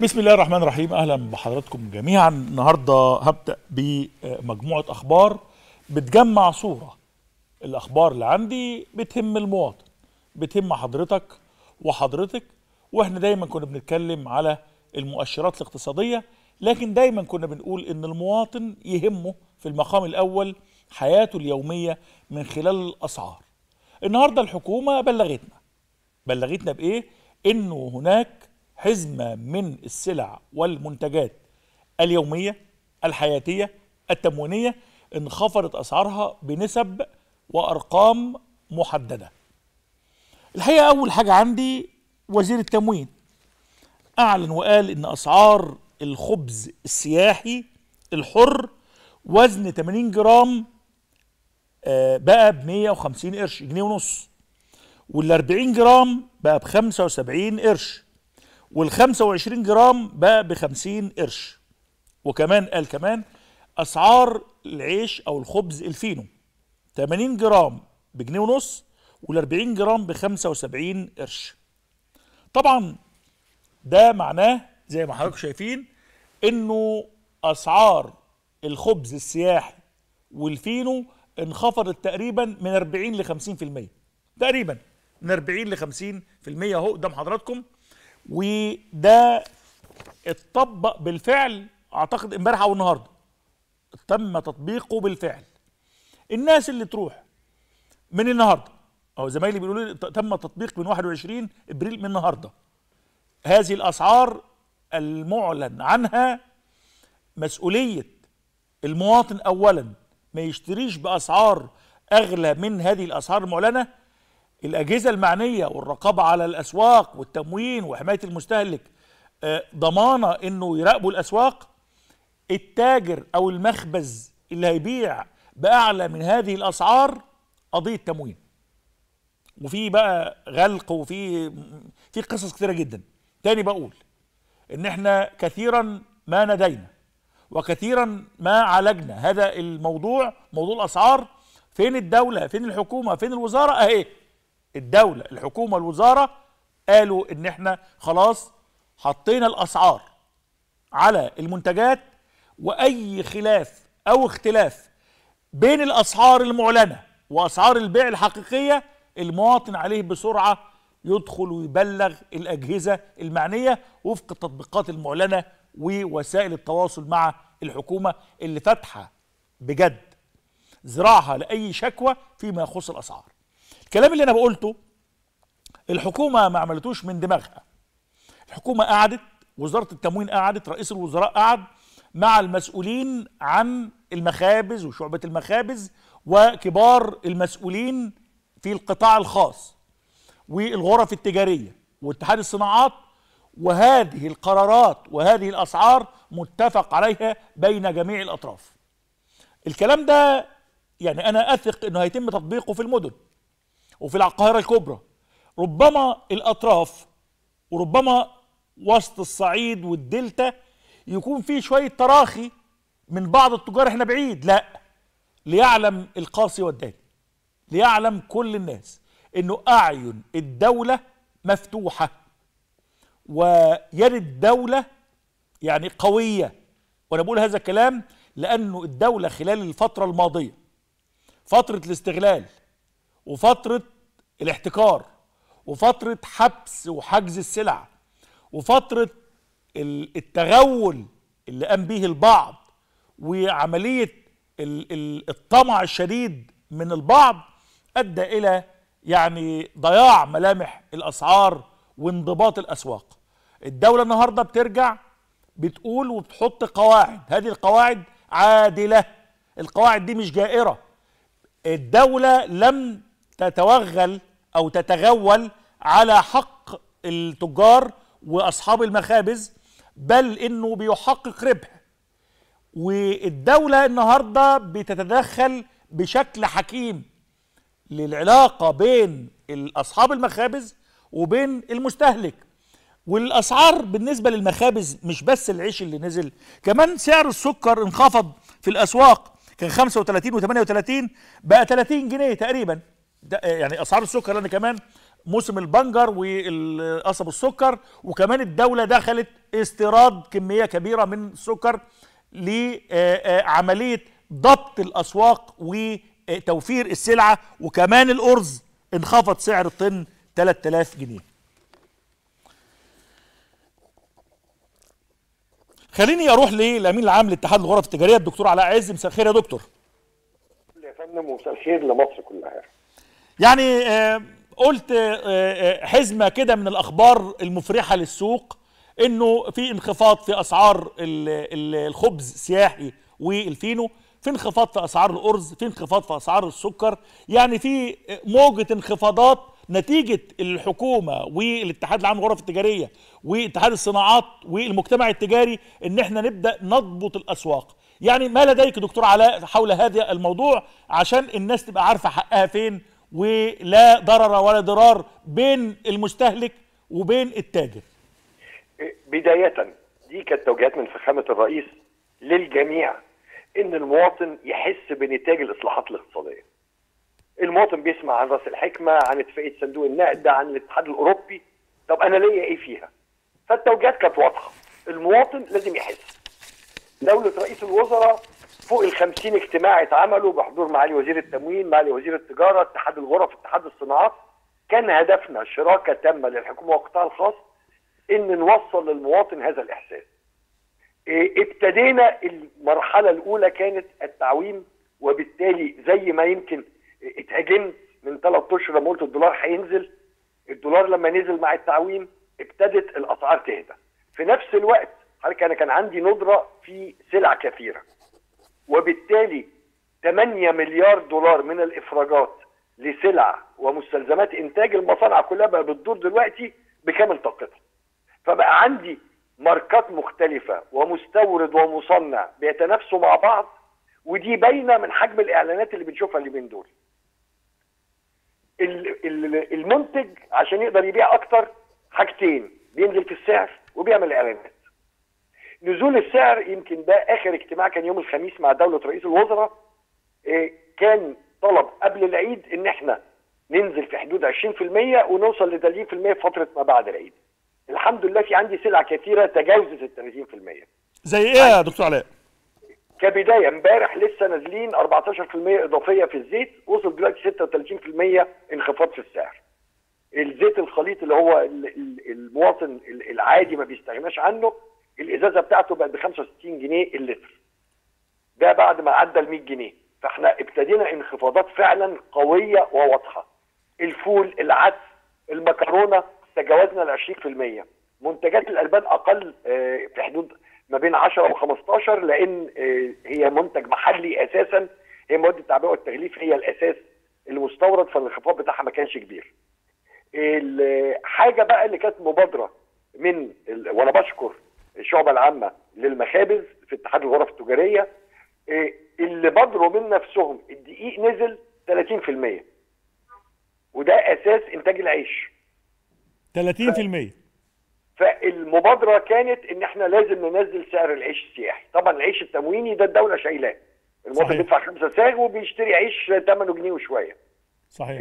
بسم الله الرحمن الرحيم اهلا بحضراتكم جميعا النهارده هبدا بمجموعه اخبار بتجمع صوره الاخبار اللي عندي بتهم المواطن بتهم حضرتك وحضرتك واحنا دايما كنا بنتكلم على المؤشرات الاقتصاديه لكن دايما كنا بنقول ان المواطن يهمه في المقام الاول حياته اليوميه من خلال الاسعار النهارده الحكومه بلغتنا بلغتنا بايه انه هناك حزمه من السلع والمنتجات اليوميه الحياتيه التموينيه انخفضت اسعارها بنسب وارقام محدده الحقيقه اول حاجه عندي وزير التموين اعلن وقال ان اسعار الخبز السياحي الحر وزن 80 جرام آه، بقى ب 150 قرش جنيه ونص وال 40 جرام بقى ب 75 قرش وال 25 جرام بقى ب 50 قرش وكمان قال كمان اسعار العيش او الخبز الفينو 80 جرام بجنيه ونص وال 40 جرام ب 75 قرش طبعا ده معناه زي ما حضراتكم شايفين انه اسعار الخبز السياحي والفينو انخفضت تقريبا من 40 ل 50% تقريبا من 40 ل 50% اهو قدام حضراتكم وده اتطبق بالفعل اعتقد امبارح او النهارده تم تطبيقه بالفعل الناس اللي تروح من النهارده او زمايلي بيقولوا لي تم تطبيق من 21 ابريل من النهارده هذه الاسعار المعلن عنها مسؤوليه المواطن اولا ما يشتريش باسعار اغلى من هذه الاسعار المعلنه الاجهزه المعنيه والرقابه على الاسواق والتموين وحمايه المستهلك آه، ضمانه انه يراقبوا الاسواق التاجر او المخبز اللي هيبيع باعلى من هذه الاسعار قضيه تموين وفي بقى غلق وفي في قصص كتيره جدا تاني بقول ان احنا كثيرا ما ندينا وكثيرا ما عالجنا هذا الموضوع موضوع الاسعار فين الدوله فين الحكومه فين الوزاره اهي الدوله الحكومه الوزاره قالوا ان احنا خلاص حطينا الاسعار على المنتجات واي خلاف او اختلاف بين الاسعار المعلنه واسعار البيع الحقيقيه المواطن عليه بسرعه يدخل ويبلغ الاجهزه المعنيه وفق التطبيقات المعلنه ووسائل التواصل مع الحكومه اللي فاتحه بجد ذراعها لاي شكوى فيما يخص الاسعار. الكلام اللي انا بقولته الحكومه ما عملتوش من دماغها. الحكومه قعدت وزاره التموين قعدت رئيس الوزراء قعد مع المسؤولين عن المخابز وشعبه المخابز وكبار المسؤولين في القطاع الخاص والغرف التجاريه واتحاد الصناعات وهذه القرارات وهذه الاسعار متفق عليها بين جميع الاطراف. الكلام ده يعني انا اثق انه هيتم تطبيقه في المدن وفي القاهره الكبرى. ربما الاطراف وربما وسط الصعيد والدلتا يكون في شويه تراخي من بعض التجار احنا بعيد لا ليعلم القاصي والداني ليعلم كل الناس انه اعين الدوله مفتوحه ويد الدوله يعني قويه وانا بقول هذا الكلام لانه الدوله خلال الفتره الماضيه فتره الاستغلال وفتره الاحتكار وفتره حبس وحجز السلع وفتره ال- التغول اللي قام به البعض وعمليه ال- ال- الطمع الشديد من البعض ادى الى يعني ضياع ملامح الاسعار وانضباط الاسواق الدوله النهارده بترجع بتقول وبتحط قواعد هذه القواعد عادله القواعد دي مش جائره الدوله لم تتوغل او تتغول على حق التجار واصحاب المخابز بل انه بيحقق ربح والدوله النهارده بتتدخل بشكل حكيم للعلاقه بين اصحاب المخابز وبين المستهلك والاسعار بالنسبه للمخابز مش بس العيش اللي نزل كمان سعر السكر انخفض في الاسواق كان 35 و38 بقى 30 جنيه تقريبا ده يعني اسعار السكر لان كمان موسم البنجر والقصب السكر وكمان الدوله دخلت استيراد كميه كبيره من السكر لعمليه ضبط الاسواق وتوفير السلعه وكمان الارز انخفض سعر الطن 3000 جنيه خليني اروح للامين العام لاتحاد الغرف التجاريه الدكتور علاء عز مساء الخير يا دكتور يا فندم ومساء الخير لمصر كلها يعني آه قلت آه حزمه كده من الاخبار المفرحه للسوق انه في انخفاض في اسعار الخبز السياحي والفينو في انخفاض في اسعار الارز في انخفاض في اسعار السكر يعني في موجه انخفاضات نتيجه الحكومه والاتحاد العام للغرف التجاريه واتحاد الصناعات والمجتمع التجاري ان احنا نبدا نضبط الاسواق يعني ما لديك دكتور علاء حول هذا الموضوع عشان الناس تبقى عارفه حقها فين ولا ضرر ولا ضرار بين المستهلك وبين التاجر بداية دي كانت توجيهات من فخامة الرئيس للجميع ان المواطن يحس بنتاج الاصلاحات الاقتصادية المواطن بيسمع عن راس الحكمة عن اتفاقية صندوق النقد عن الاتحاد الاوروبي طب انا ليا ايه فيها فالتوجيهات كانت واضحة المواطن لازم يحس دولة رئيس الوزراء فوق ال 50 اجتماع اتعملوا بحضور معالي وزير التموين معالي وزير التجارة اتحاد الغرف اتحاد الصناعات كان هدفنا شراكة تامة للحكومة والقطاع الخاص ان نوصل للمواطن هذا الاحساس ابتدينا المرحله الاولى كانت التعويم وبالتالي زي ما يمكن اتهاجمت من ثلاث اشهر لما قلت الدولار هينزل الدولار لما نزل مع التعويم ابتدت الاسعار تهدى في نفس الوقت حضرتك انا كان عندي ندره في سلع كثيره وبالتالي 8 مليار دولار من الافراجات لسلع ومستلزمات انتاج المصانع كلها بقى بتدور دلوقتي بكامل طاقتها فبقى عندي ماركات مختلفة ومستورد ومصنع بيتنافسوا مع بعض ودي باينة من حجم الإعلانات اللي بنشوفها اليومين دول المنتج عشان يقدر يبيع أكتر حاجتين بينزل في السعر وبيعمل إعلانات نزول السعر يمكن ده آخر اجتماع كان يوم الخميس مع دولة رئيس الوزراء كان طلب قبل العيد إن احنا ننزل في حدود 20% ونوصل ل 30% في فترة ما بعد العيد الحمد لله في عندي سلع كثيره تجاوزت ال 30% زي ايه يا دكتور علاء؟ كبدايه امبارح لسه نازلين 14% اضافيه في الزيت وصل دلوقتي 36% انخفاض في السعر. الزيت الخليط اللي هو المواطن العادي ما بيستغناش عنه الازازه بتاعته بقت ب 65 جنيه اللتر. ده بعد ما عدى ال 100 جنيه فاحنا ابتدينا انخفاضات فعلا قويه وواضحه. الفول، العدس، المكرونه تجاوزنا ال 20% منتجات الالبان اقل في حدود ما بين 10 و 15 لان هي منتج محلي اساسا هي مواد التعبئه والتغليف هي الاساس المستورد فالانخفاض بتاعها ما كانش كبير. الحاجه بقى اللي كانت مبادره من وانا بشكر الشعبه العامه للمخابز في اتحاد الغرف التجاريه اللي بادروا من نفسهم الدقيق نزل 30% وده اساس انتاج العيش 30% فالمبادره كانت ان احنا لازم ننزل سعر العيش السياحي طبعا العيش التمويني ده الدوله شايلاه المواطن بيدفع 5 ساغ وبيشتري عيش 8 جنيه وشويه صحيح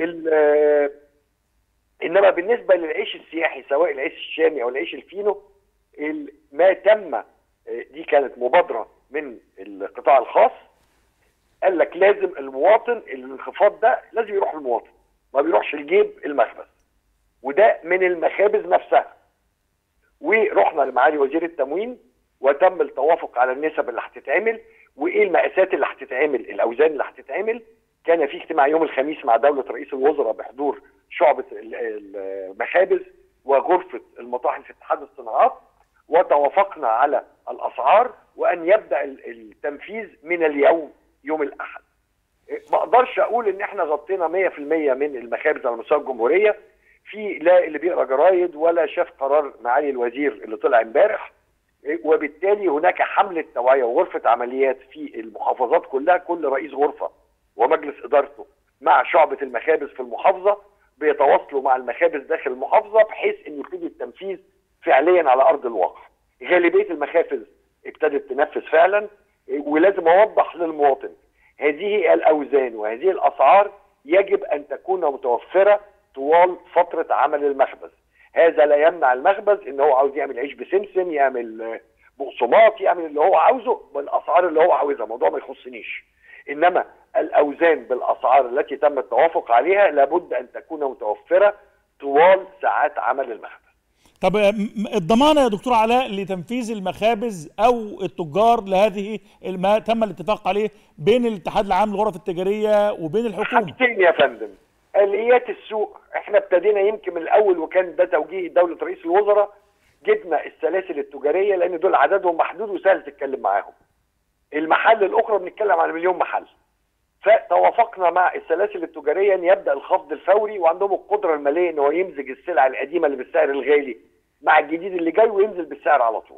انما بالنسبه للعيش السياحي سواء العيش الشامي او العيش الفينو ما تم دي كانت مبادره من القطاع الخاص قال لك لازم المواطن الانخفاض ده لازم يروح للمواطن ما بيروحش الجيب المخبز وده من المخابز نفسها ورحنا لمعالي وزير التموين وتم التوافق على النسب اللي هتتعمل وايه المقاسات اللي هتتعمل الاوزان اللي هتتعمل كان في اجتماع يوم الخميس مع دوله رئيس الوزراء بحضور شعبه المخابز وغرفه المطاحن في اتحاد الصناعات وتوافقنا على الاسعار وان يبدا التنفيذ من اليوم يوم الاحد ما اقدرش اقول ان احنا غطينا 100% من المخابز على مستوى الجمهوريه في لا اللي بيقرا جرايد ولا شاف قرار معالي الوزير اللي طلع امبارح وبالتالي هناك حمله توعيه وغرفه عمليات في المحافظات كلها كل رئيس غرفه ومجلس ادارته مع شعبه المخابز في المحافظه بيتواصلوا مع المخابز داخل المحافظه بحيث ان يبتدي التنفيذ فعليا على ارض الواقع. غالبيه المخابز ابتدت تنفذ فعلا ولازم اوضح للمواطن هذه الاوزان وهذه الاسعار يجب ان تكون متوفره طوال فتره عمل المخبز هذا لا يمنع المخبز ان هو عاوز يعمل عيش بسمسم يعمل آه، بقسماط يعمل اللي هو عاوزه بالاسعار اللي هو عاوزها الموضوع ما يخصنيش انما الاوزان بالاسعار التي تم التوافق عليها لابد ان تكون متوفره طوال ساعات عمل المخبز طب م- الضمانه يا دكتور علاء لتنفيذ المخابز او التجار لهذه ما تم الاتفاق عليه بين الاتحاد العام للغرف التجاريه وبين الحكومه حاجتين يا فندم اليات السوق احنا ابتدينا يمكن من الاول وكان ده توجيه دوله رئيس الوزراء جبنا السلاسل التجاريه لان دول عددهم محدود وسهل تتكلم معاهم المحل الاخرى بنتكلم عن مليون محل فتوافقنا مع السلاسل التجاريه ان يبدا الخفض الفوري وعندهم القدره الماليه ان هو يمزج السلع القديمه اللي بالسعر الغالي مع الجديد اللي جاي وينزل بالسعر على طول.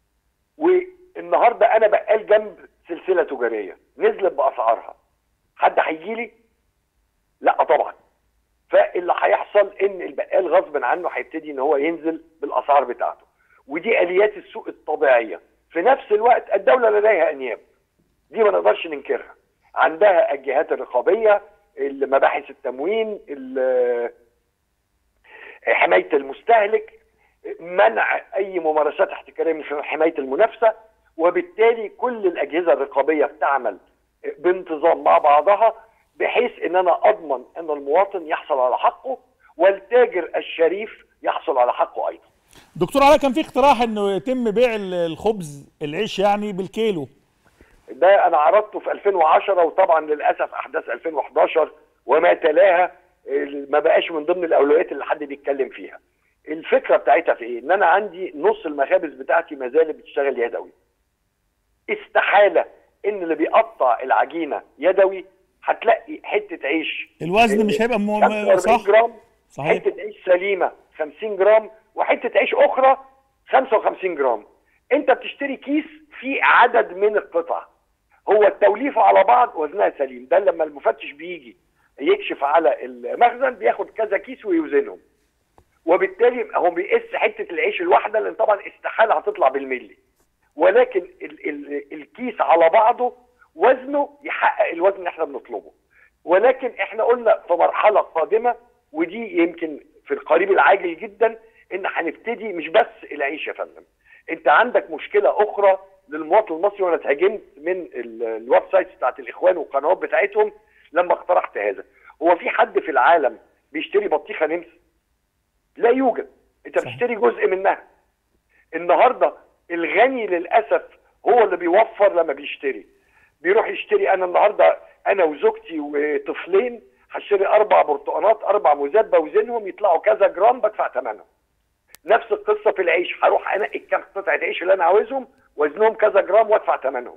والنهارده انا بقال جنب سلسله تجاريه نزلت باسعارها. حد هيجي لي؟ لا طبعا. فاللي هيحصل ان البقال غصب عنه هيبتدي ان هو ينزل بالاسعار بتاعته. ودي اليات السوق الطبيعيه. في نفس الوقت الدوله لديها انياب. دي ما نقدرش ننكرها. عندها الجهات الرقابيه مباحث التموين ال- حمايه المستهلك منع اي ممارسات احتكاريه من خلال حمايه المنافسه وبالتالي كل الاجهزه الرقابيه بتعمل بانتظام مع بعضها بحيث ان انا اضمن ان المواطن يحصل على حقه والتاجر الشريف يحصل على حقه ايضا. دكتور علاء كان في اقتراح انه يتم بيع ال- الخبز العيش يعني بالكيلو ده انا عرضته في 2010 وطبعا للاسف احداث 2011 وما تلاها ما بقاش من ضمن الاولويات اللي حد بيتكلم فيها. الفكره بتاعتها في ايه؟ ان انا عندي نص المخابز بتاعتي ما زالت بتشتغل يدوي. استحاله ان اللي بيقطع العجينه يدوي هتلاقي حته عيش الوزن مش هيبقى م- م- 45 صح جرام صحيح حته عيش سليمه 50 جرام وحته عيش اخرى 55 جرام انت بتشتري كيس فيه عدد من القطع هو التوليفه على بعض وزنها سليم ده لما المفتش بيجي يكشف على المخزن بياخد كذا كيس ويوزنهم وبالتالي هو بيقيس حته العيش الواحده لان طبعا استحاله هتطلع بالملي ولكن ال ال الكيس على بعضه وزنه يحقق الوزن اللي احنا بنطلبه ولكن احنا قلنا في مرحله قادمه ودي يمكن في القريب العاجل جدا ان هنبتدي مش بس العيش يا فندم انت عندك مشكله اخرى للمواطن المصري وانا اتهاجمت من ال- الويب سايتس بتاعت الاخوان والقنوات بتاعتهم لما اقترحت هذا هو في حد في العالم بيشتري بطيخه نمس لا يوجد انت صحيح. بتشتري جزء منها النهارده الغني للاسف هو اللي بيوفر لما بيشتري بيروح يشتري انا النهارده انا وزوجتي وطفلين هشتري اربع برتقانات اربع موزات بوزنهم يطلعوا كذا جرام بدفع ثمنهم نفس القصه في العيش هروح انقي كام قطعه عيش اللي انا عاوزهم وزنهم كذا جرام وادفع ثمنهم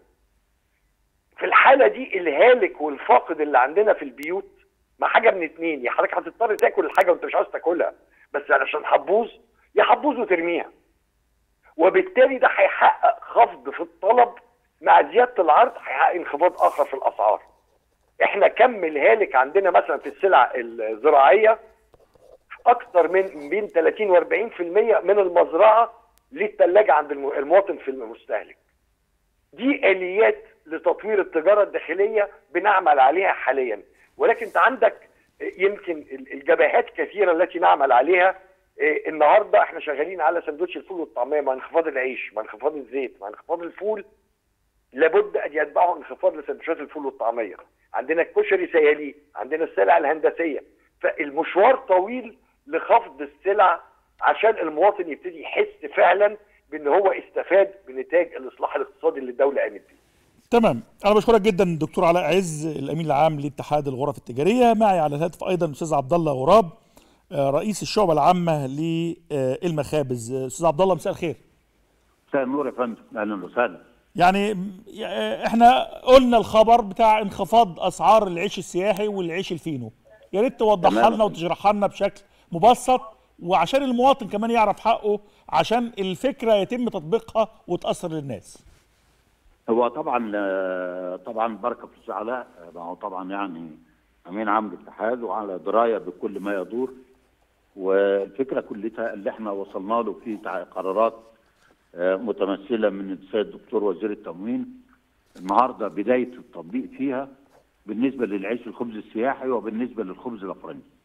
في الحاله دي الهالك والفاقد اللي عندنا في البيوت ما حاجه من اتنين يا حضرتك هتضطر تاكل الحاجه وانت مش عاوز تاكلها بس علشان هتبوظ يا هتبوظ وترميها وبالتالي ده هيحقق خفض في الطلب مع زياده العرض هيحقق انخفاض اخر في الاسعار احنا كم الهالك عندنا مثلا في السلع الزراعيه اكثر من بين 30 و40% من المزرعه للثلاجه عند الم- المواطن في المستهلك دي اليات لتطوير التجاره الداخليه بنعمل عليها حاليا ولكن انت عندك يمكن ال- الجبهات كثيره التي نعمل عليها إيه، النهارده احنا شغالين على سندوتش الفول والطعميه مع انخفاض العيش مع انخفاض الزيت مع انخفاض الفول لابد ان يتبعه انخفاض لسندوتشات الفول والطعميه عندنا الكشري سياليه عندنا السلع الهندسيه فالمشوار طويل لخفض السلع عشان المواطن يبتدي يحس فعلا بان هو استفاد بنتاج الاصلاح الاقتصادي اللي الدوله قامت بيه تمام انا بشكرك جدا دكتور علاء عز الامين العام لاتحاد الغرف التجاريه معي على الهاتف ايضا الاستاذ عبد الله غراب آه، رئيس الشعبه العامه للمخابز آه، استاذ عبد الله مساء الخير مساء النور يا فندم اهلا وسهلا يعني م- آه، احنا قلنا الخبر بتاع انخفاض اسعار العيش السياحي والعيش الفينو يا ريت توضحها تمام. لنا وتشرحها لنا بشكل مبسط وعشان المواطن كمان يعرف حقه عشان الفكره يتم تطبيقها وتاثر للناس هو طبعا آه، طبعا بركه في الزعلاء آه، ما هو طبعا يعني امين عام الاتحاد وعلى درايه بكل ما يدور والفكره كلها اللي احنا وصلنا له في تع- قرارات آه، متمثله من السيد الدكتور وزير التموين النهارده بدايه التطبيق فيها بالنسبه للعيش الخبز السياحي وبالنسبه للخبز الافرنجي.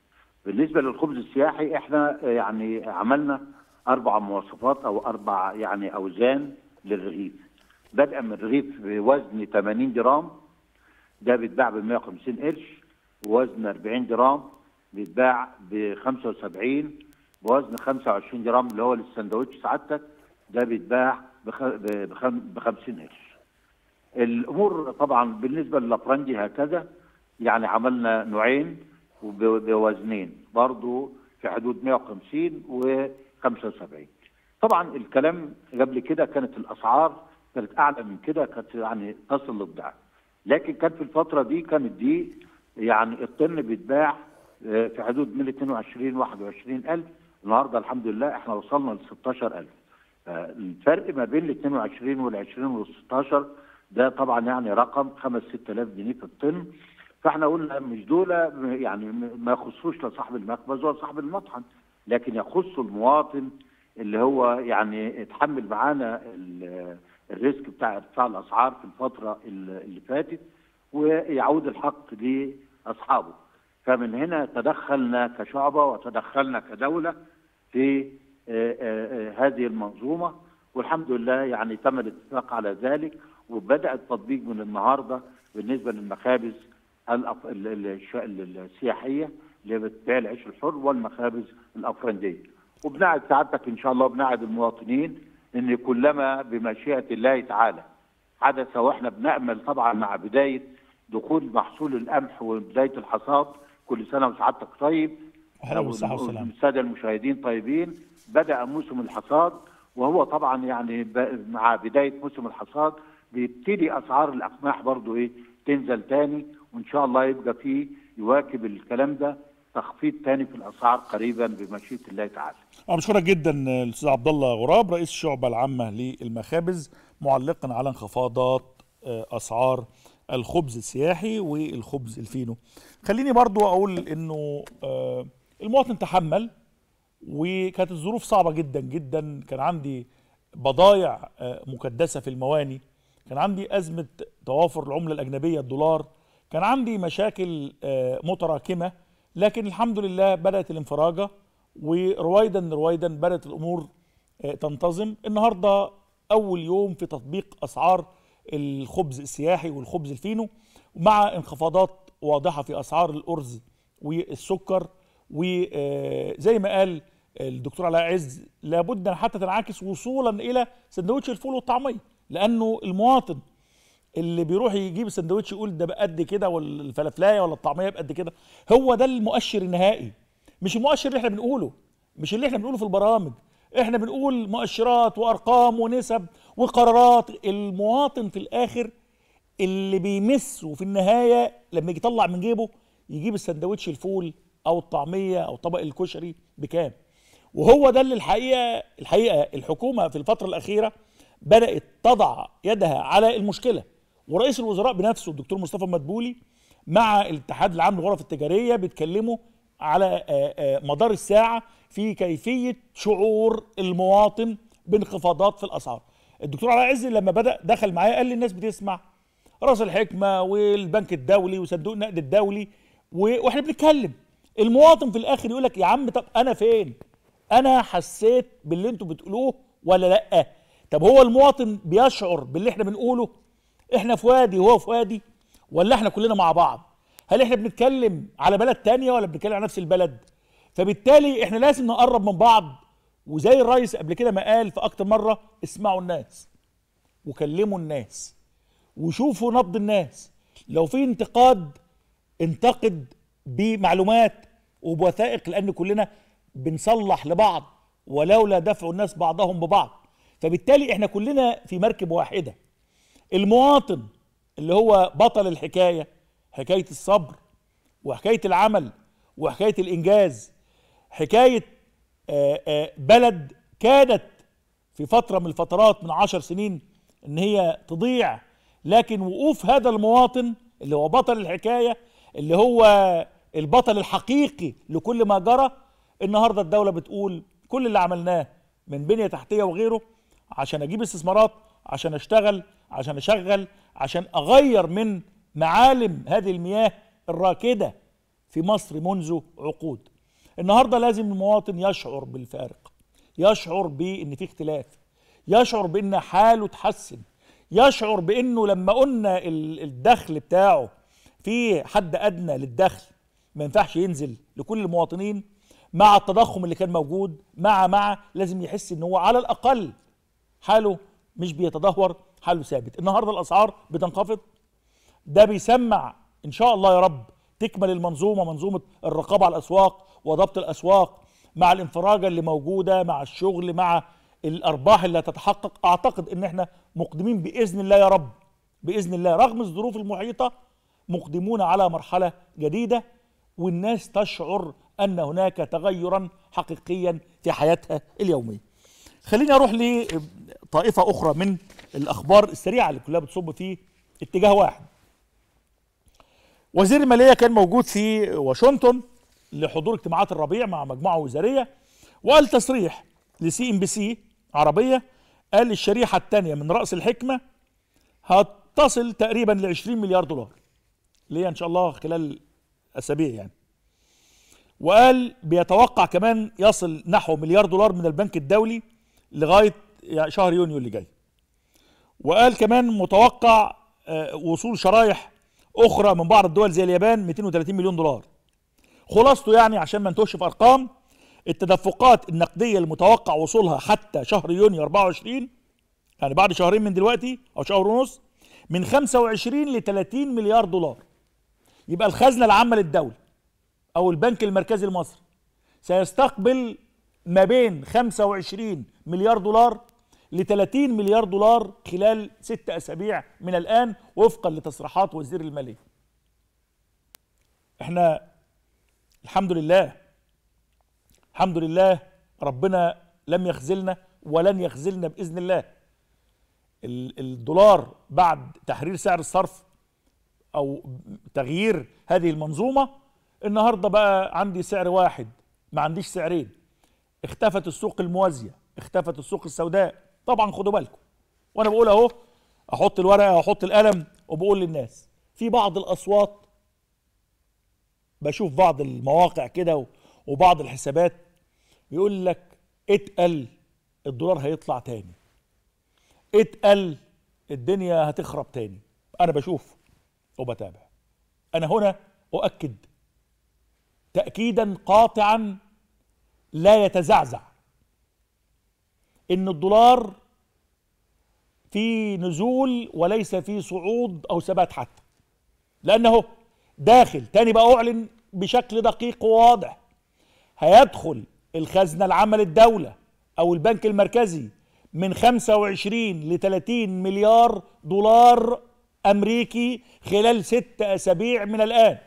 بالنسبه للخبز السياحي احنا آه، يعني عملنا اربع مواصفات او اربع يعني اوزان للرغيف بدءا من رغيف بوزن 80 جرام ده بيتباع ب 150 قرش بوزن 40 جرام بيتباع ب 75 بوزن 25 جرام اللي هو للسندوتش سعادتك ده بيتباع ب 50 قرش الامور طبعا بالنسبه للافرنجي هكذا يعني عملنا نوعين وب- بوزنين برضو في حدود 150 و 75 طبعا الكلام قبل كده كانت الاسعار كانت اعلى من كده كانت يعني تصل للضعف لكن كان في الفتره دي كانت دي يعني الطن بيتباع آه، في حدود من 22 21 الف النهارده الحمد لله احنا وصلنا ل 16000 آه، الفرق ما بين ال 22 وال 20 وال 16 ده طبعا يعني رقم 5 6000 جنيه في الطن فاحنا قلنا مش دول يعني ما يخصوش لا صاحب المخبز ولا صاحب المطحن لكن يخص المواطن اللي هو يعني اتحمل معانا ال- الريسك بتاع ارتفاع الاسعار في الفتره اللي اللي فاتت ويعود الحق لاصحابه فمن هنا تدخلنا كشعبه وتدخلنا كدوله في آه، آه، آه، هذه المنظومه والحمد لله يعني تم الاتفاق على ذلك وبدا التطبيق من النهارده بالنسبه للمخابز الأف- ال- ال- الش- ال- السياحيه اللي بتبيع العيش الحر والمخابز الافرنجيه وبنعد سعادتك ان شاء الله بنعد المواطنين ان كلما بمشيئه الله تعالى حدث واحنا بنامل طبعا مع بدايه دخول محصول القمح وبدايه الحصاد كل سنه وسعادتك طيب أهلا بالصحة والسلامة. الساده المشاهدين طيبين بدا موسم الحصاد وهو طبعا يعني ب- مع بدايه موسم الحصاد بيبتدي اسعار الاقماح برضو ايه تنزل تاني وان شاء الله يبقى فيه يواكب الكلام ده تخفيض تاني في الاسعار قريبا بمشيئه الله تعالى انا بشكرك جدا الاستاذ عبد الله غراب رئيس الشعبه العامه للمخابز معلقا على انخفاضات آه، اسعار الخبز السياحي والخبز الفينو خليني برضو اقول انه آه، المواطن تحمل وكانت الظروف صعبه جدا جدا كان عندي بضايع آه، مكدسه في المواني كان عندي ازمه توافر العمله الاجنبيه الدولار كان عندي مشاكل آه، متراكمه لكن الحمد لله بدات الانفراجه ورويدا رويدا بدات الامور آه، تنتظم النهارده اول يوم في تطبيق اسعار الخبز السياحي والخبز الفينو مع انخفاضات واضحه في اسعار الارز والسكر وزي ما قال الدكتور علاء عز لابد ان حتى تنعكس وصولا الى سندوتش الفول والطعميه لانه المواطن اللي بيروح يجيب سندوتش يقول ده بقد كده والفلافلايه ولا الطعميه بقد كده هو ده المؤشر النهائي مش المؤشر اللي احنا بنقوله مش اللي احنا بنقوله في البرامج احنا بنقول مؤشرات وارقام ونسب وقرارات المواطن في الاخر اللي بيمس وفي النهايه لما يجي يطلع من جيبه يجيب السندوتش الفول او الطعميه او طبق الكشري بكام وهو ده اللي الحقيقه الحقيقه الحكومه في الفتره الاخيره بدات تضع يدها على المشكله ورئيس الوزراء بنفسه الدكتور مصطفى مدبولي مع الاتحاد العام للغرف التجاريه بيتكلموا على آه، آه، مدار الساعه في كيفيه شعور المواطن بانخفاضات في الاسعار الدكتور علاء عز لما بدا دخل معايا قال لي الناس بتسمع راس الحكمه والبنك الدولي وصندوق النقد الدولي و- واحنا بنتكلم المواطن في الاخر يقول لك يا عم طب انا فين انا حسيت باللي انتوا بتقولوه ولا لا طب هو المواطن بيشعر باللي احنا بنقوله احنا في وادي وهو في وادي ولا احنا كلنا مع بعض هل احنا بنتكلم على بلد تانية ولا بنتكلم على نفس البلد فبالتالي احنا لازم نقرب من بعض وزي الرئيس قبل كده ما قال في اكتر مره اسمعوا الناس وكلموا الناس وشوفوا نبض الناس لو في انتقاد انتقد بمعلومات وبوثائق لان كلنا بنصلح لبعض ولولا دفع الناس بعضهم ببعض فبالتالي احنا كلنا في مركب واحده المواطن اللي هو بطل الحكايه حكايه الصبر وحكايه العمل وحكايه الانجاز حكايه آه، آه، بلد كادت في فتره من الفترات من عشر سنين ان هي تضيع لكن وقوف هذا المواطن اللي هو بطل الحكايه اللي هو البطل الحقيقي لكل ما جرى النهارده الدوله بتقول كل اللي عملناه من بنيه تحتيه وغيره عشان اجيب استثمارات عشان اشتغل عشان اشغل عشان اغير من معالم هذه المياه الراكده في مصر منذ عقود النهارده لازم المواطن يشعر بالفارق يشعر بان في اختلاف يشعر بان حاله اتحسن يشعر بانه لما قلنا ال- الدخل بتاعه في حد ادنى للدخل ما ينفعش ينزل لكل المواطنين مع التضخم اللي كان موجود مع مع لازم يحس ان هو على الاقل حاله مش بيتدهور حاله ثابت النهارده الاسعار بتنخفض ده بيسمع ان شاء الله يا رب تكمل المنظومه منظومه الرقابه على الاسواق وضبط الاسواق مع الانفراجه اللي موجوده مع الشغل مع الارباح اللي هتتحقق اعتقد ان احنا مقدمين باذن الله يا رب باذن الله رغم الظروف المحيطه مقدمون على مرحله جديده والناس تشعر ان هناك تغيرا حقيقيا في حياتها اليوميه. خليني اروح لطائفه اخرى من الاخبار السريعه اللي كلها بتصب في اتجاه واحد. وزير الماليه كان موجود في واشنطن لحضور اجتماعات الربيع مع مجموعه وزاريه وقال تصريح لسي ام بي سي عربيه قال الشريحه الثانيه من راس الحكمه هتصل تقريبا ل 20 مليار دولار اللي هي ان شاء الله خلال اسابيع يعني وقال بيتوقع كمان يصل نحو مليار دولار من البنك الدولي لغايه شهر يونيو اللي جاي وقال كمان متوقع آه، وصول شرايح اخرى من بعض الدول زي اليابان 230 مليون دولار خلاصته يعني عشان ما نتوهش في ارقام التدفقات النقديه المتوقع وصولها حتى شهر يونيو 24 يعني بعد شهرين من دلوقتي او شهر ونص من 25 ل 30 مليار دولار يبقى الخزنه العامه للدوله او البنك المركزي المصري سيستقبل ما بين 25 مليار دولار ل 30 مليار دولار خلال ست اسابيع من الان وفقا لتصريحات وزير الماليه. احنا الحمد لله الحمد لله ربنا لم يخذلنا ولن يخذلنا باذن الله. ال- الدولار بعد تحرير سعر الصرف او تغيير هذه المنظومه النهارده بقى عندي سعر واحد ما عنديش سعرين اختفت السوق الموازيه اختفت السوق السوداء طبعا خدوا بالكم وانا بقول اهو احط الورقه واحط القلم وبقول للناس في بعض الاصوات بشوف بعض المواقع كده و- وبعض الحسابات يقول لك اتقل الدولار هيطلع تاني اتقل الدنيا هتخرب تاني انا بشوف وبتابع انا هنا اؤكد تاكيدا قاطعا لا يتزعزع ان الدولار في نزول وليس في صعود او ثبات حتى لانه داخل تاني بقى اعلن بشكل دقيق وواضح هيدخل الخزنه العامه للدوله او البنك المركزي من 25 ل 30 مليار دولار امريكي خلال ست اسابيع من الان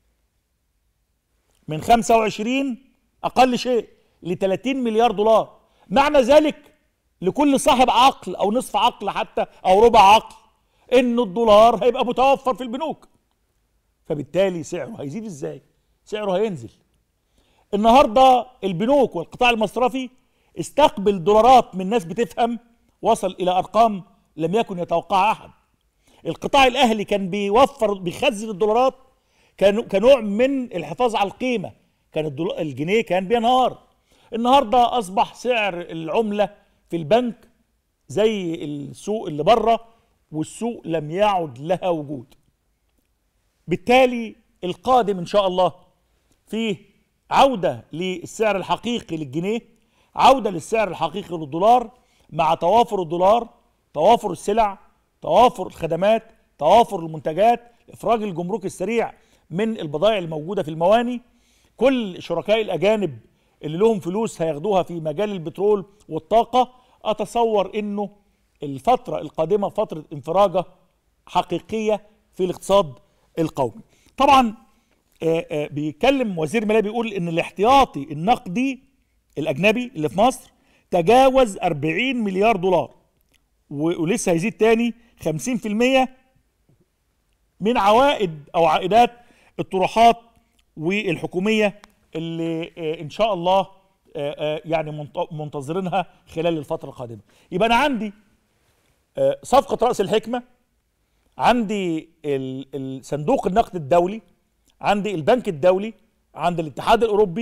من 25 اقل شيء ل 30 مليار دولار معنى ذلك لكل صاحب عقل او نصف عقل حتى او ربع عقل ان الدولار هيبقى متوفر في البنوك فبالتالي سعره هيزيد ازاي سعره هينزل النهارده البنوك والقطاع المصرفي استقبل دولارات من ناس بتفهم وصل الى ارقام لم يكن يتوقعها احد القطاع الاهلي كان بيوفر بيخزن الدولارات كان كنوع من الحفاظ على القيمه كان الدول- الجنيه كان بينهار النهارده اصبح سعر العمله في البنك زي السوق اللي بره والسوق لم يعد لها وجود بالتالي القادم ان شاء الله فيه عوده للسعر الحقيقي للجنيه عوده للسعر الحقيقي للدولار مع توافر الدولار توافر السلع توافر الخدمات توافر المنتجات افراج الجمرك السريع من البضائع الموجوده في المواني كل شركاء الاجانب اللي لهم فلوس هياخدوها في مجال البترول والطاقه اتصور انه الفتره القادمه فتره انفراجه حقيقيه في الاقتصاد القومي طبعا آه، آه، بيتكلم وزير الماليه بيقول ان الاحتياطي النقدي الاجنبي اللي في مصر تجاوز 40 مليار دولار و- ولسه هيزيد تاني 50% من عوائد او عائدات الطروحات والحكوميه اللي آه، ان شاء الله آه، آه، يعني منت- منتظرينها خلال الفتره القادمه يبقى انا عندي آه، صفقه راس الحكمه عندي ال- ال- صندوق النقد الدولي عندي البنك الدولي عندي الاتحاد الاوروبي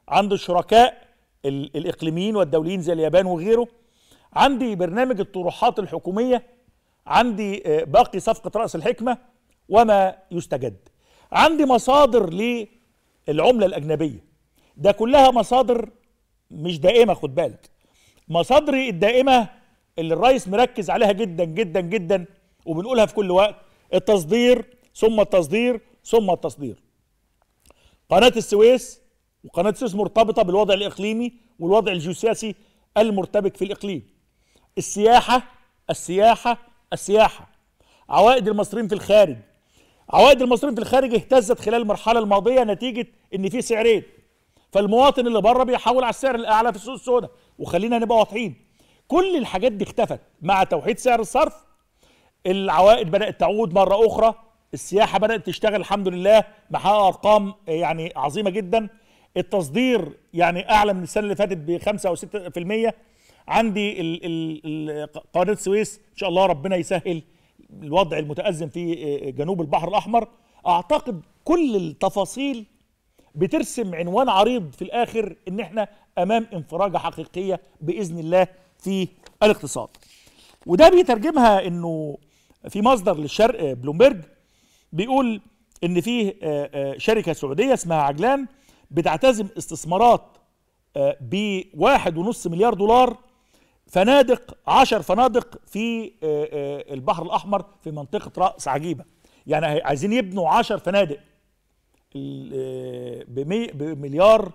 عند الشركاء ال- الاقليميين والدوليين زي اليابان وغيره عندي برنامج الطروحات الحكوميه عندي آه، باقي صفقه راس الحكمه وما يستجد عندي مصادر للعمله الاجنبيه ده كلها مصادر مش دائمه خد بالك مصادري الدائمه اللي الرئيس مركز عليها جدا جدا جدا وبنقولها في كل وقت التصدير ثم التصدير ثم التصدير قناه السويس وقناه السويس مرتبطه بالوضع الاقليمي والوضع الجيوسياسي المرتبك في الاقليم السياحه السياحه السياحه عوائد المصريين في الخارج عوائد المصريين في الخارج اهتزت خلال المرحله الماضيه نتيجه ان في سعرين فالمواطن اللي بره بيحول على السعر الاعلى في السوق السوداء وخلينا نبقى واضحين كل الحاجات دي اختفت مع توحيد سعر الصرف العوائد بدات تعود مره اخرى السياحه بدات تشتغل الحمد لله محقق ارقام يعني عظيمه جدا التصدير يعني اعلى من السنه اللي فاتت ب 5 او 6% عندي ال- ال- ال- قناه السويس ان شاء الله ربنا يسهل الوضع المتازم في جنوب البحر الاحمر اعتقد كل التفاصيل بترسم عنوان عريض في الاخر ان احنا امام انفراجه حقيقيه باذن الله في الاقتصاد وده بيترجمها انه في مصدر للشرق بلومبرج بيقول ان فيه آه، آه، شركه سعوديه اسمها عجلان بتعتزم استثمارات بواحد ونص مليار دولار فنادق عشر فنادق في آه، آه، البحر الأحمر في منطقة رأس عجيبة يعني هي- عايزين يبنوا عشر فنادق ال- آه، بمي- بمليار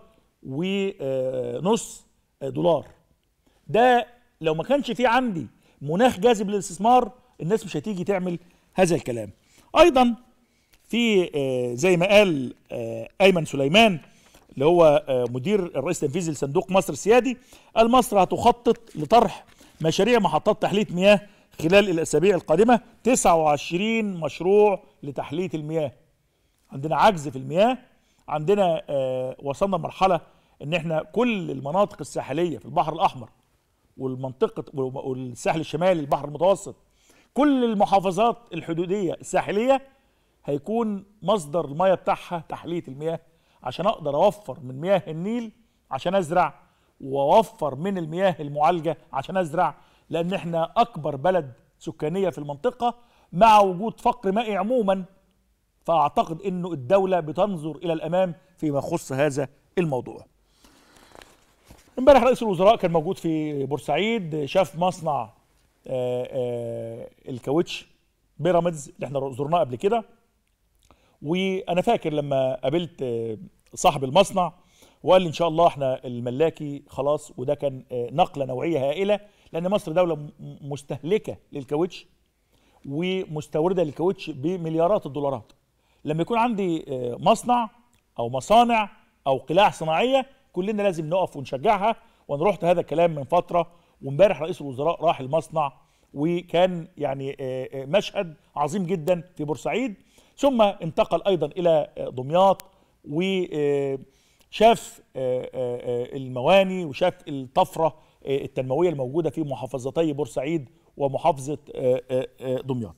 ونص دولار ده لو ما كانش في عندي مناخ جاذب للاستثمار الناس مش هتيجي تعمل هذا الكلام ايضا في آه، زي ما قال آه، ايمن سليمان اللي هو آه، مدير الرئيس التنفيذي لصندوق مصر السيادي قال مصر هتخطط لطرح مشاريع محطات تحليه مياه خلال الاسابيع القادمه 29 مشروع لتحليه المياه عندنا عجز في المياه عندنا آه، وصلنا لمرحله ان احنا كل المناطق الساحليه في البحر الاحمر والمنطقه والساحل الشمالي البحر المتوسط كل المحافظات الحدوديه الساحليه هيكون مصدر المياه بتاعها تحليه المياه عشان اقدر اوفر من مياه النيل عشان ازرع واوفر من المياه المعالجه عشان ازرع لان احنا اكبر بلد سكانيه في المنطقه مع وجود فقر مائي عموما فاعتقد انه الدوله بتنظر الى الامام فيما يخص هذا الموضوع. امبارح رئيس الوزراء كان موجود في بورسعيد شاف مصنع آه، آه، الكاوتش بيراميدز اللي احنا زرناه قبل كده وانا فاكر لما قابلت آه، صاحب المصنع وقال لي ان شاء الله احنا الملاكي خلاص وده كان آه، نقله نوعيه هائله لان مصر دوله م- مستهلكه للكاوتش ومستورده للكاوتش بمليارات الدولارات لما يكون عندي آه، مصنع او مصانع او قلاع صناعيه كلنا لازم نقف ونشجعها وانا رحت هذا الكلام من فتره وامبارح رئيس الوزراء راح المصنع وكان يعني آه، آه، مشهد عظيم جدا في بورسعيد ثم انتقل ايضا الى آه، دمياط وشاف المواني وشاف الطفره آه، التنمويه الموجوده في محافظتي بورسعيد ومحافظه آه، آه، آه، دمياط.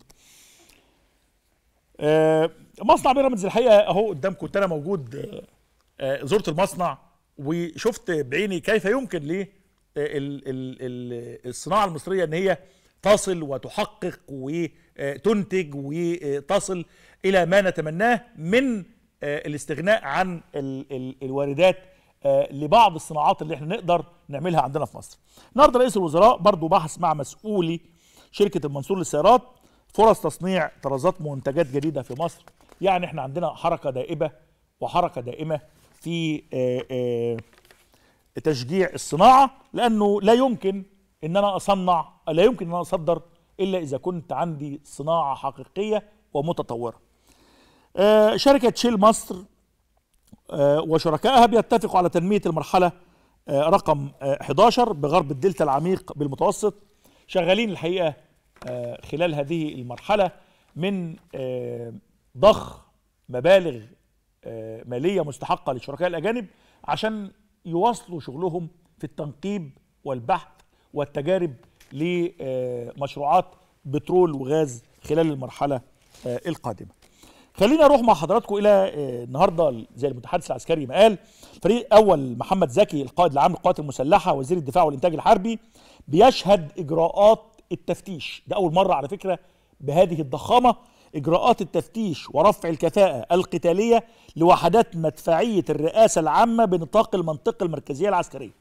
آه، مصنع بيراميدز الحقيقه اهو قدامكم كنت انا موجود آه، آه، زرت المصنع وشفت بعيني كيف يمكن ل ال- ال- ال- الصناعه المصريه ان هي تصل وتحقق وتنتج وتصل الى ما نتمناه من آه، الاستغناء عن ال- ال- الواردات آه، لبعض الصناعات اللي احنا نقدر نعملها عندنا في مصر. النهارده رئيس الوزراء برضو بحث مع مسؤولي شركه المنصور للسيارات فرص تصنيع طرازات منتجات جديده في مصر. يعني احنا عندنا حركه دائبه وحركه دائمه في آه، آه، تشجيع الصناعه لانه لا يمكن ان انا اصنع لا يمكن ان انا اصدر الا اذا كنت عندي صناعه حقيقيه ومتطوره. آه، شركه شيل مصر آه، وشركائها بيتفقوا على تنميه المرحله آه، رقم آه، 11 بغرب الدلتا العميق بالمتوسط شغالين الحقيقه آه، خلال هذه المرحله من آه، ضخ مبالغ آه، ماليه مستحقه للشركاء الاجانب عشان يواصلوا شغلهم في التنقيب والبحث والتجارب لمشروعات بترول وغاز خلال المرحله آه، القادمه. خلينا اروح مع حضراتكم الى آه، النهارده زي المتحدث العسكري ما قال فريق اول محمد زكي القائد العام للقوات المسلحه وزير الدفاع والانتاج الحربي بيشهد اجراءات التفتيش ده اول مره على فكره بهذه الضخامه اجراءات التفتيش ورفع الكفاءه القتاليه لوحدات مدفعيه الرئاسه العامه بنطاق المنطقه المركزيه العسكريه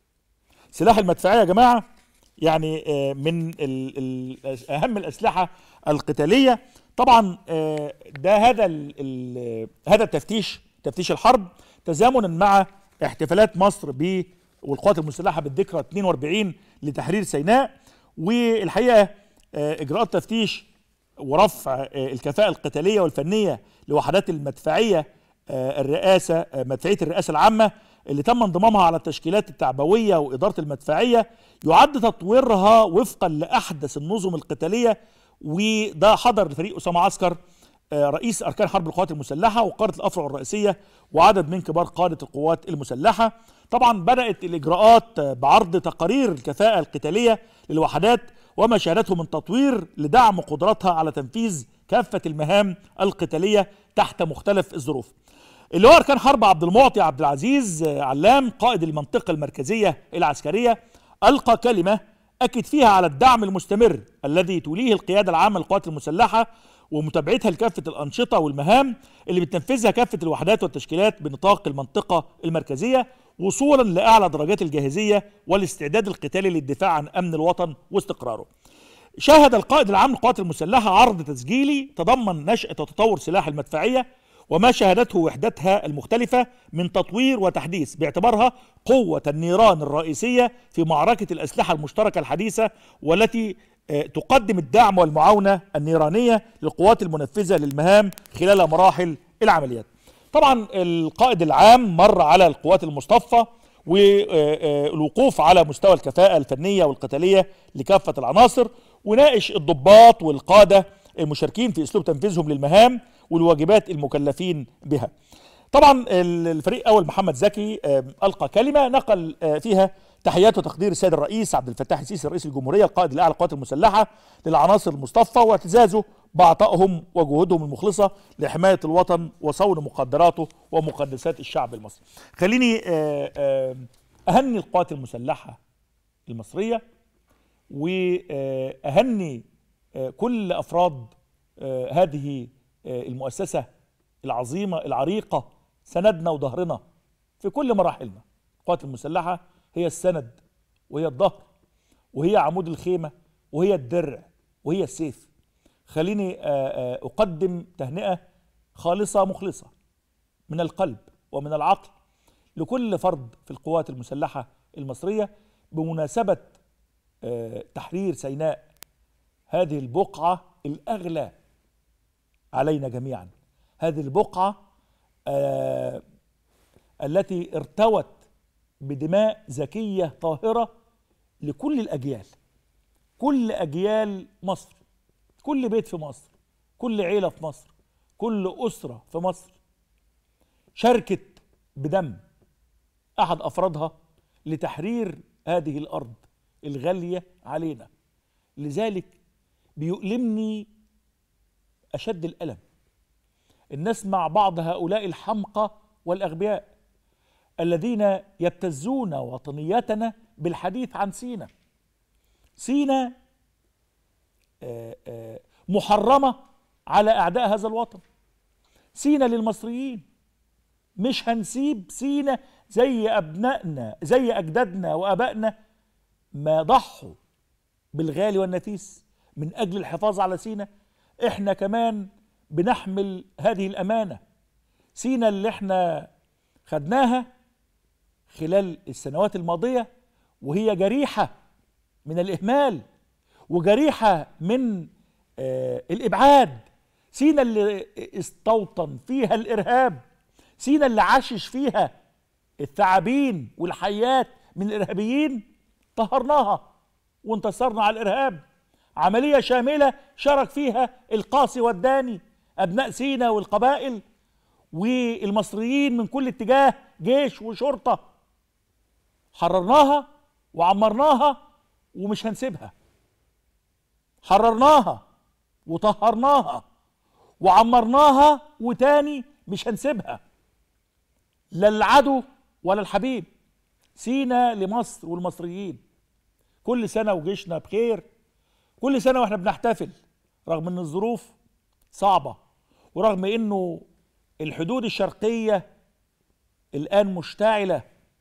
سلاح المدفعيه يا جماعه يعني آه، من ال ال اهم الاسلحه القتاليه طبعا آه، ده هذا ال ال هذا التفتيش تفتيش الحرب تزامنا مع احتفالات مصر ب والقوات المسلحه بالذكرى 42 لتحرير سيناء والحقيقه آه، اجراءات تفتيش ورفع آه، الكفاءه القتاليه والفنيه لوحدات المدفعيه آه، الرئاسه آه، مدفعيه الرئاسه العامه اللي تم انضمامها على التشكيلات التعبويه واداره المدفعيه يعد تطويرها وفقا لاحدث النظم القتاليه وده حضر فريق اسامه عسكر آه، رئيس اركان حرب القوات المسلحه وقاده الافرع الرئيسيه وعدد من كبار قاده القوات المسلحه طبعا بدات الاجراءات آه، بعرض تقارير الكفاءه القتاليه للوحدات وما شهدته من تطوير لدعم قدراتها على تنفيذ كافه المهام القتاليه تحت مختلف الظروف اللي هو اركان حرب عبد المعطي عبد العزيز آه، علام قائد المنطقه المركزيه العسكريه القى كلمه اكد فيها على الدعم المستمر الذي توليه القياده العامه للقوات المسلحه ومتابعتها لكافه الانشطه والمهام اللي بتنفذها كافه الوحدات والتشكيلات بنطاق المنطقه المركزيه وصولا لاعلى درجات الجاهزيه والاستعداد القتالي للدفاع عن امن الوطن واستقراره. شاهد القائد العام للقوات المسلحه عرض تسجيلي تضمن نشاه وتطور سلاح المدفعيه وما شاهدته وحدتها المختلفة من تطوير وتحديث باعتبارها قوة النيران الرئيسية في معركة الأسلحة المشتركة الحديثة والتي آه، تقدم الدعم والمعاونة النيرانية للقوات المنفذة للمهام خلال مراحل العمليات طبعا القائد العام مر على القوات المصطفى والوقوف على مستوى الكفاءة الفنية والقتالية لكافة العناصر وناقش الضباط والقادة المشاركين في اسلوب تنفيذهم للمهام والواجبات المكلفين بها. طبعا ال- الفريق اول محمد زكي آم، القى كلمه نقل آه، فيها تحيات وتقدير السيد الرئيس عبد الفتاح السيسي رئيس الجمهوريه القائد الاعلى للقوات المسلحه للعناصر المصطفى واعتزازه بعطائهم وجهودهم المخلصه لحمايه الوطن وصون مقدراته ومقدسات الشعب المصري. خليني آه، آه، اهني القوات المسلحه المصريه واهني آه، كل افراد آه، هذه آه، المؤسسه العظيمه العريقه سندنا وظهرنا في كل مراحلنا القوات المسلحه هي السند وهي الظهر وهي عمود الخيمه وهي الدرع وهي السيف خليني آه، آه، اقدم تهنئه خالصه مخلصه من القلب ومن العقل لكل فرد في القوات المسلحه المصريه بمناسبه آه، تحرير سيناء هذه البقعه الاغلى علينا جميعا هذه البقعه آه، التي ارتوت بدماء زكيه طاهره لكل الاجيال كل اجيال مصر كل بيت في مصر كل عيله في مصر كل اسره في مصر شاركت بدم احد افرادها لتحرير هذه الارض الغاليه علينا لذلك بيؤلمني اشد الالم ان نسمع بعض هؤلاء الحمقى والاغبياء الذين يبتزون وطنيتنا بالحديث عن سينا سينا آه، آه، محرمه على اعداء هذا الوطن سينا للمصريين مش هنسيب سينا زي ابنائنا زي اجدادنا وابائنا ما ضحوا بالغالي والنفيس من اجل الحفاظ على سينا احنا كمان بنحمل هذه الامانه سينا اللي احنا خدناها خلال السنوات الماضيه وهي جريحه من الاهمال وجريحه من آه الابعاد سينا اللي استوطن فيها الارهاب سينا اللي عاشش فيها الثعابين والحيات من الارهابيين طهرناها وانتصرنا على الارهاب عمليه شامله شارك فيها القاصي والداني ابناء سينا والقبائل والمصريين من كل اتجاه جيش وشرطه حررناها وعمرناها ومش هنسيبها حررناها وطهرناها وعمرناها وتاني مش هنسيبها لا العدو ولا الحبيب سينا لمصر والمصريين كل سنة وجيشنا بخير كل سنة واحنا بنحتفل رغم ان الظروف صعبة ورغم انه الحدود الشرقية الآن مشتعلة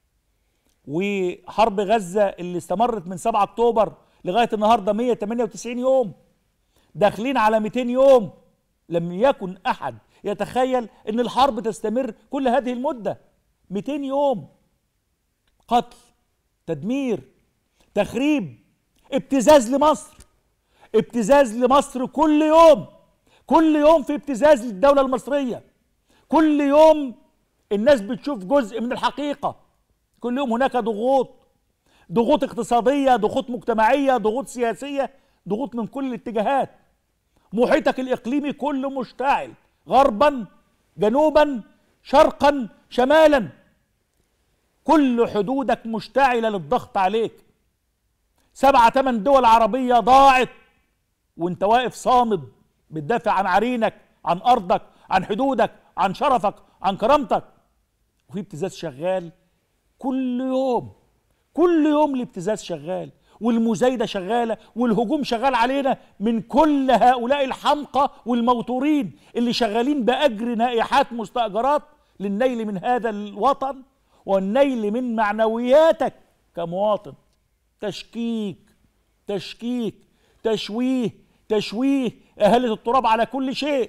وحرب غزة اللي استمرت من 7 أكتوبر لغاية النهاردة 198 يوم داخلين على 200 يوم لم يكن أحد يتخيل أن الحرب تستمر كل هذه المدة 200 يوم قتل تدمير تخريب ابتزاز لمصر ابتزاز لمصر كل يوم كل يوم في ابتزاز للدولة المصرية كل يوم الناس بتشوف جزء من الحقيقة كل يوم هناك ضغوط ضغوط اقتصادية ضغوط مجتمعية ضغوط سياسية ضغوط من كل الاتجاهات محيطك الإقليمي كله مشتعل غربا جنوبا شرقا شمالا كل حدودك مشتعلة للضغط عليك سبعة ثمان دول عربية ضاعت وانت واقف صامد بتدافع عن عرينك عن أرضك عن حدودك عن شرفك عن كرامتك وفي ابتزاز شغال كل يوم كل يوم الابتزاز شغال والمزايدة شغالة والهجوم شغال علينا من كل هؤلاء الحمقى والموتورين اللي شغالين بأجر نائحات مستأجرات للنيل من هذا الوطن والنيل من معنوياتك كمواطن تشكيك تشكيك تشويه تشويه أهلة التراب على كل شيء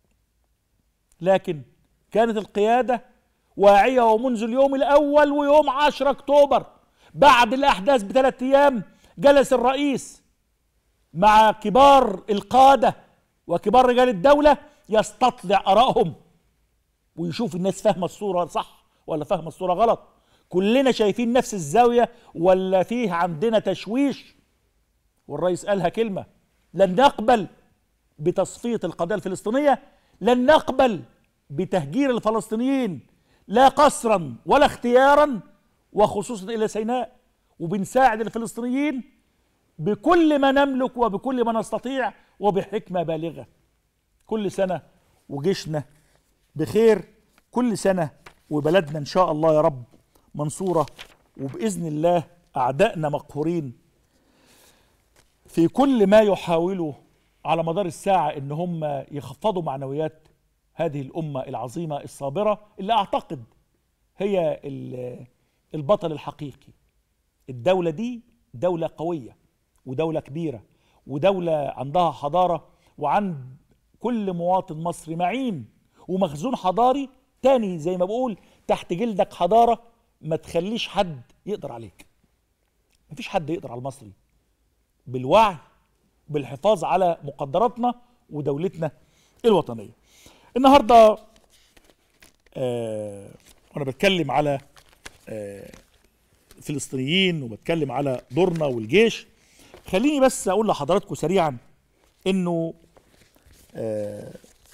لكن كانت القيادة واعية ومنذ اليوم الأول ويوم 10 أكتوبر بعد الأحداث بثلاث أيام جلس الرئيس مع كبار القادة وكبار رجال الدولة يستطلع آرائهم ويشوف الناس فاهمة الصورة صح ولا فاهمة الصورة غلط كلنا شايفين نفس الزاوية ولا فيه عندنا تشويش والرئيس قالها كلمة لن نقبل بتصفية القضية الفلسطينية لن نقبل بتهجير الفلسطينيين لا قسرا ولا اختيارا وخصوصا الى سيناء وبنساعد الفلسطينيين بكل ما نملك وبكل ما نستطيع وبحكمه بالغه كل سنه وجيشنا بخير كل سنه وبلدنا ان شاء الله يا رب منصوره وباذن الله اعدائنا مقهورين في كل ما يحاولوا على مدار الساعه ان هم يخفضوا معنويات هذه الامه العظيمه الصابره اللي اعتقد هي البطل الحقيقي الدوله دي دوله قويه ودوله كبيره ودوله عندها حضاره وعند كل مواطن مصري معين ومخزون حضاري تاني زي ما بقول تحت جلدك حضاره ما تخليش حد يقدر عليك مفيش حد يقدر على المصري بالوعي بالحفاظ على مقدراتنا ودولتنا الوطنيه النهارده آه وانا بتكلم على آه فلسطينيين وبتكلم على دورنا والجيش خليني بس اقول لحضراتكم سريعا انه آه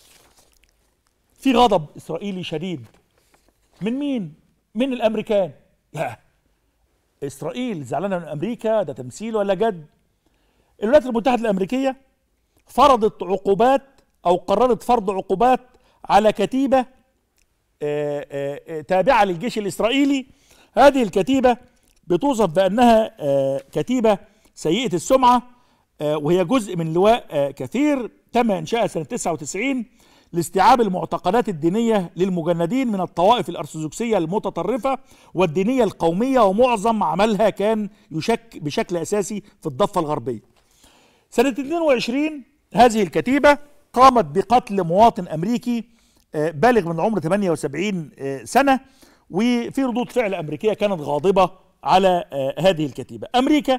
في غضب اسرائيلي شديد من مين من الامريكان لا اسرائيل زعلانه من امريكا ده تمثيل ولا جد الولايات المتحده الامريكيه فرضت عقوبات او قررت فرض عقوبات على كتيبه آآ آآ تابعه للجيش الاسرائيلي هذه الكتيبه بتوصف بانها كتيبه سيئه السمعه وهي جزء من لواء كثير تم انشائها سنه 99 لاستيعاب المعتقدات الدينيه للمجندين من الطوائف الارثوذكسيه المتطرفه والدينيه القوميه ومعظم عملها كان يشك بشكل اساسي في الضفه الغربيه. سنه 22 هذه الكتيبه قامت بقتل مواطن امريكي بالغ من العمر 78 سنه وفي ردود فعل امريكيه كانت غاضبه على هذه الكتيبه. امريكا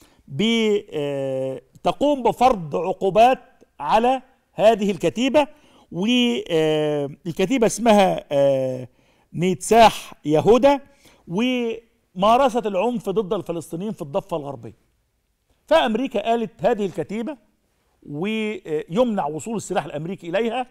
تقوم بفرض عقوبات على هذه الكتيبه والكتيبه اسمها نيتساح يهودا ومارست العنف ضد الفلسطينيين في الضفه الغربيه. فامريكا قالت هذه الكتيبه ويمنع وصول السلاح الامريكي اليها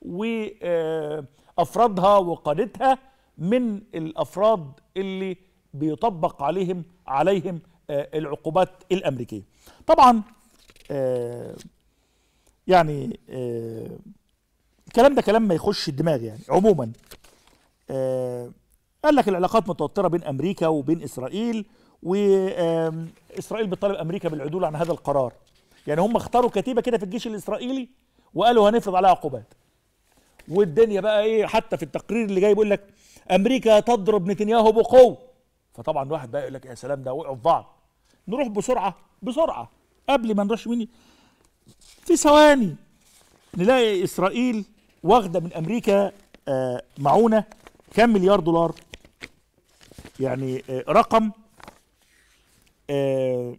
وافرادها وقادتها من الافراد اللي بيطبق عليهم عليهم العقوبات الامريكيه. طبعا يعني الكلام ده كلام ما يخش الدماغ يعني عموما آه قال لك العلاقات متوتره بين امريكا وبين اسرائيل واسرائيل بتطالب امريكا بالعدول عن هذا القرار يعني هم اختاروا كتيبه كده في الجيش الاسرائيلي وقالوا هنفرض عليها عقوبات والدنيا بقى ايه حتى في التقرير اللي جاي بيقول لك امريكا تضرب نتنياهو بقوه فطبعا الواحد بقى يقول لك يا سلام ده وقعوا في بعض نروح بسرعه بسرعه قبل ما نروح مني في ثواني نلاقي اسرائيل واخده من امريكا آه معونه كام مليار دولار يعني آه رقم آه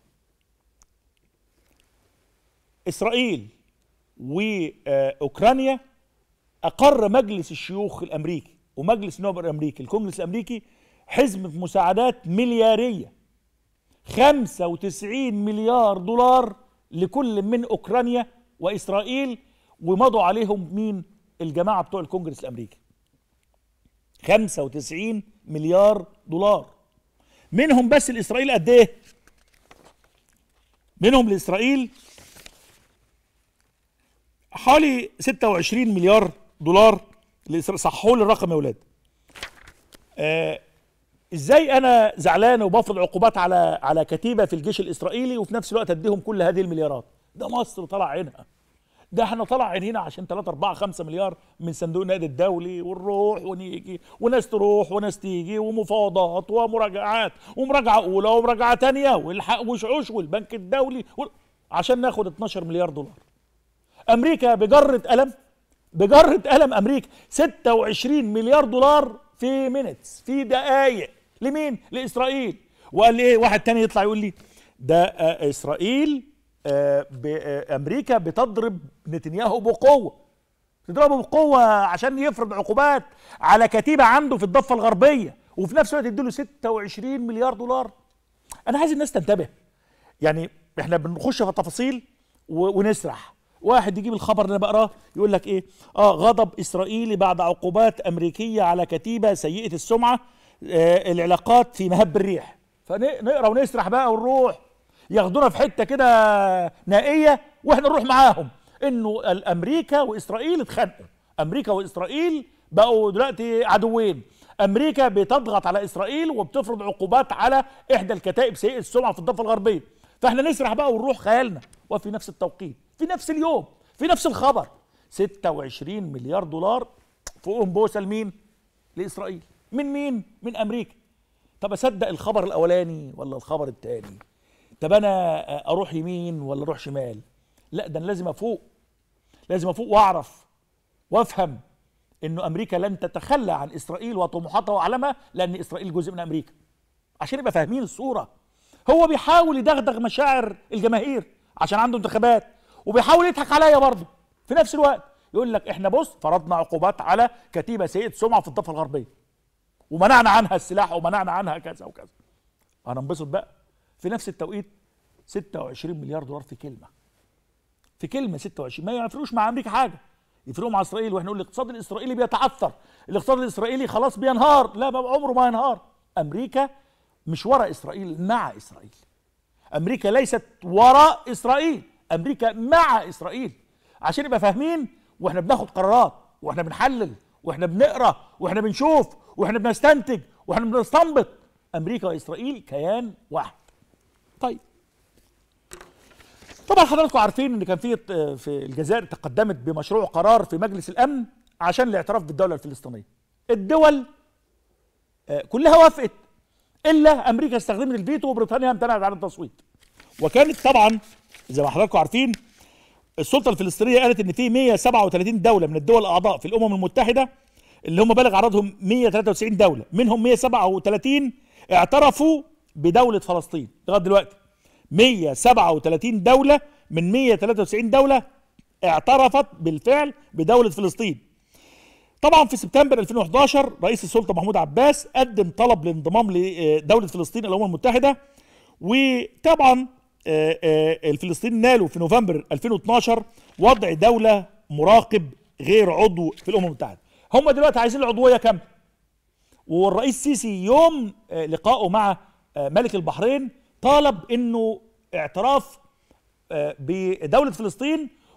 اسرائيل واوكرانيا اقر مجلس الشيوخ الامريكي ومجلس النواب الامريكي الكونجرس الامريكي حزمه مساعدات ملياريه 95 مليار دولار لكل من اوكرانيا واسرائيل ومضوا عليهم مين الجماعه بتوع الكونجرس الامريكي 95 مليار دولار منهم بس لاسرائيل قد ايه منهم لاسرائيل حوالي 26 مليار دولار صححوا لي الرقم يا ولاد آه ازاي انا زعلان وبفرض عقوبات على على كتيبه في الجيش الاسرائيلي وفي نفس الوقت اديهم كل هذه المليارات ده مصر طلع عينها ده احنا طلع عينينا عشان 3 4 5 مليار من صندوق النقد الدولي ونروح ونيجي وناس تروح وناس تيجي ومفاوضات ومراجعات ومراجعه اولى ومراجعه ثانيه والحق وشعوش والبنك الدولي عشان ناخد 12 مليار دولار امريكا بجره قلم بجره قلم امريكا 26 مليار دولار في مينتس في دقائق لمين لاسرائيل وقال لي ايه واحد تاني يطلع يقول لي ده آه اسرائيل آه امريكا بتضرب نتنياهو بقوه تضربه بقوه عشان يفرض عقوبات على كتيبه عنده في الضفه الغربيه وفي نفس الوقت يديله 26 مليار دولار انا عايز الناس تنتبه يعني احنا بنخش في التفاصيل ونسرح واحد يجيب الخبر اللي انا بقراه يقول لك ايه اه غضب اسرائيلي بعد عقوبات امريكيه على كتيبه سيئه السمعه آه العلاقات في مهب الريح فنقرا ونسرح بقى ونروح ياخدونا في حته كده نائيه واحنا نروح معاهم انه الامريكا واسرائيل اتخانقوا امريكا واسرائيل بقوا دلوقتي عدوين امريكا بتضغط على اسرائيل وبتفرض عقوبات على احدى الكتائب سيئه السمعه في الضفه الغربيه فاحنا نسرح بقى ونروح خيالنا وفي نفس التوقيت في نفس اليوم في نفس الخبر 26 مليار دولار فوقهم بوسه لمين؟ لاسرائيل من مين؟ من امريكا طب اصدق الخبر الاولاني ولا الخبر الثاني؟ طب انا اروح يمين ولا اروح شمال؟ لا ده انا لازم افوق لازم افوق واعرف وافهم انه امريكا لن تتخلى عن اسرائيل وطموحاتها واعلامها لان اسرائيل جزء من امريكا عشان يبقى فاهمين الصوره هو بيحاول يدغدغ مشاعر الجماهير عشان عنده انتخابات وبيحاول يضحك عليا برضه في نفس الوقت يقول لك احنا بص فرضنا عقوبات على كتيبه سيئه سمعه في الضفه الغربيه ومنعنا عنها السلاح ومنعنا عنها كذا وكذا انا انبسط بقى في نفس التوقيت 26 مليار دولار في كلمه في كلمه 26 ما يفرقوش مع امريكا حاجه يفرقوا مع اسرائيل واحنا نقول الاقتصاد الاسرائيلي بيتعثر الاقتصاد الاسرائيلي خلاص بينهار لا بقى عمره ما ينهار امريكا مش وراء اسرائيل مع اسرائيل امريكا ليست وراء اسرائيل امريكا مع اسرائيل عشان نبقى فاهمين واحنا بناخد قرارات واحنا بنحلل واحنا بنقرا واحنا بنشوف واحنا بنستنتج واحنا بنستنبط امريكا واسرائيل كيان واحد طيب طبعا حضراتكم عارفين ان كان في في الجزائر تقدمت بمشروع قرار في مجلس الامن عشان الاعتراف بالدوله الفلسطينيه الدول كلها وافقت الا امريكا استخدمت الفيتو وبريطانيا امتنعت عن التصويت وكانت طبعا زي ما حضراتكم عارفين السلطه الفلسطينيه قالت ان في 137 دوله من الدول الاعضاء في الامم المتحده اللي هم بالغ عددهم 193 دوله منهم 137 اعترفوا بدوله فلسطين لغايه دلوقتي 137 دوله من 193 دوله اعترفت بالفعل بدوله فلسطين طبعا في سبتمبر 2011 رئيس السلطه محمود عباس قدم طلب لانضمام لدوله فلسطين الى الامم المتحده وطبعا الفلسطينيين نالوا في نوفمبر 2012 وضع دوله مراقب غير عضو في الامم المتحده هم دلوقتي عايزين العضويه كام والرئيس السيسي يوم لقائه مع ملك البحرين طالب انه اعتراف بدوله فلسطين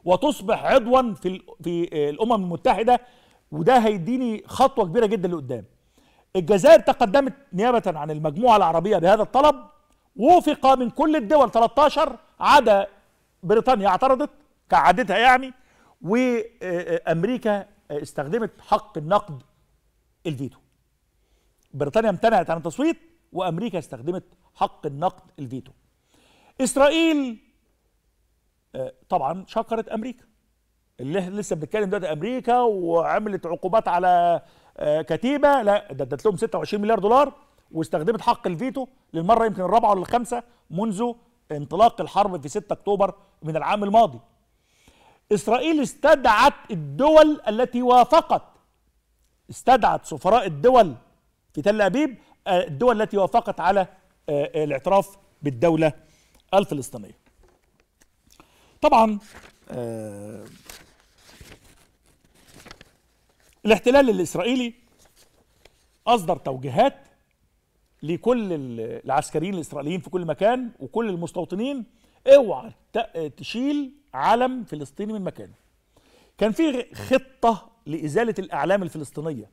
وتصبح عضوا في ال- في آه، الامم المتحده وده هيديني خطوه كبيره جدا لقدام الجزائر تقدمت نيابه عن المجموعه العربيه بهذا الطلب وفق من كل الدول 13 عدا بريطانيا اعترضت كعادتها يعني وامريكا استخدمت حق النقد الفيتو بريطانيا امتنعت عن التصويت وامريكا استخدمت حق النقد الفيتو اسرائيل آه، طبعا شكرت امريكا اللي احنا لسه بنتكلم دلوقتي امريكا وعملت عقوبات على آه، كتيبه لا ده ادت لهم 26 مليار دولار واستخدمت حق الفيتو للمره يمكن الرابعه ولا الخامسه منذ انطلاق الحرب في 6 اكتوبر من العام الماضي. اسرائيل استدعت الدول التي وافقت استدعت سفراء الدول في تل ابيب آه، الدول التي وافقت على آه، الاعتراف بالدوله الفلسطينيه. طبعا آه، الاحتلال الاسرائيلي اصدر توجيهات لكل ال- العسكريين الاسرائيليين في كل مكان وكل المستوطنين اوعى ت- تشيل علم فلسطيني من مكانه كان في خطه لازاله الاعلام الفلسطينيه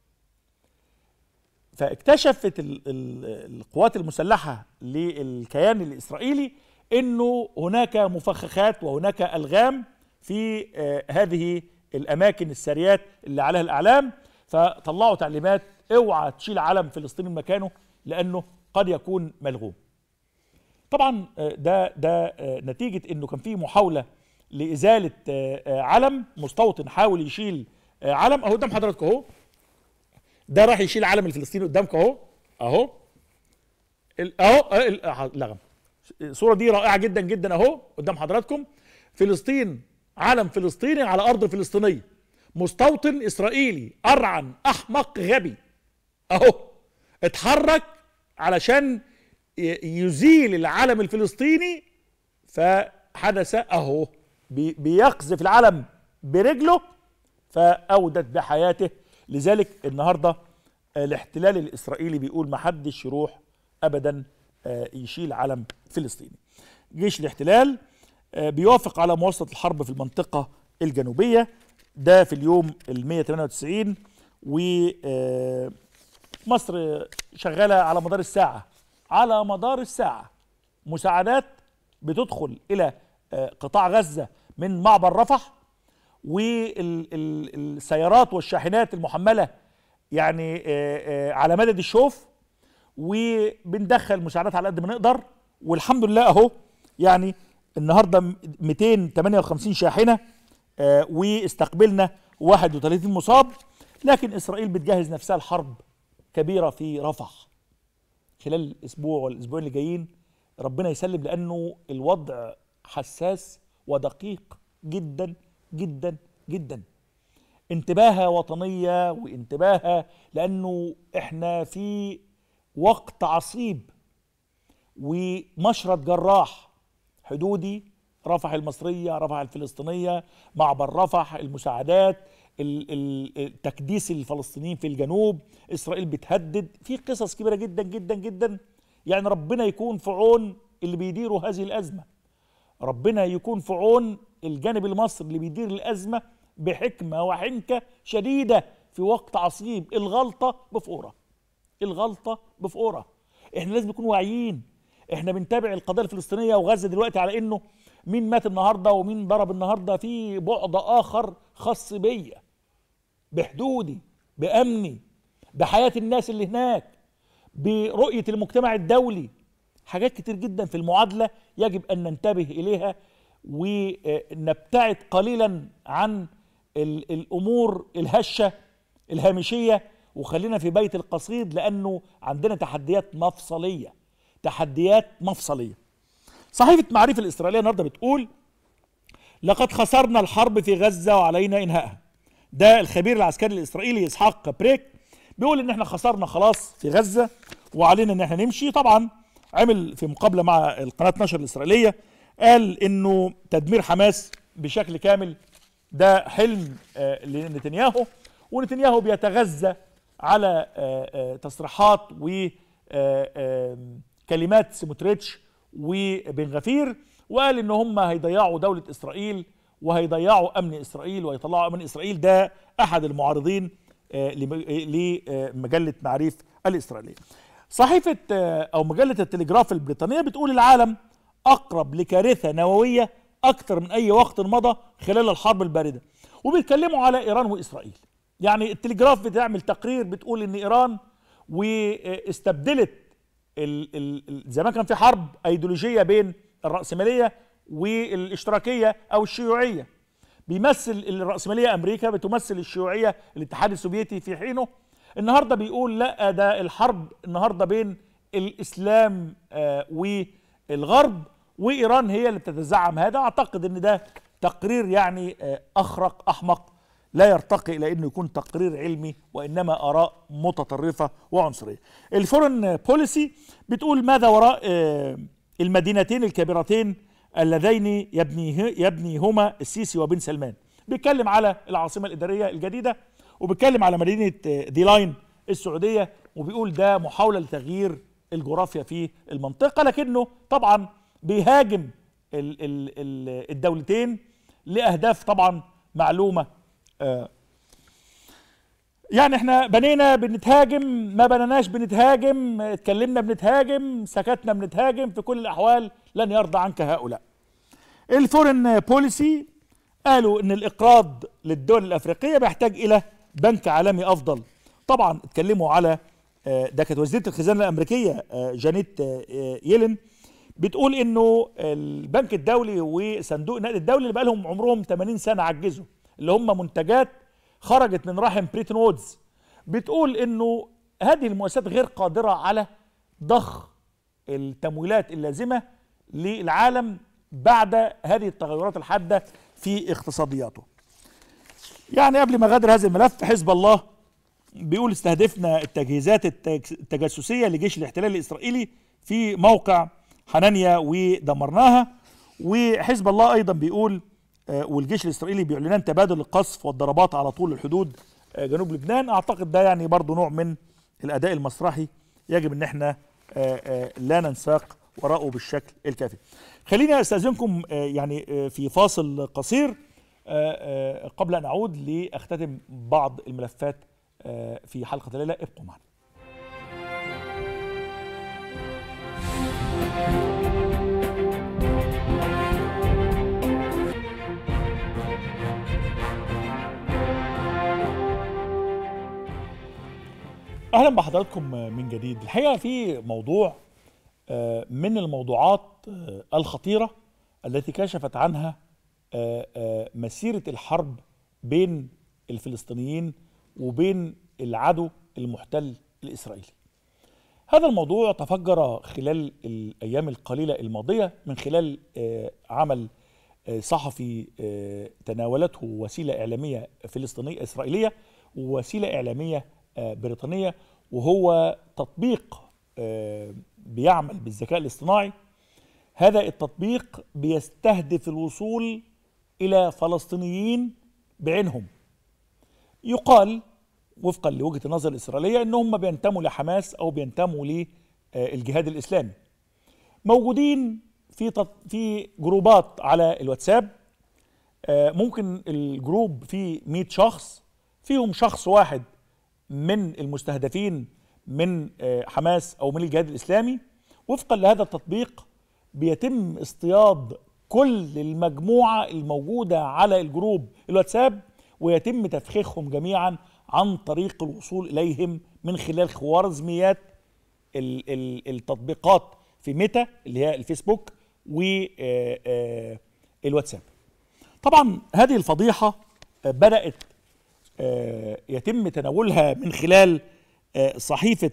فاكتشفت ال- ال- القوات المسلحه للكيان الاسرائيلي انه هناك مفخخات وهناك الغام في آه، هذه الاماكن السريات اللي عليها الاعلام فطلعوا تعليمات اوعى تشيل علم فلسطيني من مكانه لانه قد يكون ملغوم. طبعا آه، ده ده آه، نتيجه انه كان في محاوله لازاله آه، آه، علم مستوطن حاول يشيل آه، علم اهو قدام حضراتكم اهو ده راح يشيل علم الفلسطيني قدامك اهو اهو ال- اهو آه، ال- آه، لغم الصوره دي رائعه جدا جدا اهو قدام حضراتكم فلسطين علم فلسطيني على ارض فلسطينيه مستوطن اسرائيلي ارعن احمق غبي اهو اتحرك علشان ي- يزيل العلم الفلسطيني فحدث اهو بي- بيقذف العلم برجله فاودت بحياته لذلك النهارده الاحتلال الاسرائيلي بيقول ما حدش يروح ابدا آه، يشيل علم فلسطيني جيش الاحتلال آه، بيوافق على مواصله الحرب في المنطقه الجنوبيه ده في اليوم ال 198 ومصر شغاله على مدار الساعه على مدار الساعه مساعدات بتدخل الى آه، قطاع غزه من معبر رفح والسيارات والشاحنات المحمله يعني آه، آه، على مدد الشوف وبندخل مساعدات على قد ما نقدر والحمد لله اهو يعني النهارده 258 شاحنه آه، واستقبلنا 31 مصاب لكن اسرائيل بتجهز نفسها لحرب كبيره في رفح خلال الاسبوع والاسبوعين اللي جايين ربنا يسلم لانه الوضع حساس ودقيق جدا جدا جدا انتباهة وطنية وانتباهة لأنه احنا في وقت عصيب ومشرط جراح حدودي رفح المصرية رفح الفلسطينية معبر رفح المساعدات ال- ال- التكديس الفلسطينيين في الجنوب إسرائيل بتهدد في قصص كبيرة جدا جدا جدا يعني ربنا يكون في عون اللي بيديروا هذه الأزمة ربنا يكون في عون الجانب المصري اللي بيدير الأزمة بحكمة وحنكة شديدة في وقت عصيب الغلطة بفورة الغلطة بفورة احنا لازم نكون واعيين احنا بنتابع القضية الفلسطينية وغزة دلوقتي على انه مين مات النهاردة ومين ضرب النهاردة في بعد اخر خاص بيا بحدودي بأمني بحياة الناس اللي هناك برؤية المجتمع الدولي حاجات كتير جدا في المعادلة يجب أن ننتبه إليها ونبتعد قليلا عن ال- الأمور الهشة الهامشية وخلينا في بيت القصيد لأنه عندنا تحديات مفصلية تحديات مفصلية صحيفة معرفة الإسرائيلية النهاردة بتقول لقد خسرنا الحرب في غزة وعلينا إنهائها ده الخبير العسكري الإسرائيلي إسحاق بريك بيقول إن إحنا خسرنا خلاص في غزة وعلينا إن إحنا نمشي طبعا عمل في مقابلة مع القناة نشر الإسرائيلية قال إنه تدمير حماس بشكل كامل ده حلم آه، لنتنياهو ونتنياهو بيتغذى على آه، آه، تصريحات وكلمات سموتريتش وبن غفير وقال ان هم هيضيعوا دوله اسرائيل وهيضيعوا امن اسرائيل ويطلعوا امن اسرائيل ده احد المعارضين آه، لم- آه، لمجله معاريف الاسرائيليه. صحيفه آه، او مجله التلجراف البريطانيه بتقول العالم اقرب لكارثه نوويه اكثر من اي وقت مضى خلال الحرب البارده وبيتكلموا على ايران واسرائيل. يعني التلجراف بتعمل تقرير بتقول ان ايران واستبدلت ال ال ال- زي ما كان في حرب ايديولوجيه بين الراسماليه والاشتراكيه او الشيوعيه بيمثل الراسماليه امريكا بتمثل الشيوعيه الاتحاد السوفيتي في حينه النهارده بيقول لا ده الحرب النهارده بين الاسلام آه والغرب وايران هي اللي بتتزعم هذا اعتقد ان ده تقرير يعني آه اخرق احمق لا يرتقي الى انه يكون تقرير علمي وانما اراء متطرفه وعنصريه. الفورن بوليسي بتقول ماذا وراء آه، المدينتين الكبيرتين اللذين يبنيه يبنيهما السيسي وبن سلمان. بيتكلم على العاصمه الاداريه الجديده وبيتكلم على مدينه آه، دي لاين السعوديه وبيقول ده محاوله لتغيير الجغرافيا في المنطقه لكنه طبعا بيهاجم ال- ال- ال- الدولتين لاهداف طبعا معلومه آه، يعني احنا بنينا بنتهاجم ما بنيناش بنتهاجم اتكلمنا بنتهاجم سكتنا بنتهاجم في كل الاحوال لن يرضى عنك هؤلاء الفورن بوليسي قالوا ان الاقراض للدول الافريقيه بيحتاج الى بنك عالمي افضل طبعا اتكلموا على آه، ده كانت وزيره الخزانه الامريكيه آه، جانيت آه، آه، يلين بتقول انه البنك الدولي وصندوق النقد الدولي اللي بقى لهم عمرهم 80 سنه عجزوا اللي هم منتجات خرجت من رحم بريتون وودز بتقول انه هذه المؤسسات غير قادره على ضخ التمويلات اللازمه للعالم بعد هذه التغيرات الحاده في اقتصادياته. يعني قبل ما غادر هذا الملف حزب الله بيقول استهدفنا التجهيزات التج- التجسسيه لجيش الاحتلال الاسرائيلي في موقع حنانيا ودمرناها وحزب الله ايضا بيقول آه، والجيش الاسرائيلي بيعلنان تبادل القصف والضربات على طول الحدود آه، جنوب لبنان اعتقد ده يعني برضو نوع من الاداء المسرحي يجب ان احنا آه، آه، لا ننساق وراءه بالشكل الكافي خليني استاذنكم آه، يعني آه، في فاصل قصير آه، آه، قبل ان اعود لاختتم بعض الملفات آه، في حلقه الليله ابقوا معنا اهلا بحضراتكم من جديد الحقيقه في موضوع آه، من الموضوعات آه، الخطيره التي كشفت عنها آه، آه، مسيره الحرب بين الفلسطينيين وبين العدو المحتل الاسرائيلي هذا الموضوع تفجر خلال الايام القليله الماضيه من خلال آه، عمل آه، صحفي آه، تناولته وسيله اعلاميه فلسطينيه اسرائيليه ووسيله اعلاميه آه، بريطانيه وهو تطبيق آه، بيعمل بالذكاء الاصطناعي هذا التطبيق بيستهدف الوصول الى فلسطينيين بعينهم يقال وفقا لوجهه النظر الاسرائيليه ان هم بينتموا لحماس او بينتموا للجهاد الاسلامي موجودين في تط... في جروبات على الواتساب آه، ممكن الجروب فيه 100 شخص فيهم شخص واحد من المستهدفين من آه، حماس او من الجهاد الاسلامي وفقا لهذا التطبيق بيتم اصطياد كل المجموعه الموجوده على الجروب الواتساب ويتم تفخيخهم جميعا عن طريق الوصول اليهم من خلال خوارزميات ال- ال- التطبيقات في ميتا اللي هي الفيسبوك والواتساب طبعا هذه الفضيحه آه، بدات آه، يتم تناولها من خلال آه، صحيفه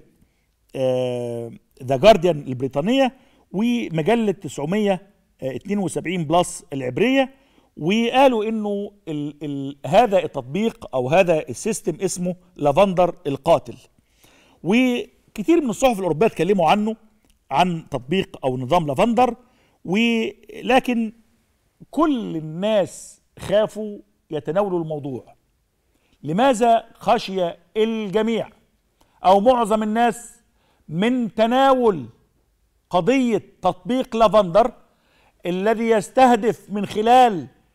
ذا جارديان البريطانيه ومجله 972 بلس العبريه وقالوا انه ال ال هذا التطبيق او هذا السيستم اسمه لافندر القاتل وكثير من الصحف الاوروبيه اتكلموا عنه عن تطبيق او نظام لافندر ولكن كل الناس خافوا يتناولوا الموضوع لماذا خشي الجميع او معظم الناس من تناول قضيه تطبيق لافندر الذي يستهدف من خلال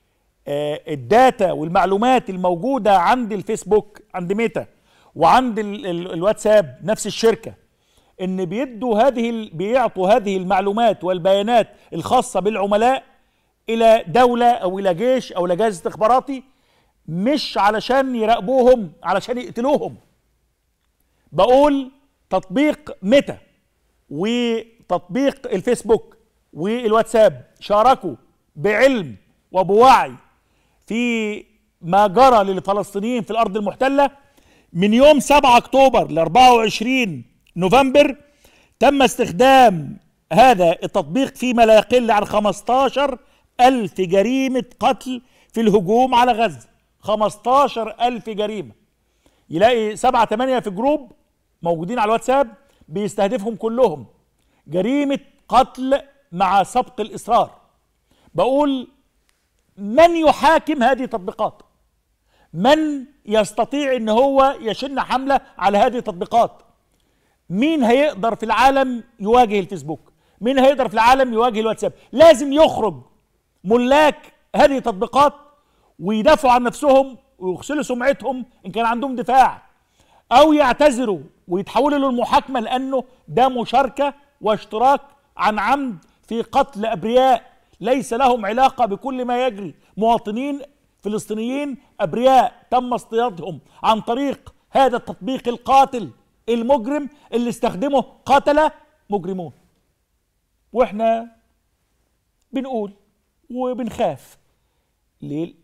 آه، الداتا والمعلومات الموجوده عند الفيسبوك عند ميتا وعند ال- ال- الواتساب نفس الشركه ان بيدوا هذه ال- بيعطوا هذه المعلومات والبيانات الخاصه بالعملاء الى دوله او الى جيش او الى جهاز استخباراتي مش علشان يراقبوهم علشان يقتلوهم بقول تطبيق ميتا وتطبيق الفيسبوك والواتساب شاركوا بعلم وبوعي في ما جرى للفلسطينيين في الارض المحتله من يوم 7 اكتوبر ل 24 نوفمبر تم استخدام هذا التطبيق فيما لا يقل عن 15 ألف جريمة قتل في الهجوم على غزة 15 ألف جريمة يلاقي سبعة تمانية في جروب موجودين على الواتساب بيستهدفهم كلهم جريمة قتل مع سبق الإصرار بقول من يحاكم هذه التطبيقات من يستطيع ان هو يشن حملة على هذه التطبيقات مين هيقدر في العالم يواجه الفيسبوك مين هيقدر في العالم يواجه الواتساب لازم يخرج ملاك هذه التطبيقات ويدافعوا عن نفسهم ويغسلوا سمعتهم ان كان عندهم دفاع او يعتذروا ويتحولوا للمحاكمه لانه ده مشاركه واشتراك عن عمد في قتل ابرياء ليس لهم علاقه بكل ما يجري مواطنين فلسطينيين ابرياء تم اصطيادهم عن طريق هذا التطبيق القاتل المجرم اللي استخدمه قتله مجرمون واحنا بنقول وبنخاف ليه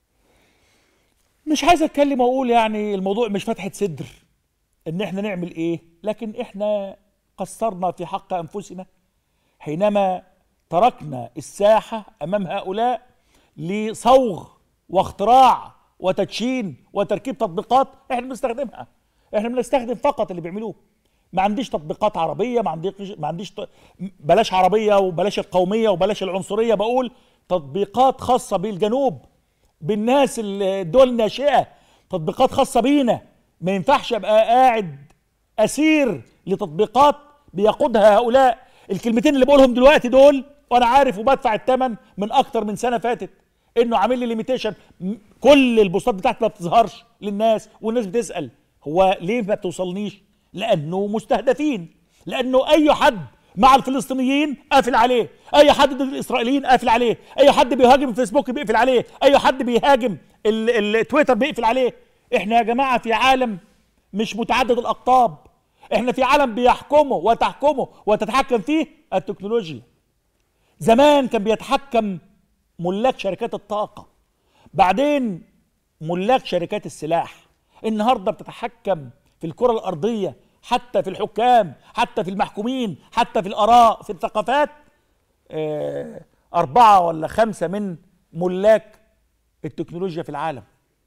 مش عايز اتكلم واقول يعني الموضوع مش فتحه صدر ان احنا نعمل ايه لكن احنا قصرنا في حق انفسنا حينما تركنا الساحه امام هؤلاء لصوغ واختراع وتدشين وتركيب تطبيقات احنا بنستخدمها احنا بنستخدم فقط اللي بيعملوه ما عنديش تطبيقات عربيه ما عنديش ما عنديش ت- بلاش عربيه وبلاش القوميه وبلاش العنصريه بقول تطبيقات خاصه بالجنوب بالناس ال- الدول الناشئه تطبيقات خاصه بينا ما ينفعش ابقى قاعد اسير لتطبيقات بيقودها هؤلاء الكلمتين اللي بقولهم دلوقتي دول وانا عارف وبدفع الثمن من اكتر من سنه فاتت انه عامل لي ليميتيشن كل البوستات بتاعتي ما بتظهرش للناس والناس بتسال هو ليه ما بتوصلنيش لانه مستهدفين لانه اي حد مع الفلسطينيين قافل عليه اي حد ضد الاسرائيليين قافل عليه اي حد بيهاجم الفيسبوك بيقفل عليه اي حد بيهاجم ال- التويتر بيقفل عليه احنا يا جماعه في عالم مش متعدد الاقطاب احنا في عالم بيحكمه وتحكمه وتتحكم فيه التكنولوجيا زمان كان بيتحكم ملاك شركات الطاقه بعدين ملاك شركات السلاح النهارده بتتحكم في الكره الارضيه حتى في الحكام حتى في المحكومين حتى في الاراء في الثقافات آه، اربعه ولا خمسه من ملاك التكنولوجيا في العالم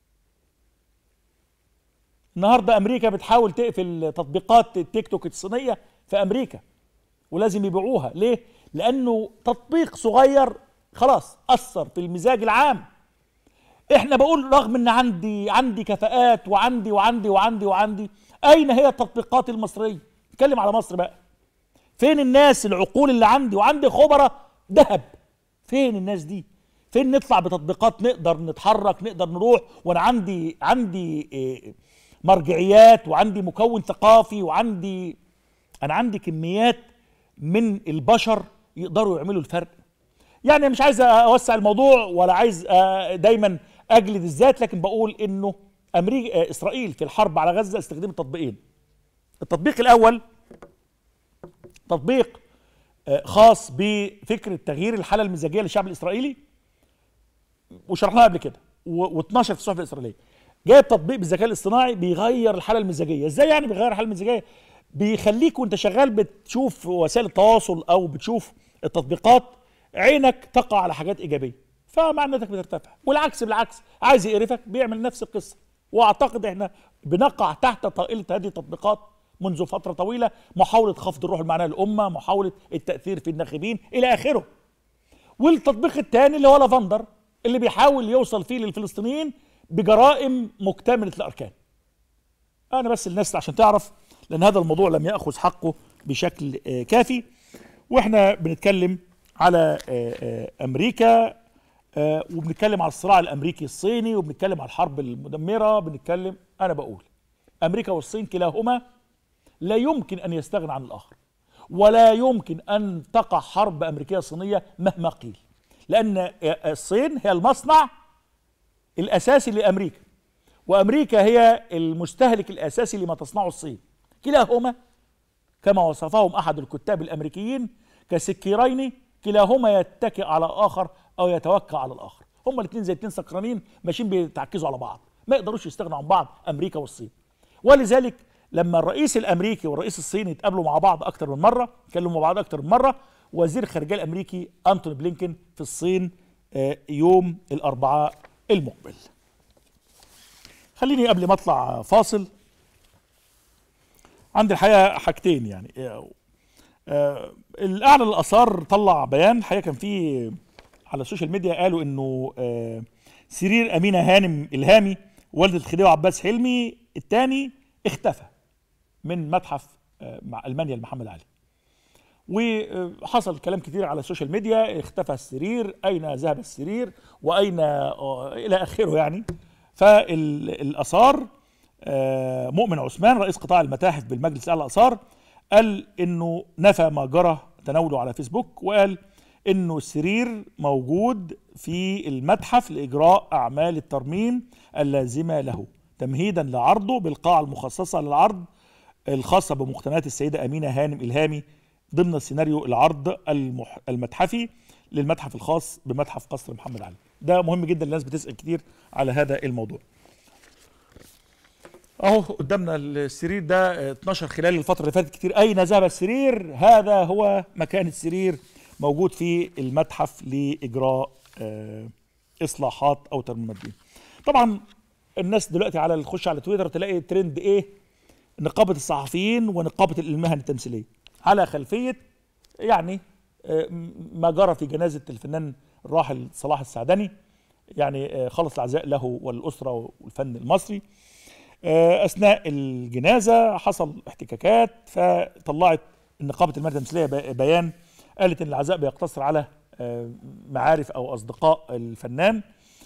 النهارده امريكا بتحاول تقفل تطبيقات التيك توك الصينيه في امريكا ولازم يبيعوها ليه لانه تطبيق صغير خلاص اثر في المزاج العام احنا بقول رغم ان عندي عندي كفاءات وعندي وعندي وعندي وعندي اين هي التطبيقات المصريه نتكلم على مصر بقى فين الناس العقول اللي عندي وعندي خبراء ذهب فين الناس دي فين نطلع بتطبيقات نقدر نتحرك نقدر نروح وانا عندي عندي إيه، مرجعيات وعندي مكون ثقافي وعندي انا عندي كميات من البشر يقدروا يعملوا الفرق يعني مش عايز اوسع الموضوع ولا عايز آه، دايما اجلد الذات لكن بقول انه امريكا آه، اسرائيل في الحرب على غزه استخدمت تطبيقين التطبيق الاول تطبيق آه، خاص بفكره تغيير الحاله المزاجيه للشعب الاسرائيلي وشرحناها قبل كده و12 في الصحف الاسرائيليه جايب تطبيق بالذكاء الاصطناعي بيغير الحاله المزاجيه ازاي يعني بيغير الحاله المزاجيه بيخليك وانت شغال بتشوف وسائل التواصل او بتشوف التطبيقات عينك تقع على حاجات ايجابيه فمعنوياتك بترتفع والعكس بالعكس عايز يقرفك بيعمل نفس القصه واعتقد احنا بنقع تحت طائله هذه التطبيقات منذ فتره طويله محاوله خفض الروح المعنويه للامه محاوله التاثير في الناخبين الى اخره والتطبيق الثاني اللي هو لافندر اللي بيحاول يوصل فيه للفلسطينيين بجرائم مكتمله الاركان انا بس الناس عشان تعرف لان هذا الموضوع لم ياخذ حقه بشكل آه، كافي واحنا بنتكلم على آه، آه، امريكا آه وبنتكلم على الصراع الامريكي الصيني وبنتكلم على الحرب المدمره بنتكلم انا بقول امريكا والصين كلاهما لا يمكن ان يستغنى عن الاخر ولا يمكن ان تقع حرب امريكيه صينيه مهما قيل لان الصين هي المصنع الاساسي لامريكا وامريكا هي المستهلك الاساسي لما تصنعه الصين كلاهما كما وصفهم احد الكتاب الامريكيين كسكيرين كلاهما يتكئ على الاخر او يتوكل على الاخر هما الاثنين زي اثنين سكرانين ماشيين بيتعكزوا على بعض ما يقدروش يستغنوا عن بعض امريكا والصين ولذلك لما الرئيس الامريكي والرئيس الصيني يتقابلوا مع بعض اكتر من مره اتكلموا مع بعض اكتر من مره وزير الخارجيه الامريكي انتوني بلينكن في الصين آه، يوم الاربعاء المقبل خليني قبل ما اطلع فاصل عندي الحقيقه حاجتين يعني آه، آه، الاعلى الاثار طلع بيان الحقيقه كان في على السوشيال ميديا قالوا انه آه، سرير امينه هانم الهامي والده الخديوي عباس حلمي الثاني اختفى من متحف آه، مع المانيا لمحمد علي وحصل كلام كتير على السوشيال ميديا اختفى السرير اين ذهب السرير واين آه، الى اخره يعني فالاثار آه، مؤمن عثمان رئيس قطاع المتاحف بالمجلس الاعلى للاثار قال انه نفى ما جرى تناوله على فيسبوك وقال انه السرير موجود في المتحف لاجراء اعمال الترميم اللازمه له تمهيدا لعرضه بالقاعه المخصصه للعرض الخاصه بمقتنيات السيده امينه هانم الهامي ضمن سيناريو العرض المح... المتحفي للمتحف الخاص بمتحف قصر محمد علي ده مهم جدا الناس بتسال كتير على هذا الموضوع اهو قدامنا السرير ده اتنشر خلال الفتره اللي فاتت كتير اين ذهب السرير هذا هو مكان السرير موجود في المتحف لاجراء آه، اصلاحات او ترميمات دي طبعا الناس دلوقتي على الخش على تويتر تلاقي ترند ايه نقابه الصحفيين ونقابه المهن التمثيليه على خلفيه يعني آه، ما جرى في جنازه الفنان الراحل صلاح السعدني يعني آه، خلص العزاء له والاسره والفن المصري آه، اثناء الجنازه حصل احتكاكات فطلعت نقابه المهن التمثيليه بي- بيان قالت ان العزاء بيقتصر على آه، معارف او اصدقاء الفنان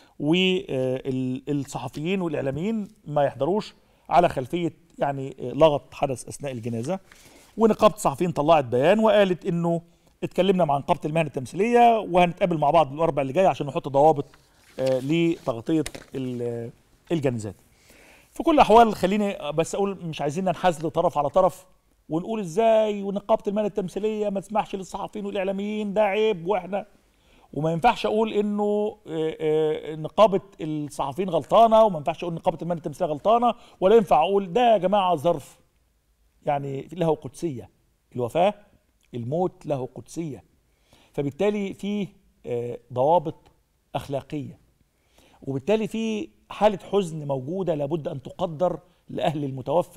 والصحفيين والاعلاميين ما يحضروش على خلفيه يعني آه، لغط حدث اثناء الجنازه ونقابه الصحفيين طلعت بيان وقالت انه اتكلمنا مع نقابه المهن التمثيليه وهنتقابل مع بعض الاربع اللي جاي عشان نحط ضوابط آه، لتغطيه ال- الجنازات في كل الاحوال خليني بس اقول مش عايزين ننحاز لطرف على طرف ونقول ازاي ونقابه المهن التمثيليه ما تسمحش للصحفيين والاعلاميين ده عيب واحنا وما ينفعش اقول انه آه، آه، نقابه الصحفيين غلطانه وما ينفعش اقول نقابه المهن التمثيليه غلطانه ولا ينفع اقول ده يا جماعه ظرف يعني له قدسيه الوفاه الموت له قدسيه فبالتالي فيه آه، ضوابط اخلاقيه وبالتالي في حاله حزن موجوده لابد ان تقدر لاهل المتوفى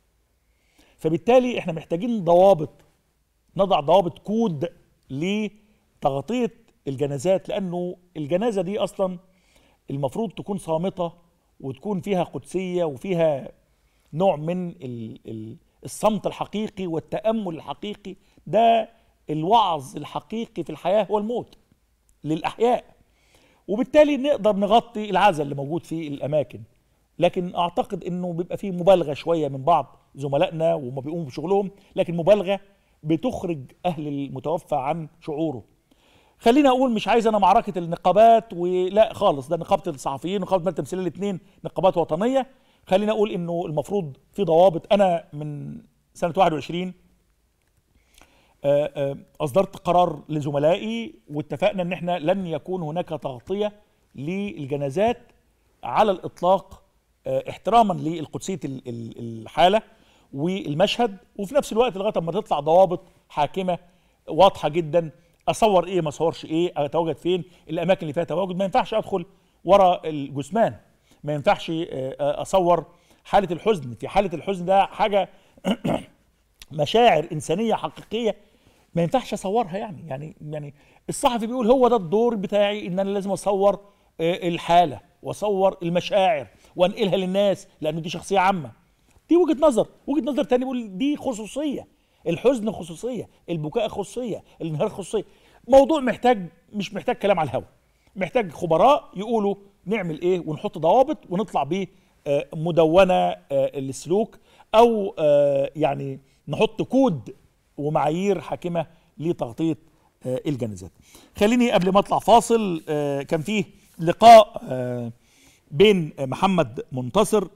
فبالتالي احنا محتاجين ضوابط نضع ضوابط كود لتغطيه الجنازات لانه الجنازه دي اصلا المفروض تكون صامته وتكون فيها قدسيه وفيها نوع من ال- ال- الصمت الحقيقي والتامل الحقيقي ده الوعظ الحقيقي في الحياه والموت للاحياء وبالتالي نقدر نغطي العزل اللي موجود في الاماكن لكن اعتقد انه بيبقى فيه مبالغه شويه من بعض زملائنا وما بيقوموا بشغلهم لكن مبالغه بتخرج اهل المتوفى عن شعوره خليني اقول مش عايز انا معركه النقابات ولا خالص ده نقابه الصحفيين ونقابه المال التمثيليه الاثنين نقابات وطنيه خليني اقول انه المفروض في ضوابط انا من سنه 21 آه، آه، اصدرت قرار لزملائي واتفقنا ان احنا لن يكون هناك تغطيه للجنازات على الاطلاق آه، احتراما للقدسيه ال- ال- الحاله والمشهد وفي نفس الوقت لغايه ما تطلع ضوابط حاكمه واضحه جدا اصور ايه ما اصورش ايه اتواجد فين الاماكن اللي فيها تواجد ما ينفعش ادخل ورا الجثمان ما ينفعش آه، آه، اصور حاله الحزن في حاله الحزن ده حاجه مشاعر انسانيه حقيقيه ما ينفعش اصورها يعني يعني يعني الصحفي بيقول هو ده الدور بتاعي ان انا لازم اصور آه، الحاله واصور المشاعر وانقلها للناس لان دي شخصيه عامه دي وجهه نظر وجهه نظر تاني بيقول دي خصوصيه الحزن خصوصيه البكاء خصوصيه الانهيار خصوصيه موضوع محتاج مش محتاج كلام على الهوا محتاج خبراء يقولوا نعمل ايه ونحط ضوابط ونطلع بيه آه، مدونه آه، للسلوك او آه، يعني نحط كود ومعايير حاكمه لتغطيه آه، الجنازات. خليني قبل ما اطلع فاصل آه، كان فيه لقاء آه، بين محمد منتصر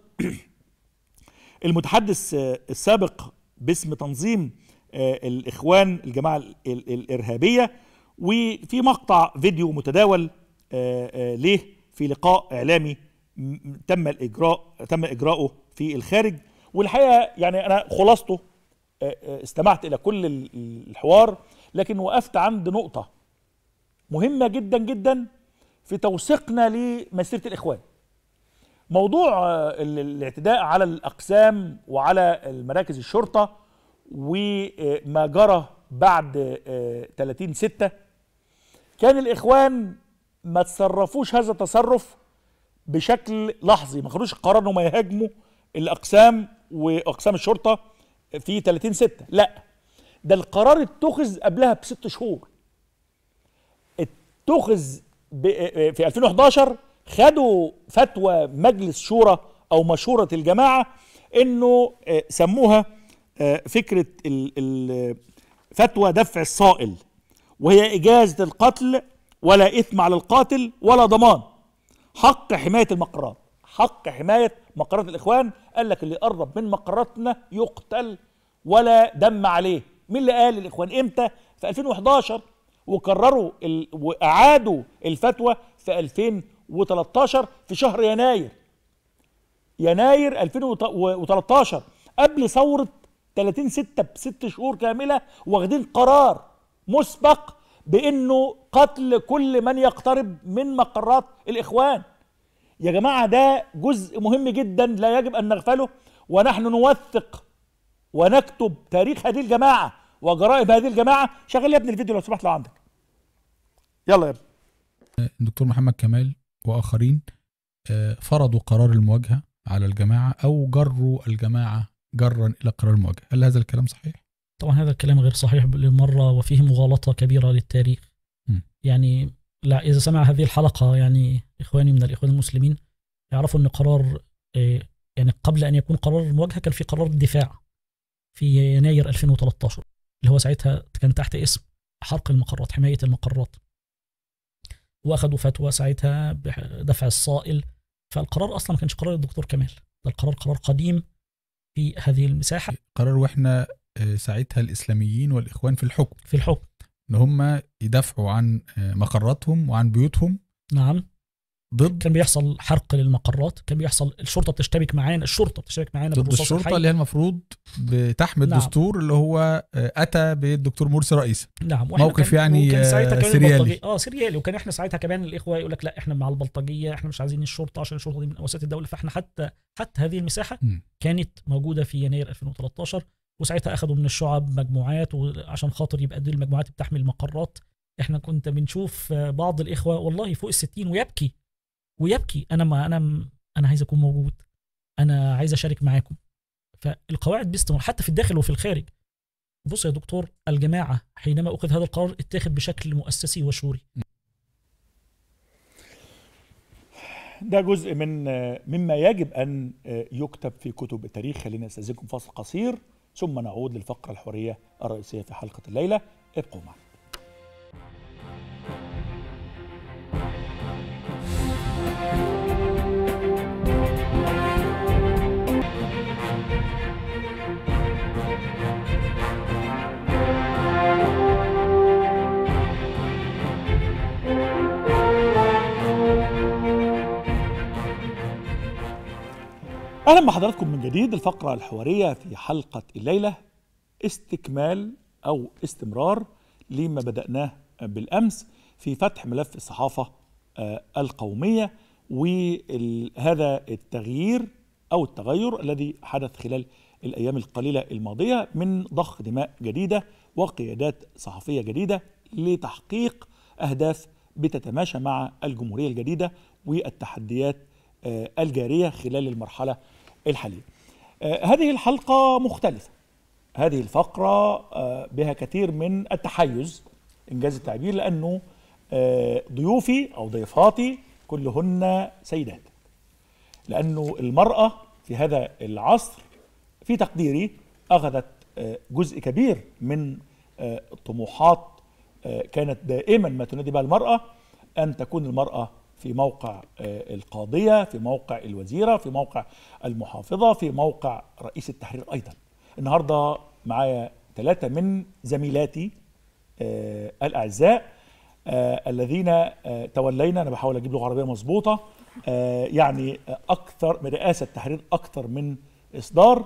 المتحدث آه، السابق باسم تنظيم آه، الاخوان الجماعه ال- ال- الارهابيه وفي مقطع فيديو متداول آه، آه، ليه في لقاء اعلامي م- م- تم الاجراء تم اجراؤه في الخارج والحقيقه يعني انا خلاصته آه، آه، استمعت الى كل ال- الحوار لكن وقفت عند نقطه مهمه جدا جدا في توثيقنا لمسيره الاخوان موضوع آه، ال- الاعتداء على الاقسام وعلى المراكز الشرطه وما جرى بعد آه، 30 6 كان الاخوان ما تصرفوش هذا التصرف بشكل لحظي ما خدوش قرار انهم يهاجموا الاقسام واقسام الشرطه في 30 6 لا ده القرار اتخذ قبلها بست شهور اتخذ ب- في 2011 خدوا فتوى مجلس شورى او مشوره الجماعه انه آه، سموها آه، فكره ال- ال- فتوى دفع الصائل وهي اجازه القتل ولا اثم على القاتل ولا ضمان حق حمايه المقرات حق حمايه مقرات الاخوان قال لك اللي قرب من مقراتنا يقتل ولا دم عليه مين اللي قال الاخوان امتى في 2011 وكرروا ال... واعادوا الفتوى في 2013 في شهر يناير يناير 2013 قبل ثورة 30 6 بست شهور كاملة واخدين قرار مسبق بانه قتل كل من يقترب من مقرات الاخوان يا جماعة ده جزء مهم جدا لا يجب ان نغفله ونحن نوثق ونكتب تاريخ هذه الجماعة وجرائم هذه الجماعة شغل يا ابني الفيديو لو سمحت لو عندك يلا يا ابني الدكتور محمد كمال واخرين آه، فرضوا قرار المواجهه على الجماعه او جروا الجماعه جرا الى قرار المواجهه هل هذا الكلام صحيح طبعا هذا الكلام غير صحيح للمرة وفيه مغالطة كبيرة للتاريخ م. يعني لا إذا سمع هذه الحلقة يعني إخواني من الإخوان المسلمين يعرفوا أن قرار آه، يعني قبل أن يكون قرار المواجهة كان في قرار الدفاع في يناير 2013 اللي هو ساعتها كان تحت اسم حرق المقرات حماية المقرات وأخذوا فتوى ساعتها بدفع الصائل فالقرار أصلا ما كانش قرار الدكتور كمال ده القرار قرار قديم في هذه المساحة قرار واحنا آه، ساعتها الاسلاميين والاخوان في الحكم في الحكم ان هم يدافعوا عن آه، مقراتهم وعن بيوتهم نعم ضد كان بيحصل حرق للمقرات كان بيحصل الشرطه بتشتبك معانا الشرطه بتشتبك معانا ضد بالرصاص الشرطه الحي. اللي هي المفروض بتحمي نعم. الدستور اللي هو آه، اتى بالدكتور مرسي رئيسا نعم وإحنا موقف كان- يعني، وكان ساعتها آه، كمان سريالي. البلطجية- اه سريالي وكان احنا ساعتها كمان الاخوه يقول لك لا احنا مع البلطجيه احنا مش عايزين الشرطه عشان الشرطه دي من اوساط الدوله فاحنا حتى حتى هذه المساحه مم. كانت موجوده في يناير 2013 وساعتها اخذوا من الشعب مجموعات وعشان خاطر يبقى دي المجموعات بتحمي المقرات احنا كنت بنشوف آه، بعض الاخوه والله فوق الستين ويبكي ويبكي انا ما انا م- انا عايز اكون موجود انا عايز اشارك معاكم فالقواعد باستمرار حتى في الداخل وفي الخارج بص يا دكتور الجماعه حينما اخذ هذا القرار اتاخذ بشكل مؤسسي وشوري ده جزء من مما يجب ان يكتب في كتب التاريخ خلينا نستاذنكم فاصل قصير ثم نعود للفقره الحواريه الرئيسيه في حلقه الليله ابقوا معنا اهلا بحضراتكم من جديد الفقره الحواريه في حلقه الليله استكمال او استمرار لما بداناه بالامس في فتح ملف الصحافه آه، القوميه وهذا التغيير او التغير الذي حدث خلال الايام القليله الماضيه من ضخ دماء جديده وقيادات صحفيه جديده لتحقيق اهداف بتتماشى مع الجمهوريه الجديده والتحديات آه، الجاريه خلال المرحله الحاليه. آه، هذه الحلقه مختلفه. هذه الفقره آه، بها كثير من التحيز انجاز التعبير لانه آه، ضيوفي او ضيفاتي كلهن سيدات لانه المراه في هذا العصر في تقديري اخذت آه، جزء كبير من آه، طموحات آه، كانت دائما ما تنادي بها المراه ان تكون المراه في موقع آه، القاضيه في موقع الوزيره في موقع المحافظه في موقع رئيس التحرير ايضا النهارده معايا ثلاثه من زميلاتي آه، الاعزاء آه، الذين آه، تولينا انا بحاول اجيب لغه عربيه مظبوطه آه، يعني آه، اكثر من رئاسه تحرير اكثر من اصدار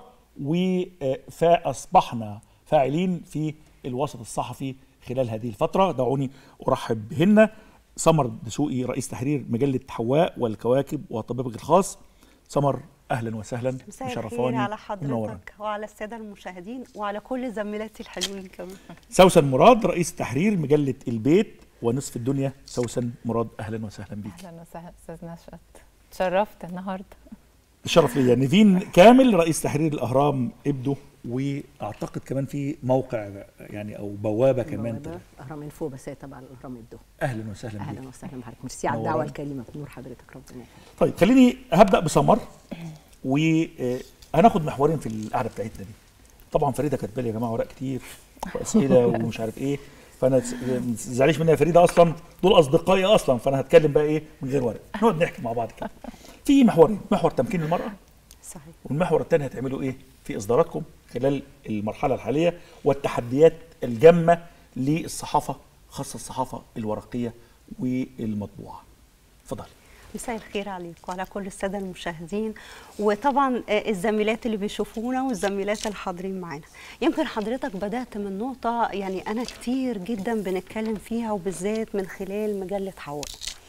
فاصبحنا فاعلين في الوسط الصحفي خلال هذه الفتره دعوني ارحب بهن سمر دسوقي رئيس تحرير مجله حواء والكواكب وطبيبك الخاص سمر اهلا وسهلا مساء الخير مشرفاني على ومنوراني. حضرتك وعلى الساده المشاهدين وعلى كل زميلاتي الحلوين كمان سوسن مراد رئيس تحرير مجله البيت ونصف الدنيا سوسن مراد اهلا وسهلا بيك اهلا وسهلا استاذ نشأت تشرفت النهارده الشرف ليا نيفين كامل رئيس تحرير الاهرام ابدو واعتقد كمان في موقع يعني او بوابه كمان بوابة اهرام انفو بس هي تبع الاهرام الدو اهلا وسهلا بيك اهلا وسهلا بحضرتك ميرسي على نوران. الدعوه الكريمه بنور حضرتك ربنا يخليك طيب خليني هبدا بسمر وهناخد محورين في القعده بتاعتنا دي طبعا فريده كاتبه لي يا جماعه ورق كتير واسئله ومش عارف ايه فانا تس- ما تزعليش مني يا فريده اصلا دول اصدقائي اصلا فانا هتكلم بقى ايه من غير ورق نقعد نحكي مع بعض كده في محورين محور تمكين المراه صحيح والمحور الثاني هتعملوا ايه في اصداراتكم خلال المرحله الحاليه والتحديات الجامه للصحافه خاصه الصحافه الورقيه والمطبوعه اتفضلي مساء الخير عليك وعلى كل الساده المشاهدين وطبعا آه، الزميلات اللي بيشوفونا والزميلات اللي حاضرين معانا يمكن حضرتك بدات من نقطه يعني انا كتير جدا بنتكلم فيها وبالذات من خلال مجله حواء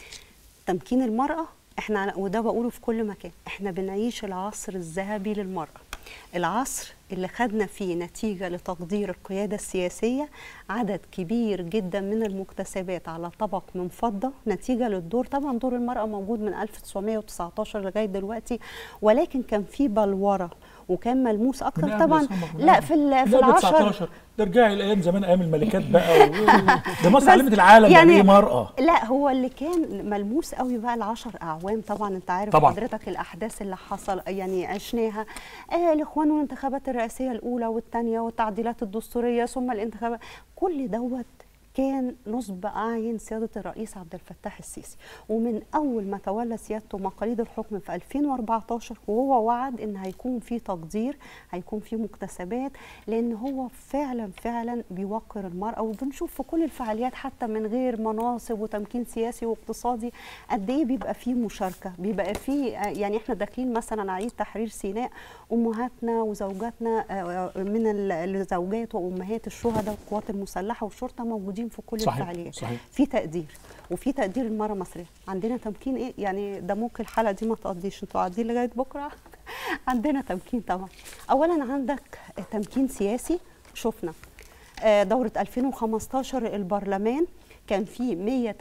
تمكين المرأة احنا وده بقوله في كل مكان احنا بنعيش العصر الذهبي للمرأة العصر اللي خدنا فيه نتيجة لتقدير القيادة السياسية عدد كبير جدا من المكتسبات على طبق من فضة نتيجة للدور طبعا دور المرأة موجود من 1919 لغاية دلوقتي ولكن كان في بلورة وكان ملموس اكتر طبعا لا في ال- في العشر ترجعي لايام زمان ايام الملكات بقى و... ده مصر علمت العالم يعني ايه مراه لا هو اللي كان ملموس قوي بقى العشر اعوام طبعا انت عارف طبعاً. حضرتك الاحداث اللي حصل يعني عشناها آه الاخوان والانتخابات الرئاسيه الاولى والثانيه والتعديلات الدستوريه ثم الانتخابات كل دوت كان نصب اعين سياده الرئيس عبد الفتاح السيسي ومن اول ما تولى سيادته مقاليد الحكم في 2014 وهو وعد ان هيكون في تقدير هيكون في مكتسبات لان هو فعلا فعلا بيوقر المراه وبنشوف في كل الفعاليات حتى من غير مناصب وتمكين سياسي واقتصادي قد ايه بيبقى فيه مشاركه بيبقى فيه آه، يعني احنا داخلين مثلا عيد تحرير سيناء امهاتنا وزوجاتنا آه، من ال- الزوجات وامهات الشهداء والقوات المسلحه والشرطه موجودين في كل صحيح، الفعاليات صحيح. في تقدير وفي تقدير المراه المصريه عندنا تمكين ايه يعني ده ممكن الحلقه دي ما تقضيش انتوا قاعدين لغايه بكره عندنا تمكين طبعا اولا عندك تمكين سياسي شفنا آه، دورة 2015 البرلمان كان فيه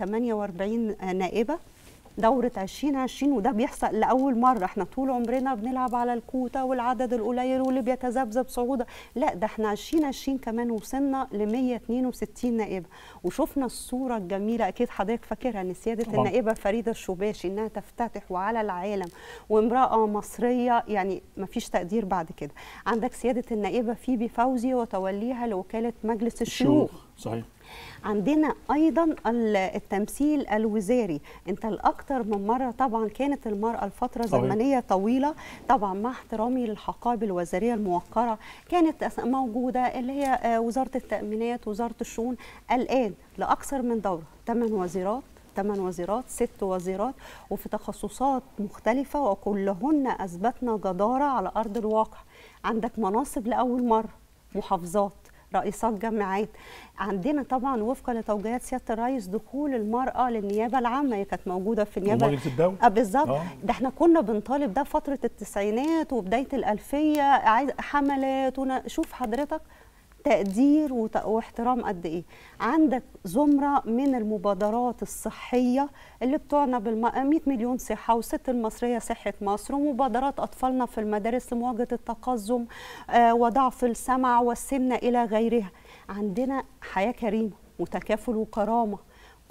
148 نائبة دورة 2020 وده بيحصل لأول مرة احنا طول عمرنا بنلعب على الكوتا والعدد القليل واللي بيتذبذب صعودا لا ده احنا 2020 كمان وصلنا ل 162 نائبة وشفنا الصورة الجميلة أكيد حضرتك فاكرها إن سيادة طبعاً. النائبة فريدة الشباشي إنها تفتتح وعلى العالم وامرأة مصرية يعني ما فيش تقدير بعد كده عندك سيادة النائبة فيبي فوزي وتوليها لوكالة مجلس الشيوخ صحيح عندنا ايضا ال- التمثيل الوزاري انت الاكثر من مره طبعا كانت المراه لفتره صحيح. زمنيه طويله طبعا مع احترامي للحقائب الوزاريه الموقره كانت أس- موجوده اللي هي آه، وزاره التامينات وزاره الشؤون الان لاكثر من دوره ثمان وزيرات ثمان وزيرات ست وزيرات وفي تخصصات مختلفة وكلهن أثبتنا جدارة على أرض الواقع عندك مناصب لأول مرة محافظات رئيسات جامعات عندنا طبعا وفقا لتوجيهات سياده الرئيس دخول المراه للنيابه العامه هي كانت موجوده في النيابه ومجلس الدولة. آه بالظبط آه. ده احنا كنا بنطالب ده فتره التسعينات وبدايه الالفيه عايز حملات ونا- شوف حضرتك تقدير وت- واحترام قد ايه عندك زمره من المبادرات الصحيه اللي بتعنى بال 100 مليون صحه والست المصريه صحه مصر ومبادرات اطفالنا في المدارس لمواجهه التقزم آه، وضعف السمع والسمنه الى غيرها عندنا حياه كريمه وتكافل وكرامه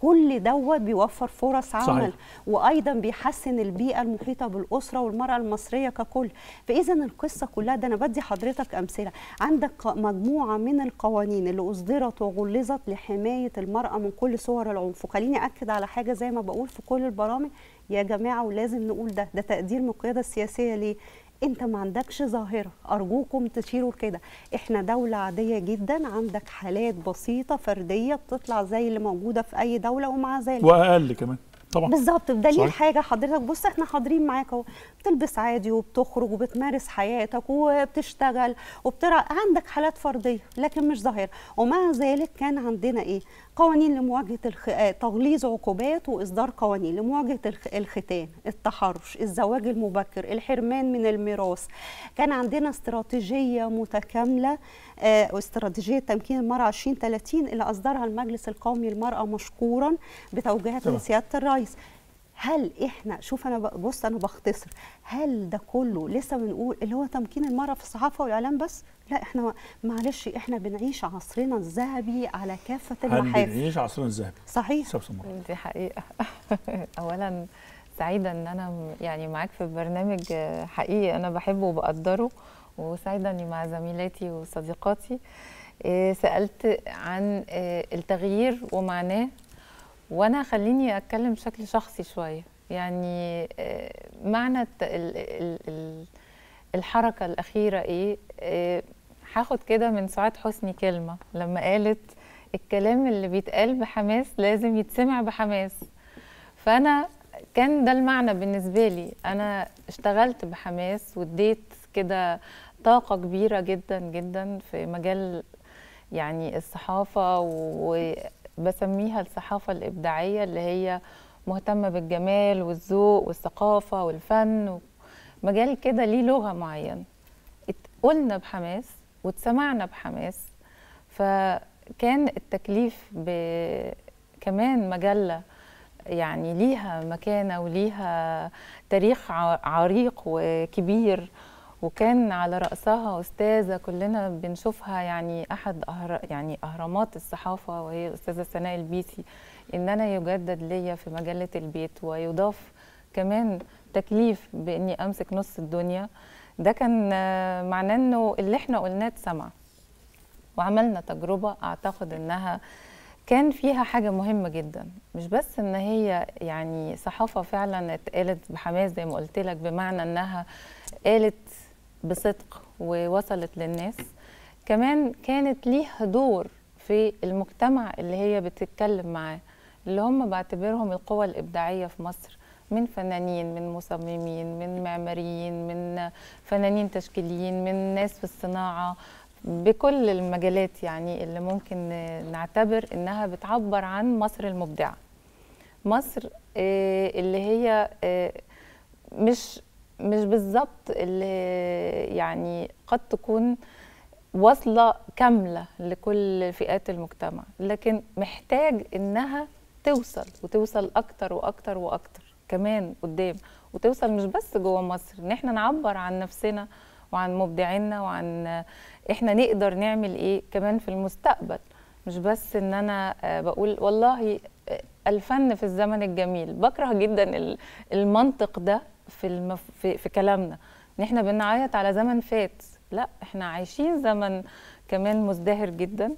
كل دوت بيوفر فرص عمل صحيح. وايضا بيحسن البيئه المحيطه بالاسره والمراه المصريه ككل فاذا القصه كلها ده انا بدي حضرتك امثله عندك مجموعه من القوانين اللي اصدرت وغلظت لحمايه المراه من كل صور العنف وخليني اكد على حاجه زي ما بقول في كل البرامج يا جماعه ولازم نقول ده ده تقدير من القياده السياسيه ليه انت ما عندكش ظاهره ارجوكم تشيروا كده احنا دوله عاديه جدا عندك حالات بسيطه فرديه بتطلع زي اللي موجوده في اي دوله ومع ذلك واقل كمان طبعا بالظبط بدليل صحيح. حاجه حضرتك بص احنا حاضرين معاك اهو بتلبس عادي وبتخرج وبتمارس حياتك وبتشتغل وبترع عندك حالات فرديه لكن مش ظاهره ومع ذلك كان عندنا ايه قوانين لمواجهه الخ... آه، تغليظ عقوبات واصدار قوانين لمواجهه الخ... الختان التحرش الزواج المبكر الحرمان من الميراث كان عندنا استراتيجيه متكامله آه، واستراتيجيه تمكين المراه 2030 اللي اصدرها المجلس القومي للمراه مشكورا بتوجيهات طبعا. من سياده الرئيس هل احنا شوف انا ب- بص انا بختصر هل ده كله لسه بنقول اللي هو تمكين المراه في الصحافه والاعلام بس لا احنا معلش احنا بنعيش عصرنا الذهبي على كافه المحافل هنعيش عصرنا الذهبي صحيح استاذ سمر دي حقيقة أولا سعيدة إن أنا م- يعني معاك في البرنامج آه، حقيقي أنا بحبه وبقدره وسعيدة إني مع زميلاتي وصديقاتي آه، سألت عن آه، التغيير ومعناه وأنا خليني أتكلم بشكل شخصي شوية يعني آه، معنى الت- ال- ال- ال- الحركة الأخيرة إيه آه، هاخد كده من سعاد حسني كلمة لما قالت الكلام اللي بيتقال بحماس لازم يتسمع بحماس فأنا كان ده المعنى بالنسبة لي أنا اشتغلت بحماس واديت كده طاقة كبيرة جدا جدا في مجال يعني الصحافة وبسميها الصحافة الإبداعية اللي هي مهتمة بالجمال والذوق والثقافة والفن مجال كده ليه لغة معينة ات- قلنا بحماس واتسمعنا بحماس فكان التكليف بكمان مجلة يعني ليها مكانة وليها تاريخ ع- عريق وكبير وكان على رأسها أستاذة كلنا بنشوفها يعني أحد أهر يعني أهرامات الصحافة وهي الأستاذة سناء البيسي إن أنا يجدد ليا في مجلة البيت ويضاف كمان تكليف بإني أمسك نص الدنيا ده كان آه، معناه إنه اللي إحنا قلناه اتسمع وعملنا تجربة أعتقد إنها كان فيها حاجة مهمة جدا مش بس إن هي يعني صحافة فعلا اتقالت بحماس زي ما قلت لك بمعنى إنها قالت بصدق ووصلت للناس كمان كانت ليها دور في المجتمع اللي هي بتتكلم معاه اللي هم بعتبرهم القوى الإبداعية في مصر من فنانين من مصممين من معماريين من فنانين تشكيليين من ناس في الصناعة بكل المجالات يعني اللي ممكن نعتبر انها بتعبر عن مصر المبدعه مصر آه، اللي هي آه، مش مش بالظبط اللي يعني قد تكون واصله كامله لكل فئات المجتمع لكن محتاج انها توصل وتوصل اكتر واكتر واكتر كمان قدام وتوصل مش بس جوه مصر ان احنا نعبر عن نفسنا وعن مبدعينا وعن احنا نقدر نعمل ايه كمان في المستقبل مش بس ان انا آه، بقول والله آه، الفن في الزمن الجميل بكره جدا ال- المنطق ده في المف... في, في كلامنا ان احنا بنعيط على زمن فات لا احنا عايشين زمن كمان مزدهر جدا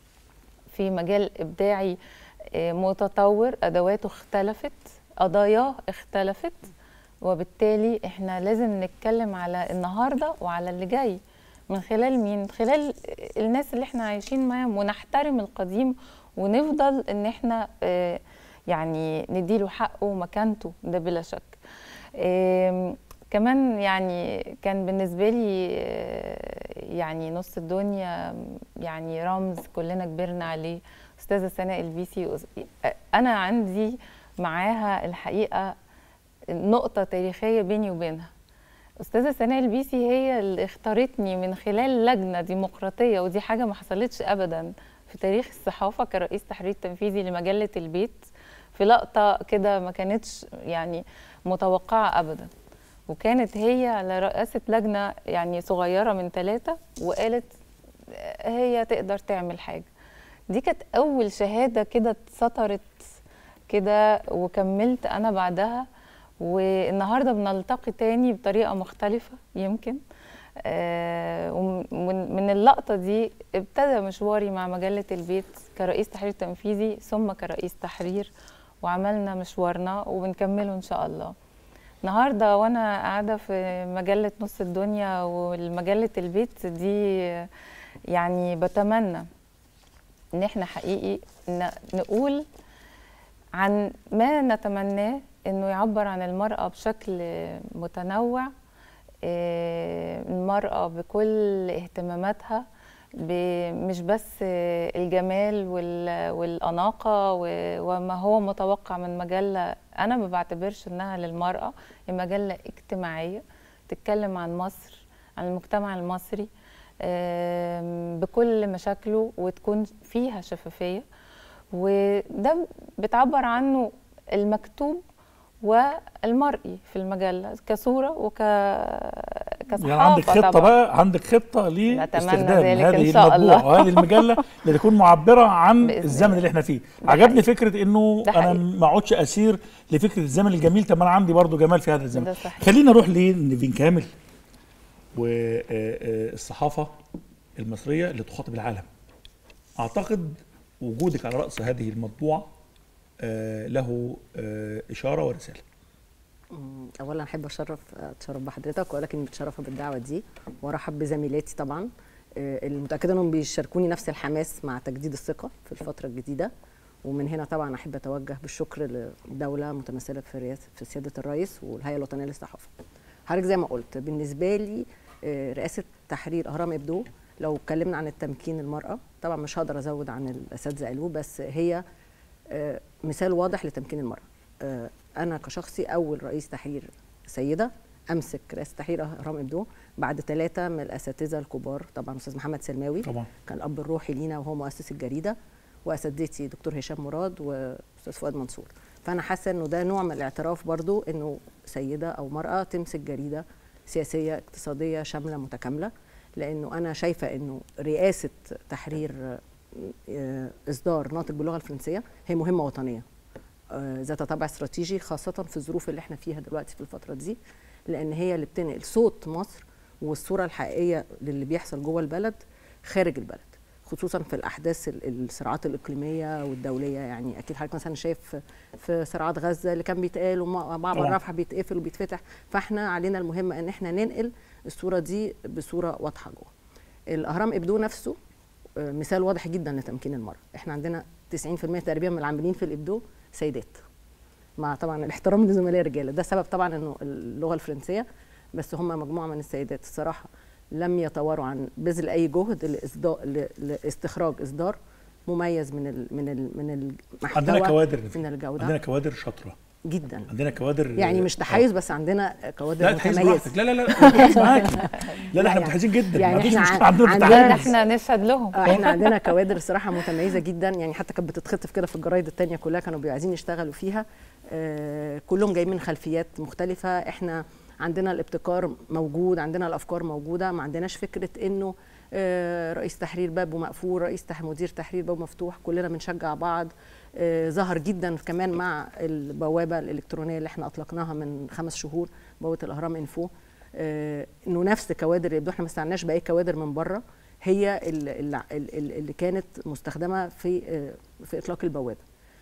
في مجال ابداعي آه، متطور ادواته اختلفت قضاياه اختلفت وبالتالي احنا لازم نتكلم على النهارده وعلى اللي جاي من خلال مين؟ من خلال الناس اللي احنا عايشين معاهم ونحترم القديم ونفضل ان احنا آه، يعني نديله حقه ومكانته ده بلا شك. آم، كمان يعني كان بالنسبة لي آه، يعني نص الدنيا يعني رمز كلنا كبرنا عليه أستاذة سناء البيسي أس- أنا عندي معاها الحقيقة نقطة تاريخية بيني وبينها أستاذة سناء البيسي هي اللي اختارتني من خلال لجنة ديمقراطية ودي حاجة ما حصلتش أبدا في تاريخ الصحافة كرئيس تحرير تنفيذي لمجلة البيت في لقطة كده ما كانتش يعني متوقعة أبدا وكانت هي على رئاسة لجنة يعني صغيرة من ثلاثة وقالت هي تقدر تعمل حاجة دي كانت أول شهادة كده اتسطرت كده وكملت انا بعدها والنهارده بنلتقي تاني بطريقه مختلفه يمكن آه، ومن من اللقطه دي ابتدى مشواري مع مجله البيت كرئيس تحرير تنفيذي ثم كرئيس تحرير وعملنا مشوارنا وبنكمله ان شاء الله النهارده وانا قاعده في مجله نص الدنيا والمجله البيت دي يعني بتمنى ان احنا حقيقي ن- نقول عن ما نتمناه انه يعبر عن المراه بشكل متنوع آه، المراه بكل اهتماماتها ب- مش بس الجمال وال- والأناقة و- وما هو متوقع من مجلة أنا ما بعتبرش إنها للمرأة هي مجلة اجتماعية تتكلم عن مصر عن المجتمع المصري آم، بكل مشاكله وتكون فيها شفافية وده بتعبر عنه المكتوب والمرئي في المجلة كصورة وك كصحافة يعني عندك خطه طبعاً. بقى عندك خطه نتمنى لاستخدام ذلك هذه إن شاء المطبوعه الله. وهذه المجله لتكون معبره عن بإذن الزمن الله. اللي احنا فيه ده عجبني حقيقي. فكره انه ده انا حقيقي. ما اقعدش اسير لفكره الزمن الجميل طب ما انا عندي برضو جمال في هذا الزمن ده صحيح. خلينا نروح لنيفين كامل والصحافه المصريه اللي تخاطب العالم اعتقد وجودك على راس هذه المطبوعه آه، له آه، اشاره ورساله مم، اولا احب اشرف اتشرف بحضرتك واقول لك اني متشرفه بالدعوه دي وارحب بزميلاتي طبعا آه، المتاكده انهم بيشاركوني نفس الحماس مع تجديد الثقه في الفتره الجديده ومن هنا طبعا احب اتوجه بالشكر للدوله متمثله في رئاسه في سياده الرئيس والهيئه الوطنيه للصحافه. حضرتك زي ما قلت بالنسبه لي آه، رئاسه تحرير اهرام ابدو لو اتكلمنا عن التمكين المراه طبعا مش هقدر ازود عن الاساتذه قالوه بس هي آه، مثال واضح لتمكين المراه. آه، انا كشخصي اول رئيس تحرير سيده امسك رئاسه تحرير اهرام ابدو بعد ثلاثه من الاساتذه الكبار طبعا استاذ محمد سلماوي طبعا كان الاب الروحي لينا وهو مؤسس الجريده واساتذتي دكتور هشام مراد واستاذ فؤاد منصور فانا حاسه انه ده نوع من الاعتراف برضو انه سيده او مراه تمسك جريده سياسيه اقتصاديه شامله متكامله لانه انا شايفه انه رئاسه تحرير آه، اصدار ناطق باللغه الفرنسيه هي مهمه وطنيه آه، ذات طابع استراتيجي خاصه في الظروف اللي احنا فيها دلوقتي في الفتره دي لان هي اللي بتنقل صوت مصر والصوره الحقيقيه للي بيحصل جوه البلد خارج البلد خصوصا في الاحداث ال- الصراعات الاقليميه والدوليه يعني اكيد حضرتك مثلا شايف في صراعات غزه اللي كان بيتقال ومعبر طبعاً. رفح بيتقفل وبيتفتح فاحنا علينا المهمه ان احنا ننقل الصوره دي بصوره واضحه جوه الاهرام ابدو نفسه آه، مثال واضح جدا لتمكين المراه احنا عندنا 90% تقريبا من العاملين في الابدو سيدات مع طبعا الاحترام لزملاء الرجاله ده سبب طبعا انه اللغه الفرنسيه بس هم مجموعه من السيدات الصراحه لم يتواروا عن بذل اي جهد لاصدار ل- لاستخراج اصدار مميز من ال من ال من المحتوى عندنا كوادر من الجوده عندنا كوادر شاطره جدا عندنا كوادر يعني مش تحيز بس عندنا كوادر لا تحيز متميزه براحتك لا لا لا تحيز معاكي لا لا احنا يعني- متحيزين جدا يعني ما عنديش إحنا مشكله عن- عندنا عندنا- ده التحيز احنا نشهد لهم آه، احنا عندنا كوادر صراحه متميزه جدا يعني حتى كانت بتتخطف كده في الجرايد التانية كلها كانوا بيبقوا عايزين يشتغلوا فيها آه، كلهم جايين من خلفيات مختلفه احنا عندنا الابتكار موجود عندنا الافكار موجوده ما عندناش فكره انه آه، رئيس تحرير بابه مقفول رئيس تح مدير تحرير بابه مفتوح كلنا بنشجع بعض آه، ظهر جدا كمان مع البوابه الالكترونيه اللي احنا اطلقناها من خمس شهور بوابه الاهرام انفو آه، انه نفس كوادر يبدو احنا ما استعناش باي كوادر من بره هي ال- ال- ال- اللي كانت مستخدمه في آه، في اطلاق البوابه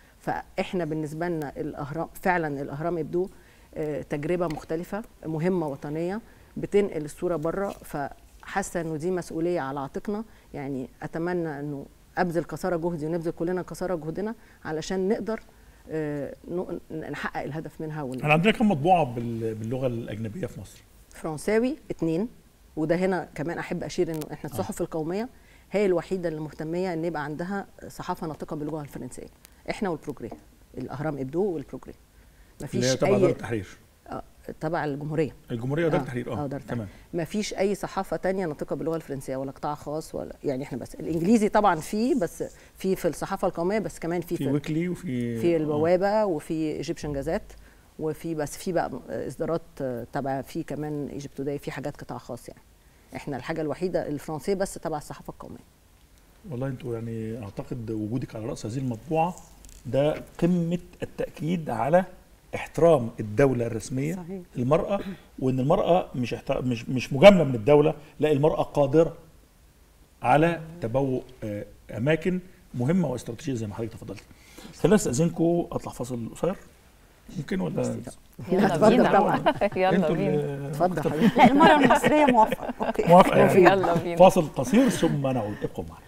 فاحنا بالنسبه لنا الاهرام فعلا الاهرام يبدو آه، تجربه مختلفه مهمه وطنيه بتنقل الصوره بره فحاسه انه دي مسؤوليه على عاتقنا يعني اتمنى انه ابذل قصارى جهدي ونبذل كلنا قصارى جهدنا علشان نقدر آه، ن- نحقق الهدف منها وال- احنا عندنا كم مطبوعه بال- باللغه الاجنبيه في مصر فرنساوي اتنين وده هنا كمان احب اشير انه احنا الصحف القوميه هي الوحيده اللي مهتميه ان يبقى عندها صحافه ناطقه باللغه الفرنسيه احنا والبروجري الاهرام ابدو والبروجري اللي هي مفيش تبع دار اي التحرير آه، تبع الجمهوريه الجمهوريه ودار آه، التحرير آه، اه دار التحرير. تمام مفيش اي صحافه تانية ناطقه باللغه الفرنسيه ولا قطاع خاص ولا يعني احنا بس الانجليزي طبعا فيه بس في في الصحافه القوميه بس كمان في في في, ويكلي وفي في آه. البوابه وفي ايجيبشن جازات وفي بس في بقى اصدارات آه، تبع في كمان ايجيبت توداي في حاجات قطاع خاص يعني احنا الحاجه الوحيده الفرنسيه بس تبع الصحافه القوميه والله انتوا يعني اعتقد وجودك على راس هذه المطبوعه ده قمه التاكيد على احترام الدوله الرسميه صحيح. للمراه وان المراه مش احت... مش مش مجامله من الدوله لا المراه قادره على تبوء آه، اماكن مهمه واستراتيجيه زي ما حضرتك تفضلت خلينا استاذنكم اطلع فاصل قصير ممكن ولا يلا اتفضل بينا طبعا. يلا انتوا بينا اللي- اتفضل حبيبي لا المرأة المصرية موافقة اوكي موافقه يعني يلا بينا فاصل قصير ثم نعود ابقوا معنا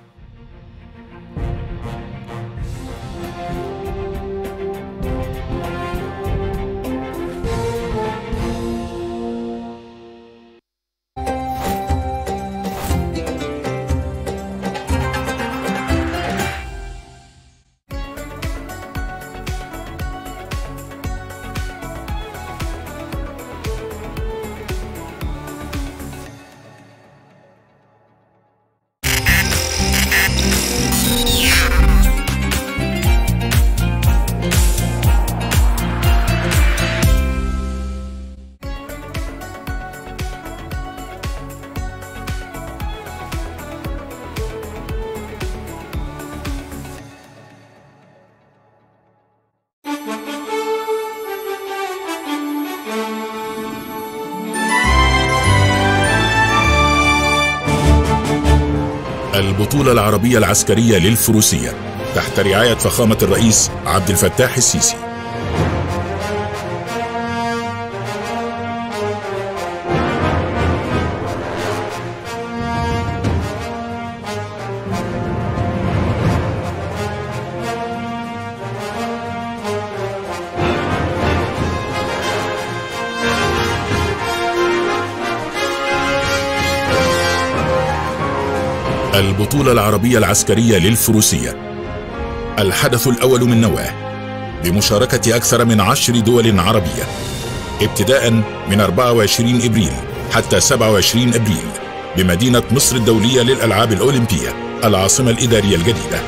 البطولة العربية العسكرية للفروسية تحت رعاية فخامة الرئيس عبد الفتاح السيسي البطولة العربية العسكرية للفروسية الحدث الأول من نواه بمشاركة أكثر من عشر دول عربية ابتداء من 24 إبريل حتى 27 إبريل بمدينة مصر الدولية للألعاب الأولمبية العاصمة الإدارية الجديدة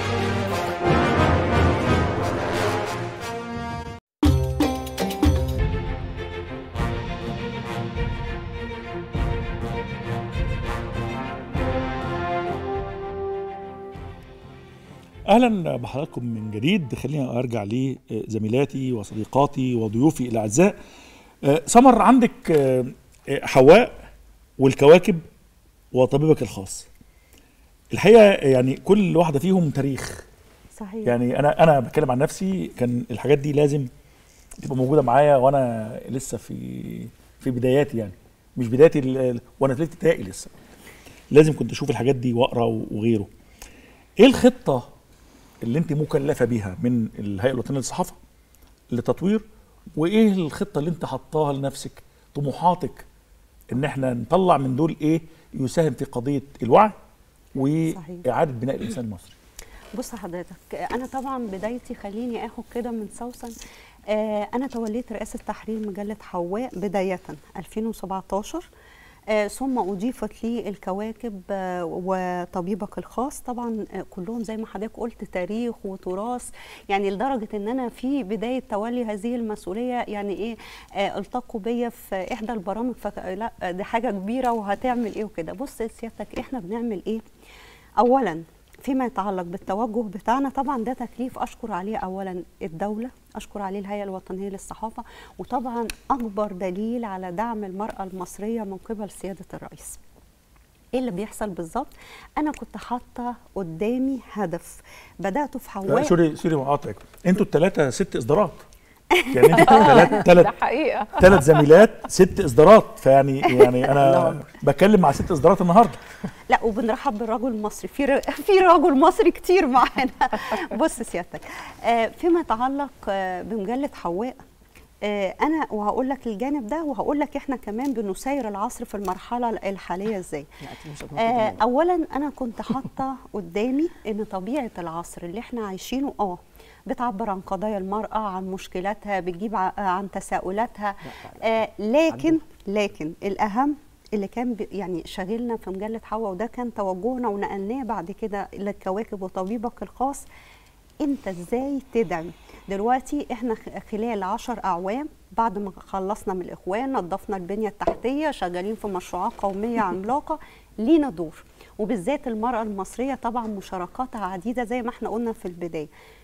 اهلا بحضراتكم من جديد خلينا ارجع لزميلاتي وصديقاتي وضيوفي الاعزاء آه، سمر عندك آه، آه، حواء والكواكب وطبيبك الخاص الحقيقه يعني كل واحده فيهم تاريخ صحيح يعني انا انا بتكلم عن نفسي كان الحاجات دي لازم تبقى موجوده معايا وانا لسه في في بداياتي يعني مش بدايتي ال- ال- وانا في ابتدائي لسه لازم كنت اشوف الحاجات دي واقرا وغيره ايه الخطه اللي انت مكلفه بيها من الهيئه الوطنيه للصحافه لتطوير وايه الخطه اللي انت حطاها لنفسك طموحاتك ان احنا نطلع من دول ايه يساهم في قضيه الوعي واعاده بناء الانسان المصري بص حضرتك انا طبعا بدايتي خليني اخد كده من سوسن آه، انا توليت رئاسه تحرير مجله حواء بدايه 2017 آه، ثم اضيفت لي الكواكب آه، وطبيبك الخاص طبعا آه، كلهم زي ما حضرتك قلت تاريخ وتراث يعني لدرجه ان انا في بدايه تولي هذه المسؤوليه يعني ايه آه، التقوا بيا في احدى البرامج فك... لا دي حاجه كبيره وهتعمل ايه وكده بص سيادتك احنا بنعمل ايه اولا فيما يتعلق بالتوجه بتاعنا طبعا ده تكليف اشكر عليه اولا الدوله اشكر عليه الهيئه الوطنيه للصحافه وطبعا اكبر دليل على دعم المراه المصريه من قبل سياده الرئيس ايه اللي بيحصل بالظبط انا كنت حاطه قدامي هدف بدات في لا حواء سوري سوري مقاطعك انتوا الثلاثه ست اصدارات يعني انتوا ثلاث ده ثلاث حقيقه ثلاث زميلات ست اصدارات فيعني يعني الله انا أكبر. بتكلم مع ست اصدارات النهارده لا وبنرحب بالرجل المصري في ر... في رجل مصري كتير معانا بص سيادتك آه، فيما يتعلق آه، بمجله حواء آه، انا وهقول لك الجانب ده وهقول لك احنا كمان بنسير العصر في المرحله الحاليه ازاي لا، أكيد مش هتنطق آه، منك. اولا انا كنت حاطه قدامي ان طبيعه العصر اللي احنا عايشينه اه بتعبر عن قضايا المراه عن مشكلاتها بتجيب ع- عن تساؤلاتها آه لكن لكن الاهم اللي كان بي- يعني شاغلنا في مجله حواء وده كان توجهنا ونقلناه بعد كده للكواكب وطبيبك الخاص انت ازاي تدعم دلوقتي احنا خ- خلال عشر اعوام بعد ما خلصنا من الاخوان نظفنا البنيه التحتيه شغالين في مشروعات قوميه عملاقه لينا دور وبالذات المراه المصريه طبعا مشاركاتها عديده زي ما احنا قلنا في البدايه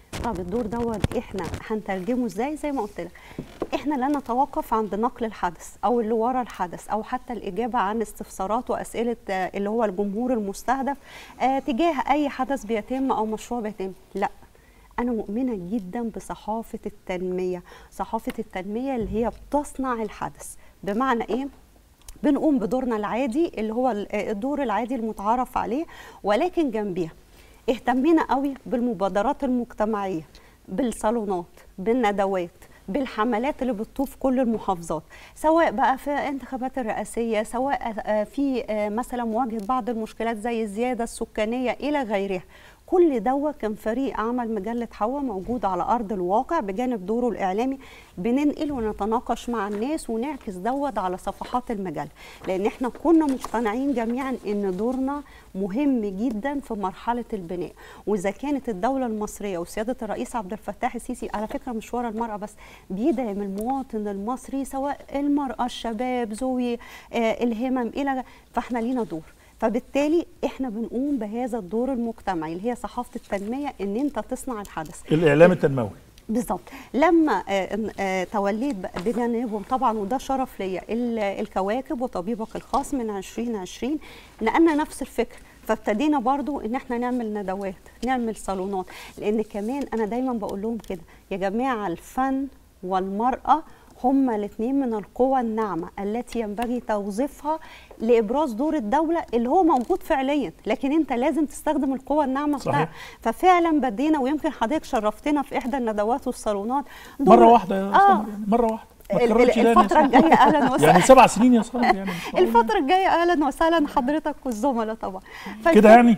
طب الدور دوت احنا هنترجمه ازاي زي ما قلت لك احنا لا نتوقف عند نقل الحدث او اللي ورا الحدث او حتى الاجابه عن استفسارات واسئله آه، اللي هو الجمهور المستهدف آه، تجاه اي حدث بيتم او مشروع بيتم لا أنا مؤمنة جدا بصحافة التنمية صحافة التنمية اللي هي بتصنع الحدث بمعنى إيه؟ بنقوم بدورنا العادي اللي هو ال- الدور العادي المتعارف عليه ولكن جنبيها اهتمينا قوي بالمبادرات المجتمعية بالصالونات بالندوات بالحملات اللي بتطوف كل المحافظات سواء بقى في انتخابات الرئاسية سواء آه، في آه، مثلا مواجهة بعض المشكلات زي الزيادة السكانية إلى غيرها كل دوت كان فريق عمل مجلة حوا موجود على أرض الواقع بجانب دوره الإعلامي بننقل ونتناقش مع الناس ونعكس دوت على صفحات المجلة لأن احنا كنا مقتنعين جميعا إن دورنا مهم جدا في مرحلة البناء وإذا كانت الدولة المصرية وسيادة الرئيس عبد الفتاح السيسي على فكرة مش ورا المرأة بس بيدعم المواطن المصري سواء المرأة الشباب ذوي آه الهمم إلى فاحنا لينا دور فبالتالي احنا بنقوم بهذا الدور المجتمعي اللي هي صحافه التنميه ان انت تصنع الحدث الاعلام التنموي بالظبط لما آه، آه، توليت بقى بجانبهم طبعا وده شرف ليا ال- الكواكب وطبيبك الخاص من 2020 نقلنا نفس الفكر فابتدينا برضو ان احنا نعمل ندوات نعمل صالونات لان كمان انا دايما بقول لهم كده يا جماعه الفن والمراه هما الاثنين من القوى الناعمه التي ينبغي توظيفها لابراز دور الدوله اللي هو موجود فعليا لكن انت لازم تستخدم القوى الناعمه صحيح. بتاعتك ففعلا بدينا ويمكن حضرتك شرفتنا في احدى الندوات والصالونات دور- مره واحده يا اه سمر يعني مره واحده ما ال- تكررش ال- تاني يا الفتره سمر. الجايه اهلا وسهلا يعني سبع سنين يا سمر يعني مش معقول. الفتره الجايه اهلا وسهلا حضرتك والزملاء طبعا كده يعني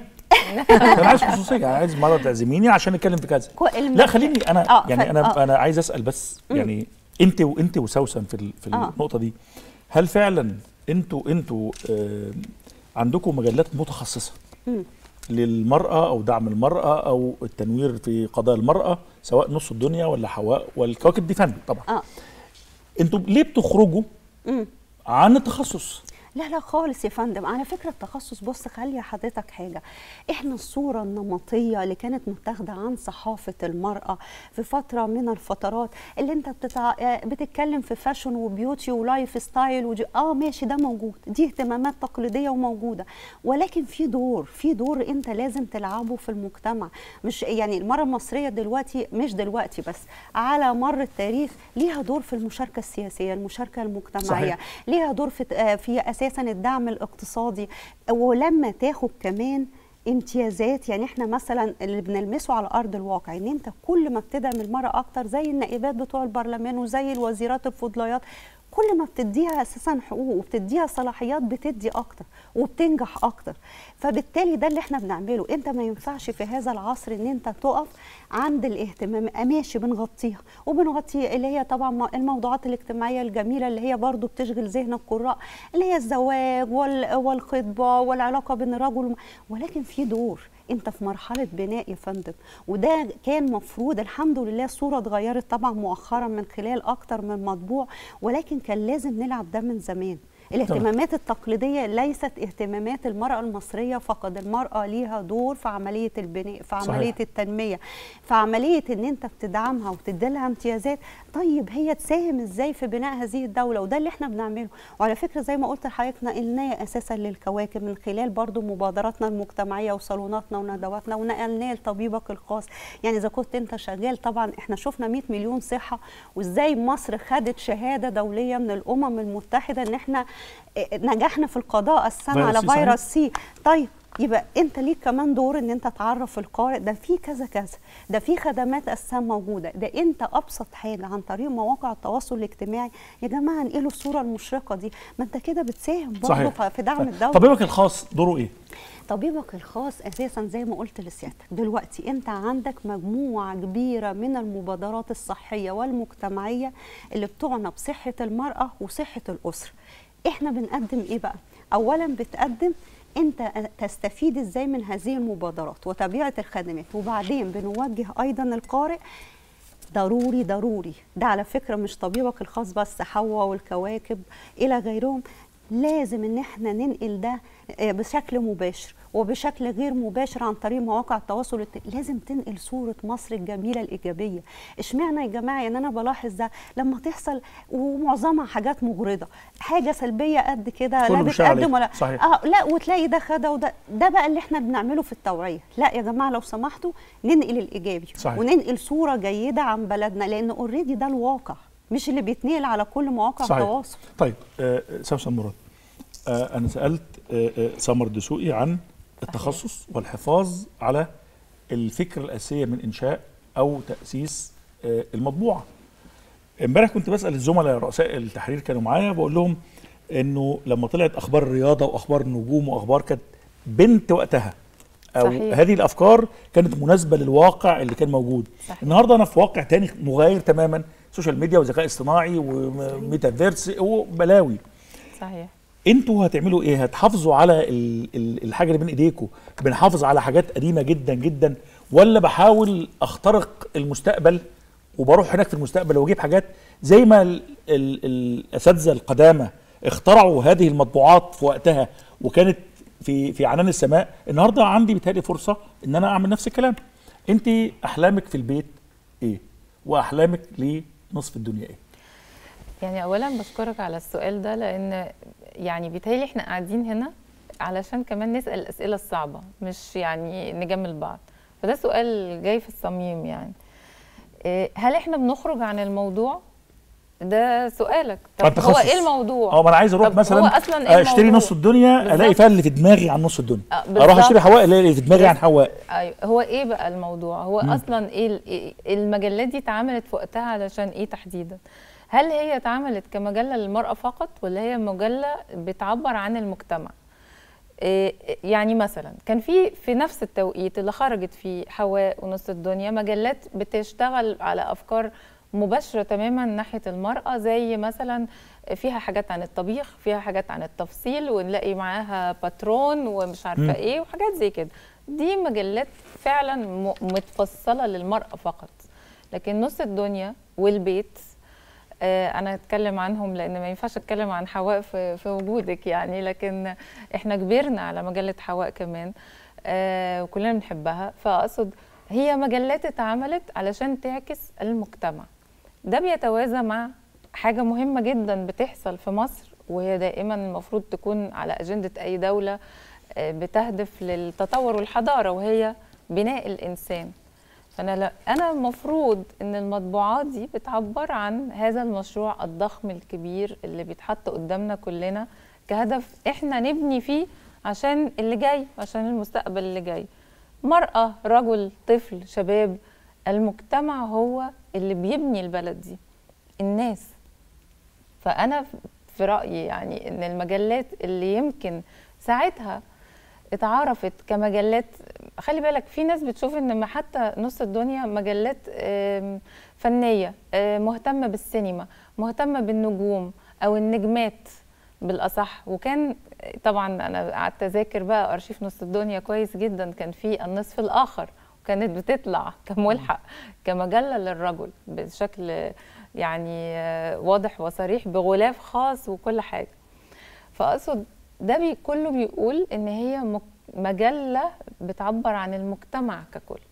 انا عايز خصوصيه يعني عايز مره تعزميني عشان نتكلم في كذا كو- الم- لا خليني انا آه، يعني ف- انا آه. انا عايز اسال بس يعني انت وانت وسوسن في ال- في آه. النقطه دي هل فعلا انتوا انتوا آه عندكم مجلات متخصصه مم. للمراه او دعم المراه او التنوير في قضايا المراه سواء نص الدنيا ولا حواء والكواكب دي فن طبعا اه انتوا ليه بتخرجوا مم. عن التخصص لا لا خالص يا فندم على فكره التخصص بص خلي حضرتك حاجه احنا الصوره النمطيه اللي كانت متاخده عن صحافه المراه في فتره من الفترات اللي انت بتتع... آه، بتتكلم في فاشن وبيوتي ولايف ستايل وجي... اه ماشي ده موجود دي اهتمامات تقليديه وموجوده ولكن في دور في دور انت لازم تلعبه في المجتمع مش يعني المراه المصريه دلوقتي مش دلوقتي بس على مر التاريخ ليها دور في المشاركه السياسيه المشاركه المجتمعيه صحيح. ليها دور في آه، في اساسا الدعم الاقتصادي ولما تاخد كمان امتيازات يعني احنا مثلا اللي بنلمسه على ارض الواقع ان انت كل ما بتدعم المراه اكتر زي النائبات بتوع البرلمان وزي الوزيرات الفضليات كل ما بتديها اساسا حقوق وبتديها صلاحيات بتدي اكتر وبتنجح اكتر فبالتالي ده اللي احنا بنعمله انت ما ينفعش في هذا العصر ان انت تقف عند الاهتمام آه ماشي بنغطيها وبنغطي اللي هي طبعا م- الموضوعات الاجتماعيه الجميله اللي هي برضو بتشغل ذهن القراء اللي هي الزواج وال- والخطبه والعلاقه بين الرجل والم- ولكن في دور انت في مرحله بناء يا فندم وده كان مفروض الحمد لله الصوره اتغيرت طبعا مؤخرا من خلال اكتر من مطبوع ولكن كان لازم نلعب ده من زمان الاهتمامات التقليدية ليست اهتمامات المرأة المصرية فقط المرأة ليها دور في عملية البناء في عملية صحيح. التنمية في عملية ان انت بتدعمها وتديلها امتيازات طيب هي تساهم ازاي في بناء هذه الدولة وده اللي احنا بنعمله وعلى فكرة زي ما قلت لحضرتك نقلناه اساسا للكواكب من خلال برضو مبادراتنا المجتمعية وصالوناتنا وندواتنا ونقلناه لطبيبك الخاص يعني اذا كنت انت شغال طبعا احنا شفنا 100 مليون صحة وازاي مصر خدت شهادة دولية من الامم المتحدة ان احنا اه، نجحنا في القضاء السنة فيروس على سي صحيح. فيروس سي طيب يبقى انت ليك كمان دور ان انت تعرف القارئ ده في كذا كذا ده في خدمات اساسا موجوده ده انت ابسط حاجه عن طريق مواقع التواصل الاجتماعي يا جماعه انقلوا الصوره المشرقه دي ما انت كده بتساهم برضه صحيح في دعم صحيح. الدوله طبيبك الخاص دوره ايه؟ طبيبك الخاص اساسا زي ما قلت لسيادتك دلوقتي انت عندك مجموعه كبيره من المبادرات الصحيه والمجتمعيه اللي بتعنى بصحه المراه وصحه الاسره احنا بنقدم ايه بقى اولا بتقدم انت تستفيد ازاي من هذه المبادرات وطبيعه الخدمات وبعدين بنوجه ايضا القارئ ضروري ضروري ده على فكره مش طبيبك الخاص بس حواء والكواكب الى غيرهم لازم ان احنا ننقل ده آه، بشكل مباشر وبشكل غير مباشر عن طريق مواقع التواصل الت... لازم تنقل صوره مصر الجميله الايجابيه اشمعنى يا جماعه يعني انا بلاحظ ده لما تحصل ومعظمها حاجات مغرضه حاجه سلبيه قد كده كله لا بيشتغل عليها. بتقدم ولا صحيح. اه لا وتلاقي ده خده وده ده بقى اللي احنا بنعمله في التوعيه لا يا جماعه لو سمحتوا ننقل الايجابي صحيح. وننقل صوره جيده عن بلدنا لان اوريدي ده الواقع مش اللي بيتنقل على كل مواقع صحيح. التواصل طيب آه، سوسن مراد آه، انا سالت آه، آه، سمر دسوقي عن التخصص والحفاظ على الفكره الاساسيه من انشاء او تاسيس آه، المطبوعه امبارح كنت بسال الزملاء رؤساء التحرير كانوا معايا بقول لهم انه لما طلعت اخبار الرياضه واخبار النجوم واخبار كانت بنت وقتها او صحيح. هذه الافكار كانت مناسبه للواقع اللي كان موجود صحيح. النهارده انا في واقع تاني مغاير تماما سوشيال ميديا وذكاء اصطناعي وميتافيرس وبلاوي صحيح انتوا هتعملوا ايه هتحافظوا على ال- ال- الحاجه اللي بين ايديكم بنحافظ على حاجات قديمه جدا جدا ولا بحاول اخترق المستقبل وبروح هناك في المستقبل واجيب حاجات زي ما ال- ال- الاساتذه القدامى اخترعوا هذه المطبوعات في وقتها وكانت في في عنان السماء النهارده عندي بتهيألي فرصه ان انا اعمل نفس الكلام انت احلامك في البيت ايه واحلامك لنصف الدنيا ايه يعني اولا بشكرك على السؤال ده لان يعني بيتهيألي احنا قاعدين هنا علشان كمان نسال الاسئله الصعبه مش يعني نجامل بعض فده سؤال جاي في الصميم يعني إيه، هل احنا بنخرج عن الموضوع ده سؤالك طب هو التخصص. ايه الموضوع اه ما انا عايز اروح طب مثلا هو اصلا ايه اشتري الموضوع؟ نص الدنيا الاقي بالظبط. فيها اللي في دماغي عن نص الدنيا آه، اروح بالظبط. اشتري حواء الاقي اللي في دماغي عن حواء ايوه هو ايه بقى الموضوع هو مم. اصلا ايه ال- إيه- المجلات دي اتعملت في وقتها علشان ايه تحديدا هل هي اتعملت كمجله للمراه فقط ولا هي مجله بتعبر عن المجتمع إيه يعني مثلا كان في في نفس التوقيت اللي خرجت فيه حواء ونص الدنيا مجلات بتشتغل على افكار مباشره تماما ناحيه المراه زي مثلا فيها حاجات عن الطبيخ فيها حاجات عن التفصيل ونلاقي معاها باترون ومش مم. عارفه ايه وحاجات زي كده دي مجلات فعلا م- متفصله للمراه فقط لكن نص الدنيا والبيت آه، انا هتكلم عنهم لان ما ينفعش اتكلم عن حواء في, في وجودك يعني لكن احنا كبرنا على مجله حواء كمان آه، وكلنا بنحبها فاقصد هي مجلات اتعملت علشان تعكس المجتمع ده بيتوازى مع حاجه مهمه جدا بتحصل في مصر وهي دائما المفروض تكون على اجنده اي دوله آه، بتهدف للتطور والحضاره وهي بناء الانسان فانا لا انا المفروض ان المطبوعات دي بتعبر عن هذا المشروع الضخم الكبير اللي بيتحط قدامنا كلنا كهدف احنا نبني فيه عشان اللي جاي عشان المستقبل اللي جاي مرأة رجل طفل شباب المجتمع هو اللي بيبني البلد دي الناس فأنا في رأيي يعني إن المجلات اللي يمكن ساعتها اتعرفت كمجلات خلي بالك في ناس بتشوف ان ما حتى نص الدنيا مجلات آم، فنيه آم، مهتمه بالسينما مهتمه بالنجوم او النجمات بالاصح وكان طبعا انا قعدت اذاكر بقى ارشيف نص الدنيا كويس جدا كان في النصف الاخر وكانت بتطلع كملحق كمجله للرجل بشكل يعني آه، واضح وصريح بغلاف خاص وكل حاجه فاقصد ده بي كله بيقول ان هي مك- مجله بتعبر عن المجتمع ككل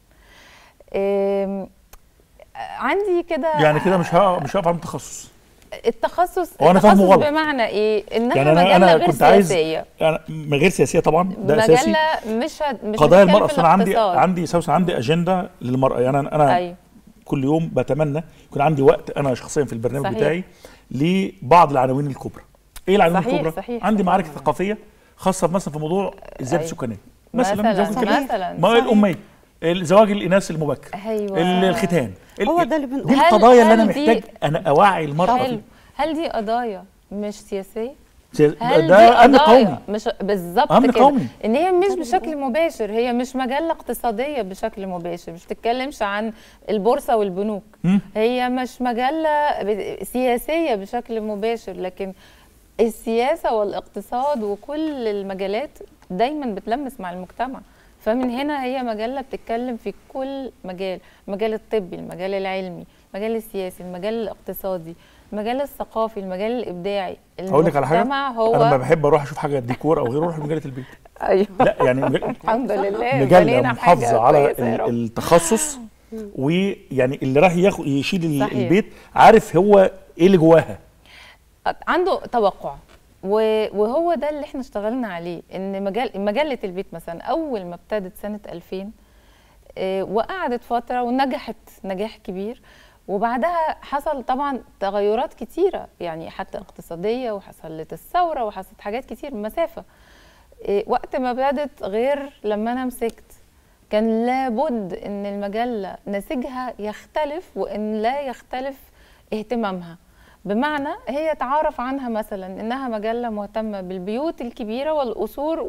آم، عندي كده يعني كده مش هقف مش هقف عن التخصص التخصص هو أنا فاهمه التخصص غلط. بمعنى ايه انها يعني مجله انا انا غير كنت عايز سياسيه يعني من غير سياسيه طبعا ده اساسي مجله مش هت- مش قضايا بتتكلم المراه في اصل انا عندي الاقتصاد. عندي سوسن عندي اجنده للمراه يعني انا انا ايوه كل يوم بتمنى يكون عندي وقت انا شخصيا في البرنامج صحيح. بتاعي لبعض العناوين الكبرى ايه العناوين صحيح، الكبرى صحيح. عندي معارك ثقافيه خاصه مثلا في موضوع الزياده أيوة. السكانيه مثلا زواج الكبير مثلا ما صحيح. الاميه الزواج الاناث المبكر ايوه ال- الختان ال- هو ده اللي دي بنقول هل- القضايا اللي انا هل دي- محتاج انا اوعي المراه حلو فيها. هل دي قضايا مش سياسيه سي- هل ده دي امن قضايا قومي مش بالظبط أمن كده قومي. ان هي مش بشكل مباشر هي مش مجله اقتصاديه بشكل مباشر مش بتتكلمش عن البورصه والبنوك مم. هي مش مجله ب- سياسيه بشكل مباشر لكن السياسه والاقتصاد وكل المجالات دايما بتلمس مع المجتمع فمن هنا هي مجله بتتكلم في كل مجال المجال الطبي المجال العلمي المجال السياسي المجال الاقتصادي المجال الثقافي المجال الابداعي اقول لك على حاجه المجتمع هو انا لما بحب اروح اشوف حاجه ديكور او غيره اروح لمجله البيت ايوه لا يعني مجل- الحمد لله مجله بنينا محافظه حاجة على كويسة يا ال- رب. التخصص ويعني اللي راح ياخد يشيل ال- صحيح. البيت عارف هو ايه اللي جواها عنده توقع و- وهو ده اللي احنا اشتغلنا عليه ان مجال مجله البيت مثلا اول ما ابتدت سنه 2000 آه، وقعدت فتره ونجحت نجاح كبير وبعدها حصل طبعا تغيرات كتيره يعني حتى اقتصاديه وحصلت الثوره وحصلت حاجات كتير مسافه آه، وقت ما بدت غير لما انا مسكت كان لابد ان المجله نسيجها يختلف وان لا يختلف اهتمامها بمعنى هي تعرف عنها مثلا انها مجله مهتمه بالبيوت الكبيره والقصور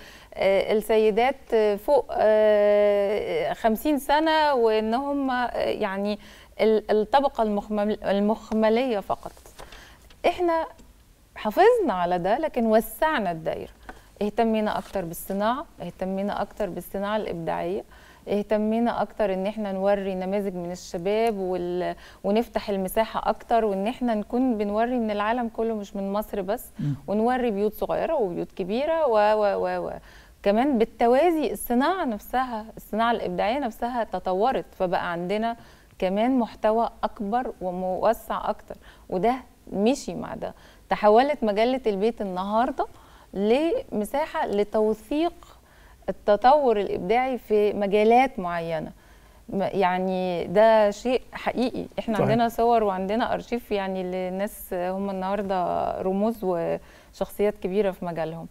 والسيدات فوق آه، خمسين سنه وانهم آه، يعني ال- الطبقه المخمل- المخمليه فقط احنا حافظنا على ده لكن وسعنا الدائره اهتمينا اكتر بالصناعه اهتمينا اكتر بالصناعه الابداعيه اهتمينا اكتر ان احنا نوري نماذج من الشباب وال... ونفتح المساحه اكتر وان احنا نكون بنوري من العالم كله مش من مصر بس ونوري بيوت صغيره وبيوت كبيره و و و, و. كمان بالتوازي الصناعه نفسها الصناعه الابداعيه نفسها تطورت فبقى عندنا كمان محتوى اكبر وموسع اكتر وده مشي مع ده تحولت مجله البيت النهارده لمساحه لتوثيق التطور الابداعي في مجالات معينه م- يعني ده شيء حقيقي احنا صحيح. عندنا صور وعندنا ارشيف يعني لناس هم النهارده رموز وشخصيات كبيره في مجالهم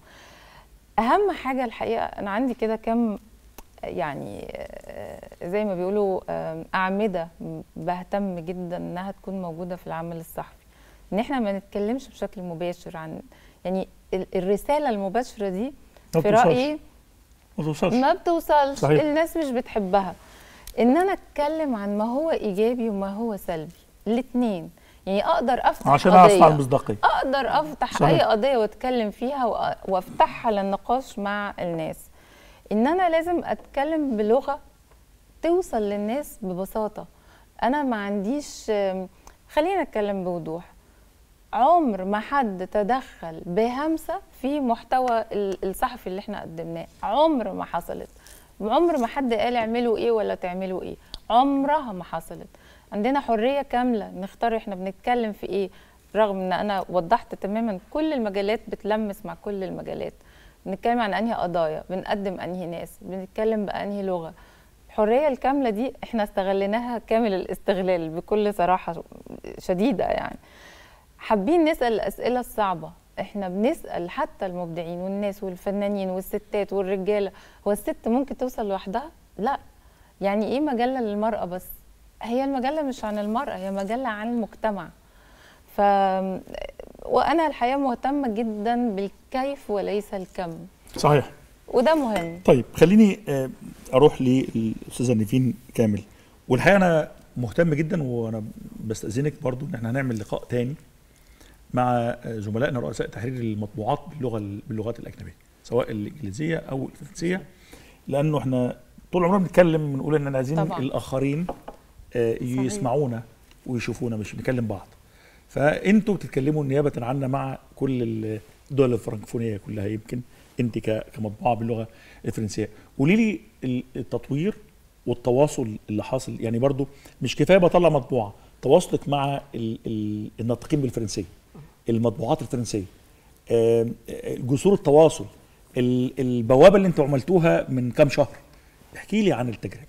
اهم حاجه الحقيقه انا عندي كده كم يعني آه، زي ما بيقولوا آه، اعمده م- بهتم جدا انها تكون موجوده في العمل الصحفي ان احنا ما نتكلمش بشكل مباشر عن يعني ال- الرساله المباشره دي ما في بتوصلش. رايي ما توصلش ما بتوصلش صحيح. الناس مش بتحبها ان انا اتكلم عن ما هو ايجابي وما هو سلبي الاثنين يعني اقدر افتح عشان قضيه اصنع المصداقيه اقدر افتح صحيح. اي قضيه واتكلم فيها وأ- وافتحها للنقاش مع الناس ان انا لازم اتكلم بلغه توصل للناس ببساطه انا ما عنديش آم، خلينا نتكلم بوضوح عمر ما حد تدخل بهمسه في محتوى ال- الصحفي اللي احنا قدمناه عمر ما حصلت عمر ما حد قال اعملوا ايه ولا تعملوا ايه عمرها ما حصلت عندنا حريه كامله نختار احنا بنتكلم في ايه رغم ان انا وضحت تماما كل المجالات بتلمس مع كل المجالات بنتكلم عن انهي قضايا بنقدم انهي ناس بنتكلم بانهي لغه الحريه الكامله دي احنا استغليناها كامل الاستغلال بكل صراحه شديده يعني حابين نسال الاسئله الصعبه احنا بنسال حتى المبدعين والناس والفنانين والستات والرجاله هو الست ممكن توصل لوحدها لا يعني ايه مجله للمراه بس هي المجله مش عن المراه هي مجله عن المجتمع ف وانا الحقيقه مهتمه جدا بالكيف وليس الكم صحيح وده مهم طيب خليني آه، اروح للاستاذه نيفين كامل والحقيقه انا مهتم جدا وانا بستاذنك برضو ان احنا هنعمل لقاء تاني مع آه، زملائنا رؤساء تحرير المطبوعات باللغه باللغات الاجنبيه سواء الانجليزيه او الفرنسيه لانه احنا طول عمرنا بنتكلم بنقول ان عايزين طبعاً. الاخرين آه، يسمعونا ويشوفونا مش بنكلم بعض فانتوا بتتكلموا نيابه عنا مع كل الدول الفرنكفونيه كلها يمكن انت ك- كمطبوعه باللغه الفرنسيه قولي لي ال- التطوير والتواصل اللي حاصل يعني برضو مش كفايه بطلع مطبوعه تواصلك مع ال- ال- الناطقين بالفرنسيه المطبوعات الفرنسيه آم، آه، جسور التواصل ال- البوابه اللي انتوا عملتوها من كام شهر احكي لي عن التجربه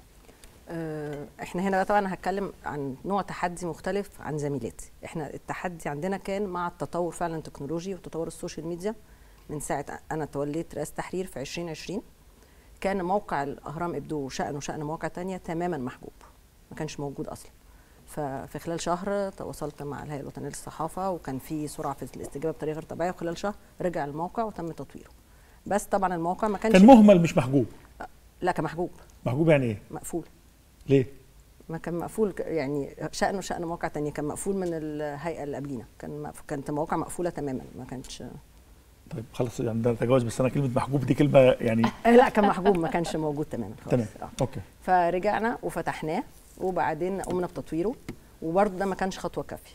آه، احنا هنا بقى طبعا هتكلم عن نوع تحدي مختلف عن زميلاتي احنا التحدي عندنا كان مع التطور فعلا التكنولوجي وتطور السوشيال ميديا من ساعه انا توليت رئاسه تحرير في 2020 كان موقع الاهرام ابدو شأنه شأن مواقع تانية تماما محجوب ما كانش موجود اصلا ففي خلال شهر تواصلت مع الهيئه الوطنيه للصحافه وكان في سرعه في الاستجابه بطريقه غير طبيعيه وخلال شهر رجع الموقع وتم تطويره بس طبعا الموقع ما كانش كان مهمل مش محجوب لا كان محجوب محجوب يعني ايه مقفول ليه ما كان مقفول ك- يعني شأنه شأن مواقع تانية كان مقفول من الهيئة اللي قبلينا كان مقف- كانت مواقع مقفولة تماما ما كانش طيب خلاص يعني ده تجاوز بس انا كلمه محجوب دي كلمه يعني آه لا كان محجوب ما كانش موجود تماما خالص تمام آه. اوكي فرجعنا وفتحناه وبعدين قمنا بتطويره وبرضه ده ما كانش خطوة كافية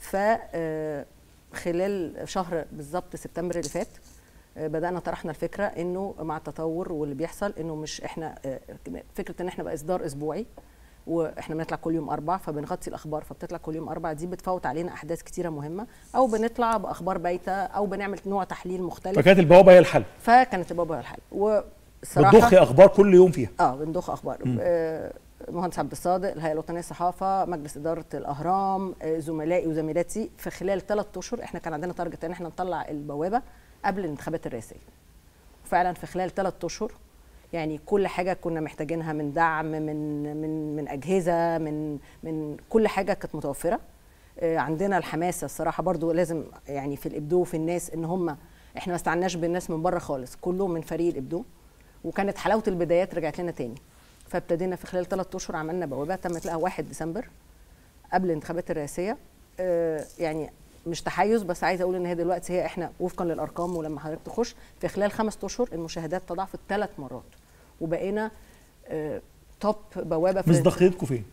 ف آه، خلال شهر بالظبط سبتمبر اللي فات آه، بدانا طرحنا الفكره انه مع التطور واللي بيحصل انه مش احنا آه، فكره ان احنا بقى اصدار اسبوعي واحنا بنطلع كل يوم اربع فبنغطي الاخبار فبتطلع كل يوم اربع دي بتفوت علينا احداث كتيره مهمه او بنطلع باخبار بايته او بنعمل نوع تحليل مختلف فكانت البوابه هي الحل فكانت البابا هو الحل والصراحه بتضخي اخبار كل يوم فيها اه بنضخ اخبار آه مهندس عبد الصادق الهيئه الوطنيه للصحافه مجلس اداره الاهرام آه زملائي وزميلاتي في خلال ثلاث اشهر احنا كان عندنا تارجت ان احنا نطلع البوابه قبل الانتخابات الرئاسيه فعلا في خلال ثلاث اشهر يعني كل حاجه كنا محتاجينها من دعم من من من اجهزه من من كل حاجه كانت متوفره آه، عندنا الحماسه الصراحه برضو لازم يعني في الابدو في الناس ان هم احنا ما استعناش بالناس من بره خالص كلهم من فريق الابدو وكانت حلاوه البدايات رجعت لنا تاني فابتدينا في خلال ثلاث اشهر عملنا بوابه تمت لها 1 ديسمبر قبل الانتخابات الرئاسيه آه، يعني مش تحيز بس عايزه اقول ان هي دلوقتي هي احنا وفقا للارقام ولما حضرتك تخش في خلال خمس اشهر المشاهدات تضاعفت ثلاث مرات وبقينا آه، توب بوابه في مصداقيتكم فين؟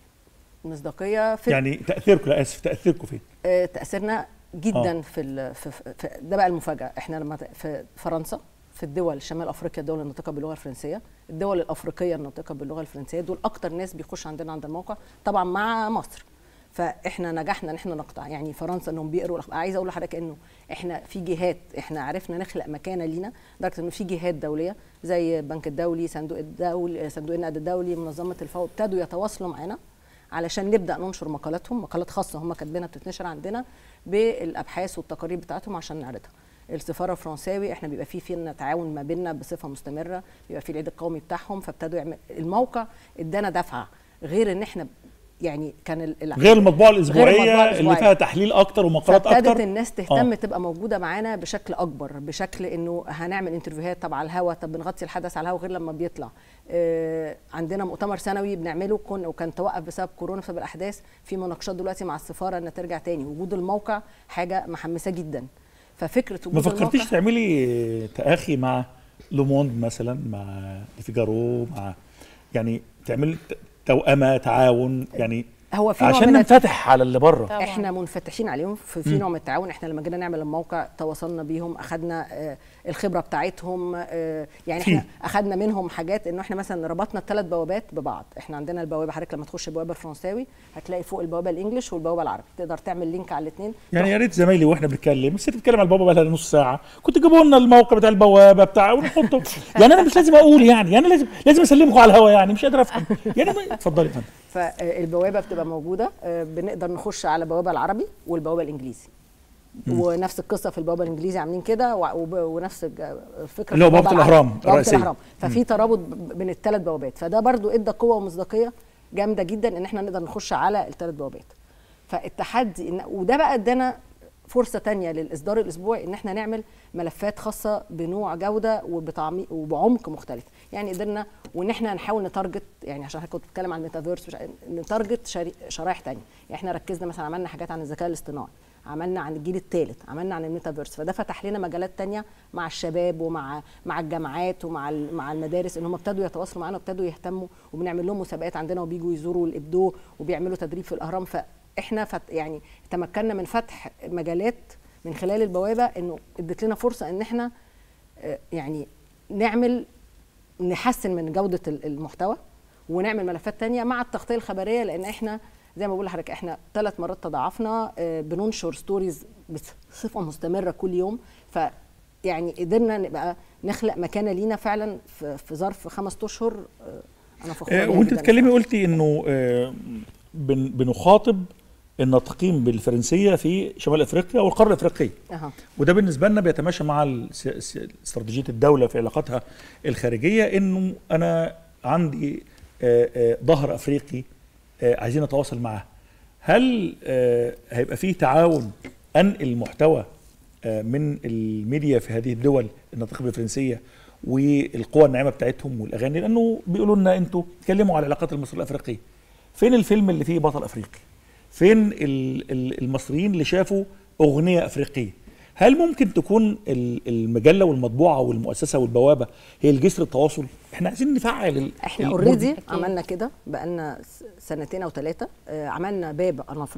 مصداقيه في يعني تاثيركم لا اسف تاثيركم فين؟ آه، تاثيرنا جدا آه. في, ال- في, في ده بقى المفاجاه احنا لما ت- في فرنسا في الدول شمال افريقيا الدول الناطقه باللغه الفرنسيه الدول الافريقيه الناطقه باللغه الفرنسيه دول اكتر ناس بيخش عندنا عند الموقع طبعا مع مصر فاحنا نجحنا ان احنا نقطع يعني فرنسا انهم بيقروا الأخبار. عايزه اقول لحضرتك انه احنا في جهات احنا عرفنا نخلق مكانه لينا لدرجه انه في جهات دوليه زي البنك الدولي صندوق الدولي صندوق النقد الدولي منظمه الفاو ابتدوا يتواصلوا معانا علشان نبدا ننشر مقالاتهم مقالات خاصه هم كاتبينها بتتنشر عندنا بالابحاث والتقارير بتاعتهم عشان نعرضها السفاره الفرنساوي احنا بيبقى في فينا تعاون ما بيننا بصفه مستمره بيبقى في العيد القومي بتاعهم فابتدوا يعمل الموقع ادانا دفعه غير ان احنا يعني كان ال- ال- غير المطبوعه الاسبوعيه المطبوعة اللي الأسبوعية. فيها تحليل اكتر ومقالات فابتدت اكتر الناس تهتم آه. تبقى موجوده معانا بشكل اكبر بشكل انه هنعمل انترفيوهات طب على الهوا طب بنغطي الحدث على الهوا غير لما بيطلع آه عندنا مؤتمر سنوي بنعمله كن وكان توقف بسبب كورونا بسبب الاحداث في مناقشات دلوقتي مع السفاره انها ترجع تاني وجود الموقع حاجه محمسه جدا ففكره وجود ما فكرتيش الموقع تعملي تاخي مع لوموند مثلا مع فيجارو مع يعني تعمل ت- توأمه تعاون يعني هو في نوع عشان من ننفتح على اللي بره طبعاً. احنا منفتحين عليهم في, في نوع من التعاون احنا لما جينا نعمل الموقع تواصلنا بيهم اخذنا آه الخبره بتاعتهم آه يعني في. احنا اخذنا منهم حاجات انه احنا مثلا ربطنا الثلاث بوابات ببعض احنا عندنا البوابه حضرتك لما تخش البوابه الفرنساوي هتلاقي فوق البوابه الانجليش والبوابه العربي تقدر تعمل لينك على الاثنين يعني يا ريت زمايلي واحنا بنتكلم الست بتتكلم على البوابه بقى لها نص ساعه كنت جيبوا لنا الموقع بتاع البوابه بتاع ونحطه يعني انا مش لازم اقول يعني يعني لازم لازم اسلمكم على الهوا يعني مش قادر افهم يعني ما- اتفضلي يا فندم فالبوابه بتبقى موجوده آه، بنقدر نخش على البوابه العربي والبوابه الانجليزي ونفس القصه في البوابه الانجليزي عاملين كده وع- وب- ونفس الج- الفكره اللي هو في بوابة العربي. الأهرام بوابه الرئيسية. الاهرام ففي ترابط ب- بين الثلاث بوابات فده برضو ادى قوه ومصداقيه جامده جدا ان احنا نقدر نخش على الثلاث بوابات فالتحدي إن وده بقى ادانا فرصه تانية للاصدار الاسبوعي ان احنا نعمل ملفات خاصه بنوع جوده وبتعميق وبعمق مختلف يعني قدرنا وان احنا نحاول نتارجت يعني عشان حضرتك كنت بتتكلم عن الميتافيرس مش عارف- نتارجت شري- شرايح تانية يعني احنا ركزنا مثلا عملنا حاجات عن الذكاء الاصطناعي عملنا عن الجيل الثالث عملنا عن الميتافيرس فده فتح لنا مجالات تانية مع الشباب ومع مع الجامعات ومع ال- مع المدارس ان هم ابتدوا يتواصلوا معانا وابتدوا يهتموا وبنعمل لهم مسابقات عندنا وبيجوا يزوروا الابدو وبيعملوا تدريب في الاهرام فاحنا فت يعني تمكنا من فتح مجالات من خلال البوابه انه ادت لنا فرصه ان احنا آه، يعني نعمل نحسن من جوده ال- المحتوى ونعمل ملفات تانية مع التغطيه الخبريه لان احنا زي ما بقول لحضرتك احنا ثلاث مرات تضاعفنا آه، بننشر ستوريز بصفه مستمره كل يوم ف يعني قدرنا نبقى نخلق مكانه لينا فعلا في, في ظرف خمس اشهر آه، انا فخوره آه، بيها وانت جداً بتتكلمي قلتي انه آه، بن- بنخاطب الناطقين بالفرنسيه في شمال افريقيا والقاره الافريقيه أها. وده بالنسبه لنا بيتماشى مع الس- س- استراتيجيه الدوله في علاقاتها الخارجيه انه انا عندي آه، آه، ظهر افريقي آه، عايزين نتواصل معاه هل آه، هيبقى فيه تعاون انقل محتوى آه، من الميديا في هذه الدول الناطقه بالفرنسيه والقوى الناعمه بتاعتهم والاغاني لانه بيقولوا لنا انتوا اتكلموا على العلاقات المصريه الافريقيه فين الفيلم اللي فيه بطل افريقي فين ال- ال- المصريين اللي شافوا اغنيه افريقيه هل ممكن تكون ال- المجله والمطبوعه والمؤسسه والبوابه هي الجسر التواصل احنا عايزين نفعل ال- احنا الأمور اوريدي دي. عملنا كده بقالنا س- سنتين او ثلاثه عملنا باب عن افريقيا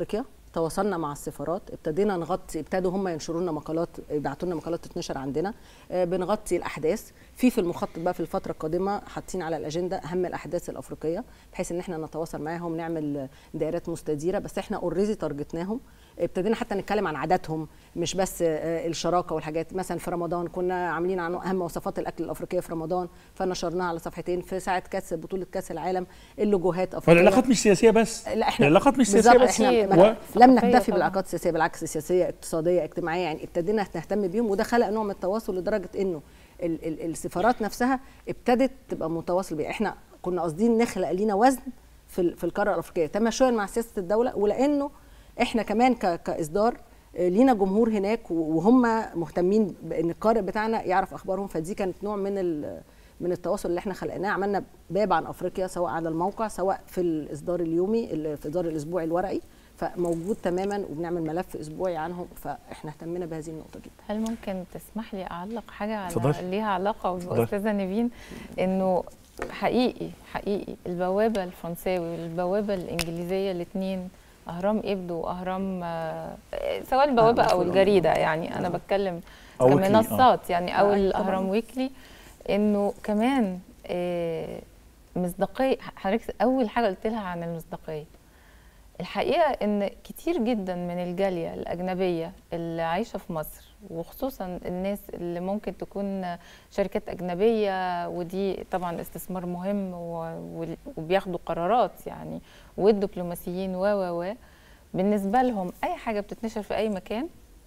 تواصلنا مع السفارات ابتدينا نغطي ابتدوا هم ينشروا لنا مقالات يبعتوا لنا مقالات تتنشر عندنا آه، بنغطي الاحداث في في المخطط بقى في الفتره القادمه حاطين على الاجنده اهم الاحداث الافريقيه بحيث ان احنا نتواصل معاهم نعمل دائرات مستديره بس احنا اوريدي تارجتناهم ابتدينا حتى نتكلم عن عاداتهم مش بس آه، الشراكه والحاجات مثلا في رمضان كنا عاملين عن اهم وصفات الاكل الافريقيه في رمضان فنشرناها على صفحتين في ساعه كاس بطوله كاس العالم اللوجوهات افريقيه فالعلاقات مش سياسيه بس لا احنا العلاقات مش سياسيه بالظبط بس احنا و- ما- لم ثقافية نكتفي طبعاً. بالعلاقات السياسيه بالعكس سياسيه اقتصاديه اجتماعيه يعني ابتدينا نهتم بيهم وده خلق نوع من التواصل لدرجه انه ال ال السفارات نفسها ابتدت تبقى متواصل بيها احنا كنا قاصدين نخلق لينا وزن في ال- في القاره الافريقيه تماشيا مع سياسه الدوله ولانه احنا كمان ك- كاصدار آه، لينا جمهور هناك و- وهم مهتمين بان القارئ بتاعنا يعرف اخبارهم فدي كانت نوع من ال- من التواصل اللي احنا خلقناه عملنا باب عن افريقيا سواء على الموقع سواء في الاصدار اليومي ال- في الاصدار الاسبوعي الورقي فموجود تماما وبنعمل ملف اسبوعي عنهم فاحنا اهتمينا بهذه النقطه جدا هل ممكن تسمح لي اعلق حاجه على اتفضلي. ليها علاقه اتفضلي. باستاذه نيفين انه حقيقي حقيقي البوابه الفرنساوي والبوابه الانجليزيه الاثنين اهرام ابدو واهرام آه، سواء البوابه او الجريده يعني انا بتكلم أو ويكلي، آه. كمنصات يعني او آه، أيوة الاهرام طبعاً. ويكلي انه كمان آه، مصداقيه حضرتك اول حاجه قلت لها عن المصداقيه الحقيقه ان كتير جدا من الجاليه الاجنبيه اللي عايشه في مصر وخصوصا الناس اللي ممكن تكون شركات اجنبيه ودي طبعا استثمار مهم و- وبياخدوا قرارات يعني والدبلوماسيين و و و بالنسبه لهم اي حاجه بتتنشر في اي مكان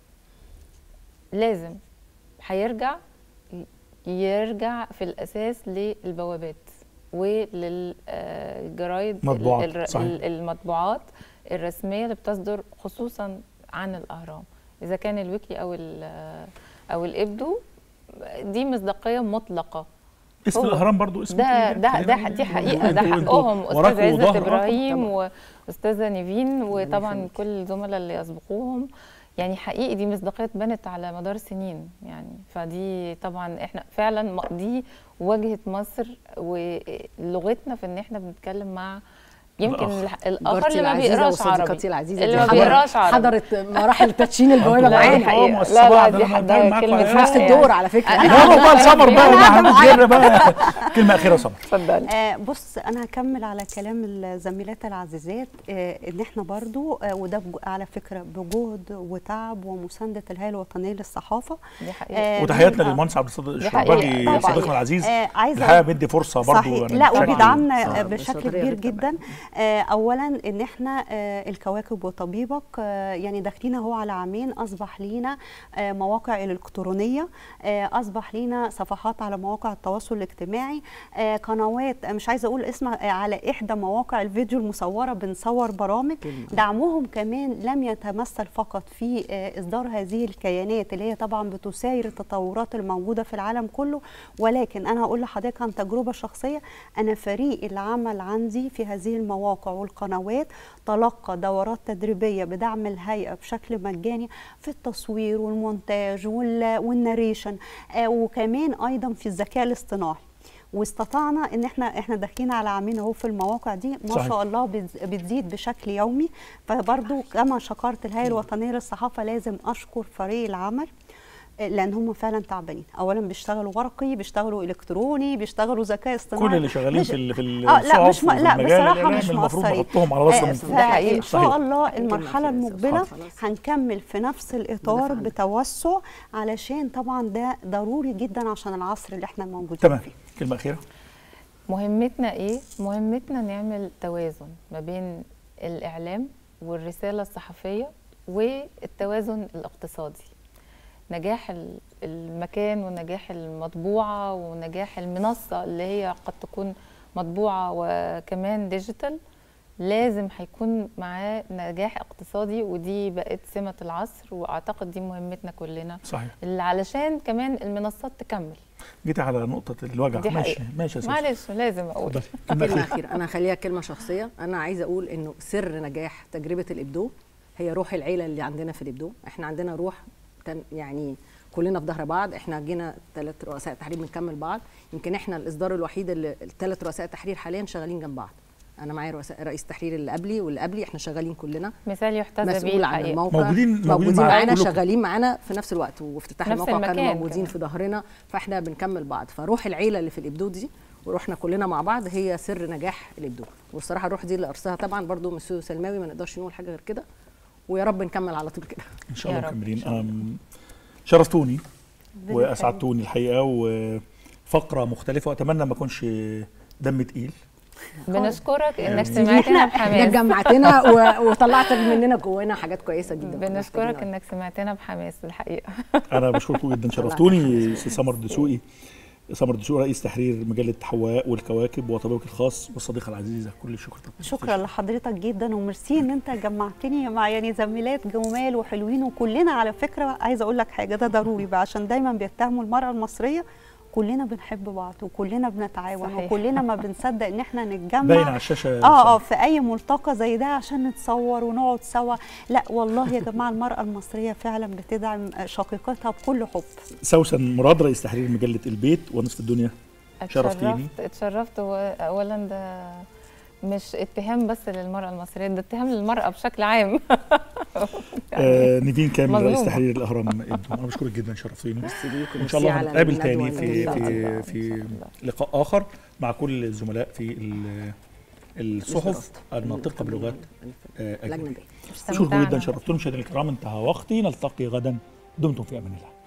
لازم هيرجع يرجع في الاساس للبوابات وللجرايد مطبوعات، صحيح. المطبوعات الرسميه اللي بتصدر خصوصا عن الاهرام اذا كان الويكلي او ال- او الابدو دي مصداقيه مطلقه اسم هو الاهرام برضو اسم ده تقيل ده يعني. ده دي حقيقه ده انتوا- انتوا حقهم استاذ وراكوا عزت ظهر. آه، ابراهيم واستاذه نيفين وطبعا يخليك. كل الزملاء اللي يسبقوهم يعني حقيقي دي مصداقيه اتبنت على مدار سنين يعني فدي طبعا احنا فعلا م- دي واجهه مصر ولغتنا في ان احنا بنتكلم مع يمكن الآخر. الح- الاخر جارتي اللي ما العزيزة بيقراش وصديقتي عربي العزيزة اللي دي ما حضرت- بيقراش عربي حضرت مراحل تدشين البوابه لا، دي معانا حقيقة. مؤسسة لا لا بعض، دي أنا حد- بتعامل معاكم كلمة على- في نفس حق يعني. الدور على فكره لا بقى سمر بقى هنتجر بقى كلمه اخيره يا سمر اتفضلي آه بص انا هكمل على كلام الزميلات العزيزات آه ان احنا برضو آه وده بج- على فكره بجهد وتعب ومسانده الهيئه الوطنيه للصحافه دي حقيقه آه وتحياتنا من- للمهندس عبد الصادق دي حقيقة. الشرباجي طبعاً. صديقنا العزيز آه عايزه الحقيقه بدي فرصه برضو صحيح يعني لا بشكل- وبيدعمنا آه، بشكل بشكل كبير غير جدا آه اولا ان احنا آه الكواكب وطبيبك آه يعني داخلين اهو على عامين اصبح لينا آه مواقع الكترونيه آه اصبح لينا صفحات على مواقع التواصل الاجتماعي آه قنوات آه مش عايزه اقول اسمها آه على احدى مواقع الفيديو المصوره بنصور برامج كلمة. دعمهم كمان لم يتمثل فقط في آه، اصدار هذه الكيانات اللي هي طبعا بتساير التطورات الموجوده في العالم كله ولكن انا هقول لحضرتك عن تجربه شخصيه انا فريق العمل عندي في هذه المواقع والقنوات تلقى دورات تدريبيه بدعم الهيئه بشكل مجاني في التصوير والمونتاج وال- والناريشن آه، وكمان ايضا في الذكاء الاصطناعي واستطعنا ان احنا احنا داخلين على عامين اهو في المواقع دي ما صحيح. شاء الله بتز- بتزيد بشكل يومي فبرضو كما شكرت الهيئه الوطنيه للصحافه لازم اشكر فريق العمل آه، لان هم فعلا تعبانين اولا بيشتغلوا ورقي بيشتغلوا الكتروني بيشتغلوا ذكاء اصطناعي كل اللي شغالين مش- في ال- في اه لا مش الصحف م... وفي لا المجال بصراحه الإعلامي مش المفروض مقصرين نحطهم على راسنا آه، من فوق. ده حقيقي. فان شاء صحيح. الله كلمة المرحله أخيرة يا أستاذ المقبله خلاص. هنكمل في نفس الاطار عنك. بتوسع علشان طبعا ده ضروري جدا عشان العصر اللي احنا موجودين تمام فيه كلمه اخيره مهمتنا ايه مهمتنا نعمل توازن ما بين الاعلام والرساله الصحفيه والتوازن الاقتصادي نجاح ال- المكان ونجاح المطبوعه ونجاح المنصه اللي هي قد تكون مطبوعه وكمان ديجيتال لازم هيكون معاه نجاح اقتصادي ودي بقت سمه العصر واعتقد دي مهمتنا كلنا صحيح اللي علشان كمان المنصات تكمل جيت على نقطه الوجع دي ماشي حقيقة. ماشي يا سيدي معلش لازم اقول اتفضلي. كلمه كلمة اخيره أخيرة أنا هخليها كلمة شخصية أنا عايزة أقول إنه سر نجاح تجربة الإبدو هي روح العيلة اللي عندنا في الإبدو إحنا عندنا روح تن يعني كلنا في ظهر بعض إحنا جينا ثلاث رؤساء تحرير بنكمل بعض يمكن إحنا الإصدار الوحيد اللي الثلاث رؤساء تحرير حاليا شغالين جنب بعض انا معايا رؤساء رئيس تحرير اللي قبلي واللي قبلي احنا شغالين كلنا مثال يحتذى به مسؤول عن الحقيقه الموقع موجودين- موجودين موجودين معاكم معانا كلكم. شغالين معانا في نفس الوقت وافتتاح نفس الموقع كانوا المكان موجودين كمان. في ظهرنا فاحنا بنكمل بعض فروح العيله اللي في الابدو دي وروحنا كلنا مع بعض هي سر نجاح الابدو والصراحه الروح دي اللي ارسها طبعا برضو مسيو سلماوي ما نقدرش نقول حاجه غير كده ويا رب نكمل على طول كده ان شاء يا الله رب. مكملين أم، شرفتوني واسعدتوني الحقيقه وفقره مختلفه واتمنى ما اكونش دم تقيل بنشكرك انك يعني- سمعتنا احنا بحماس جمعتنا و- وطلعت مننا جوانا حاجات كويسه جدا كنا بنشكرك محتاجينها. انك سمعتنا بحماس الحقيقه انا بشكركم جدا شرفتوني استاذ سمر دسوقي سمر دسوقي رئيس تحرير مجله حواء والكواكب وطبيبك الخاص والصديقه العزيزه كل الشكر طبعا شكرا لحضرتك جدا وميرسي ان انت جمعتني مع يعني زميلات جمال وحلوين وكلنا على فكره عايزه اقول لك حاجه ده ضروري بقى عشان دايما بيتهموا المراه المصريه كلنا بنحب بعض وكلنا بنتعاون صحيح. وكلنا ما بنصدق ان احنا باين نتجمع على الشاشه اه اه في اي ملتقى زي ده عشان نتصور ونقعد سوا لا والله يا جماعه المراه المصريه فعلا بتدعم شقيقتها بكل حب سوسن مراد رئيس تحرير مجله البيت ونصف الدنيا شرفتيني. اتشرفت اتشرفت واولا ده مش اتهام بس للمراه المصريه ده اتهام للمراه بشكل عام آه نيفين كامل رئيس مظلومة. تحرير الاهرام ابن انا بشكرك جدا شرفتيني بيكم. ان شاء الله ميرسي على هنتقابل الندوة تاني في الجميلة. في في لقاء اخر مع كل الزملاء في ال- الصحف الناطقه بلغات آه، اللجنه اجنبيه دي بشكركم جدا استمتعنا. شرفتوني مشاهدينا الكرام انتهى وقتي نلتقي غدا دمتم في امان الله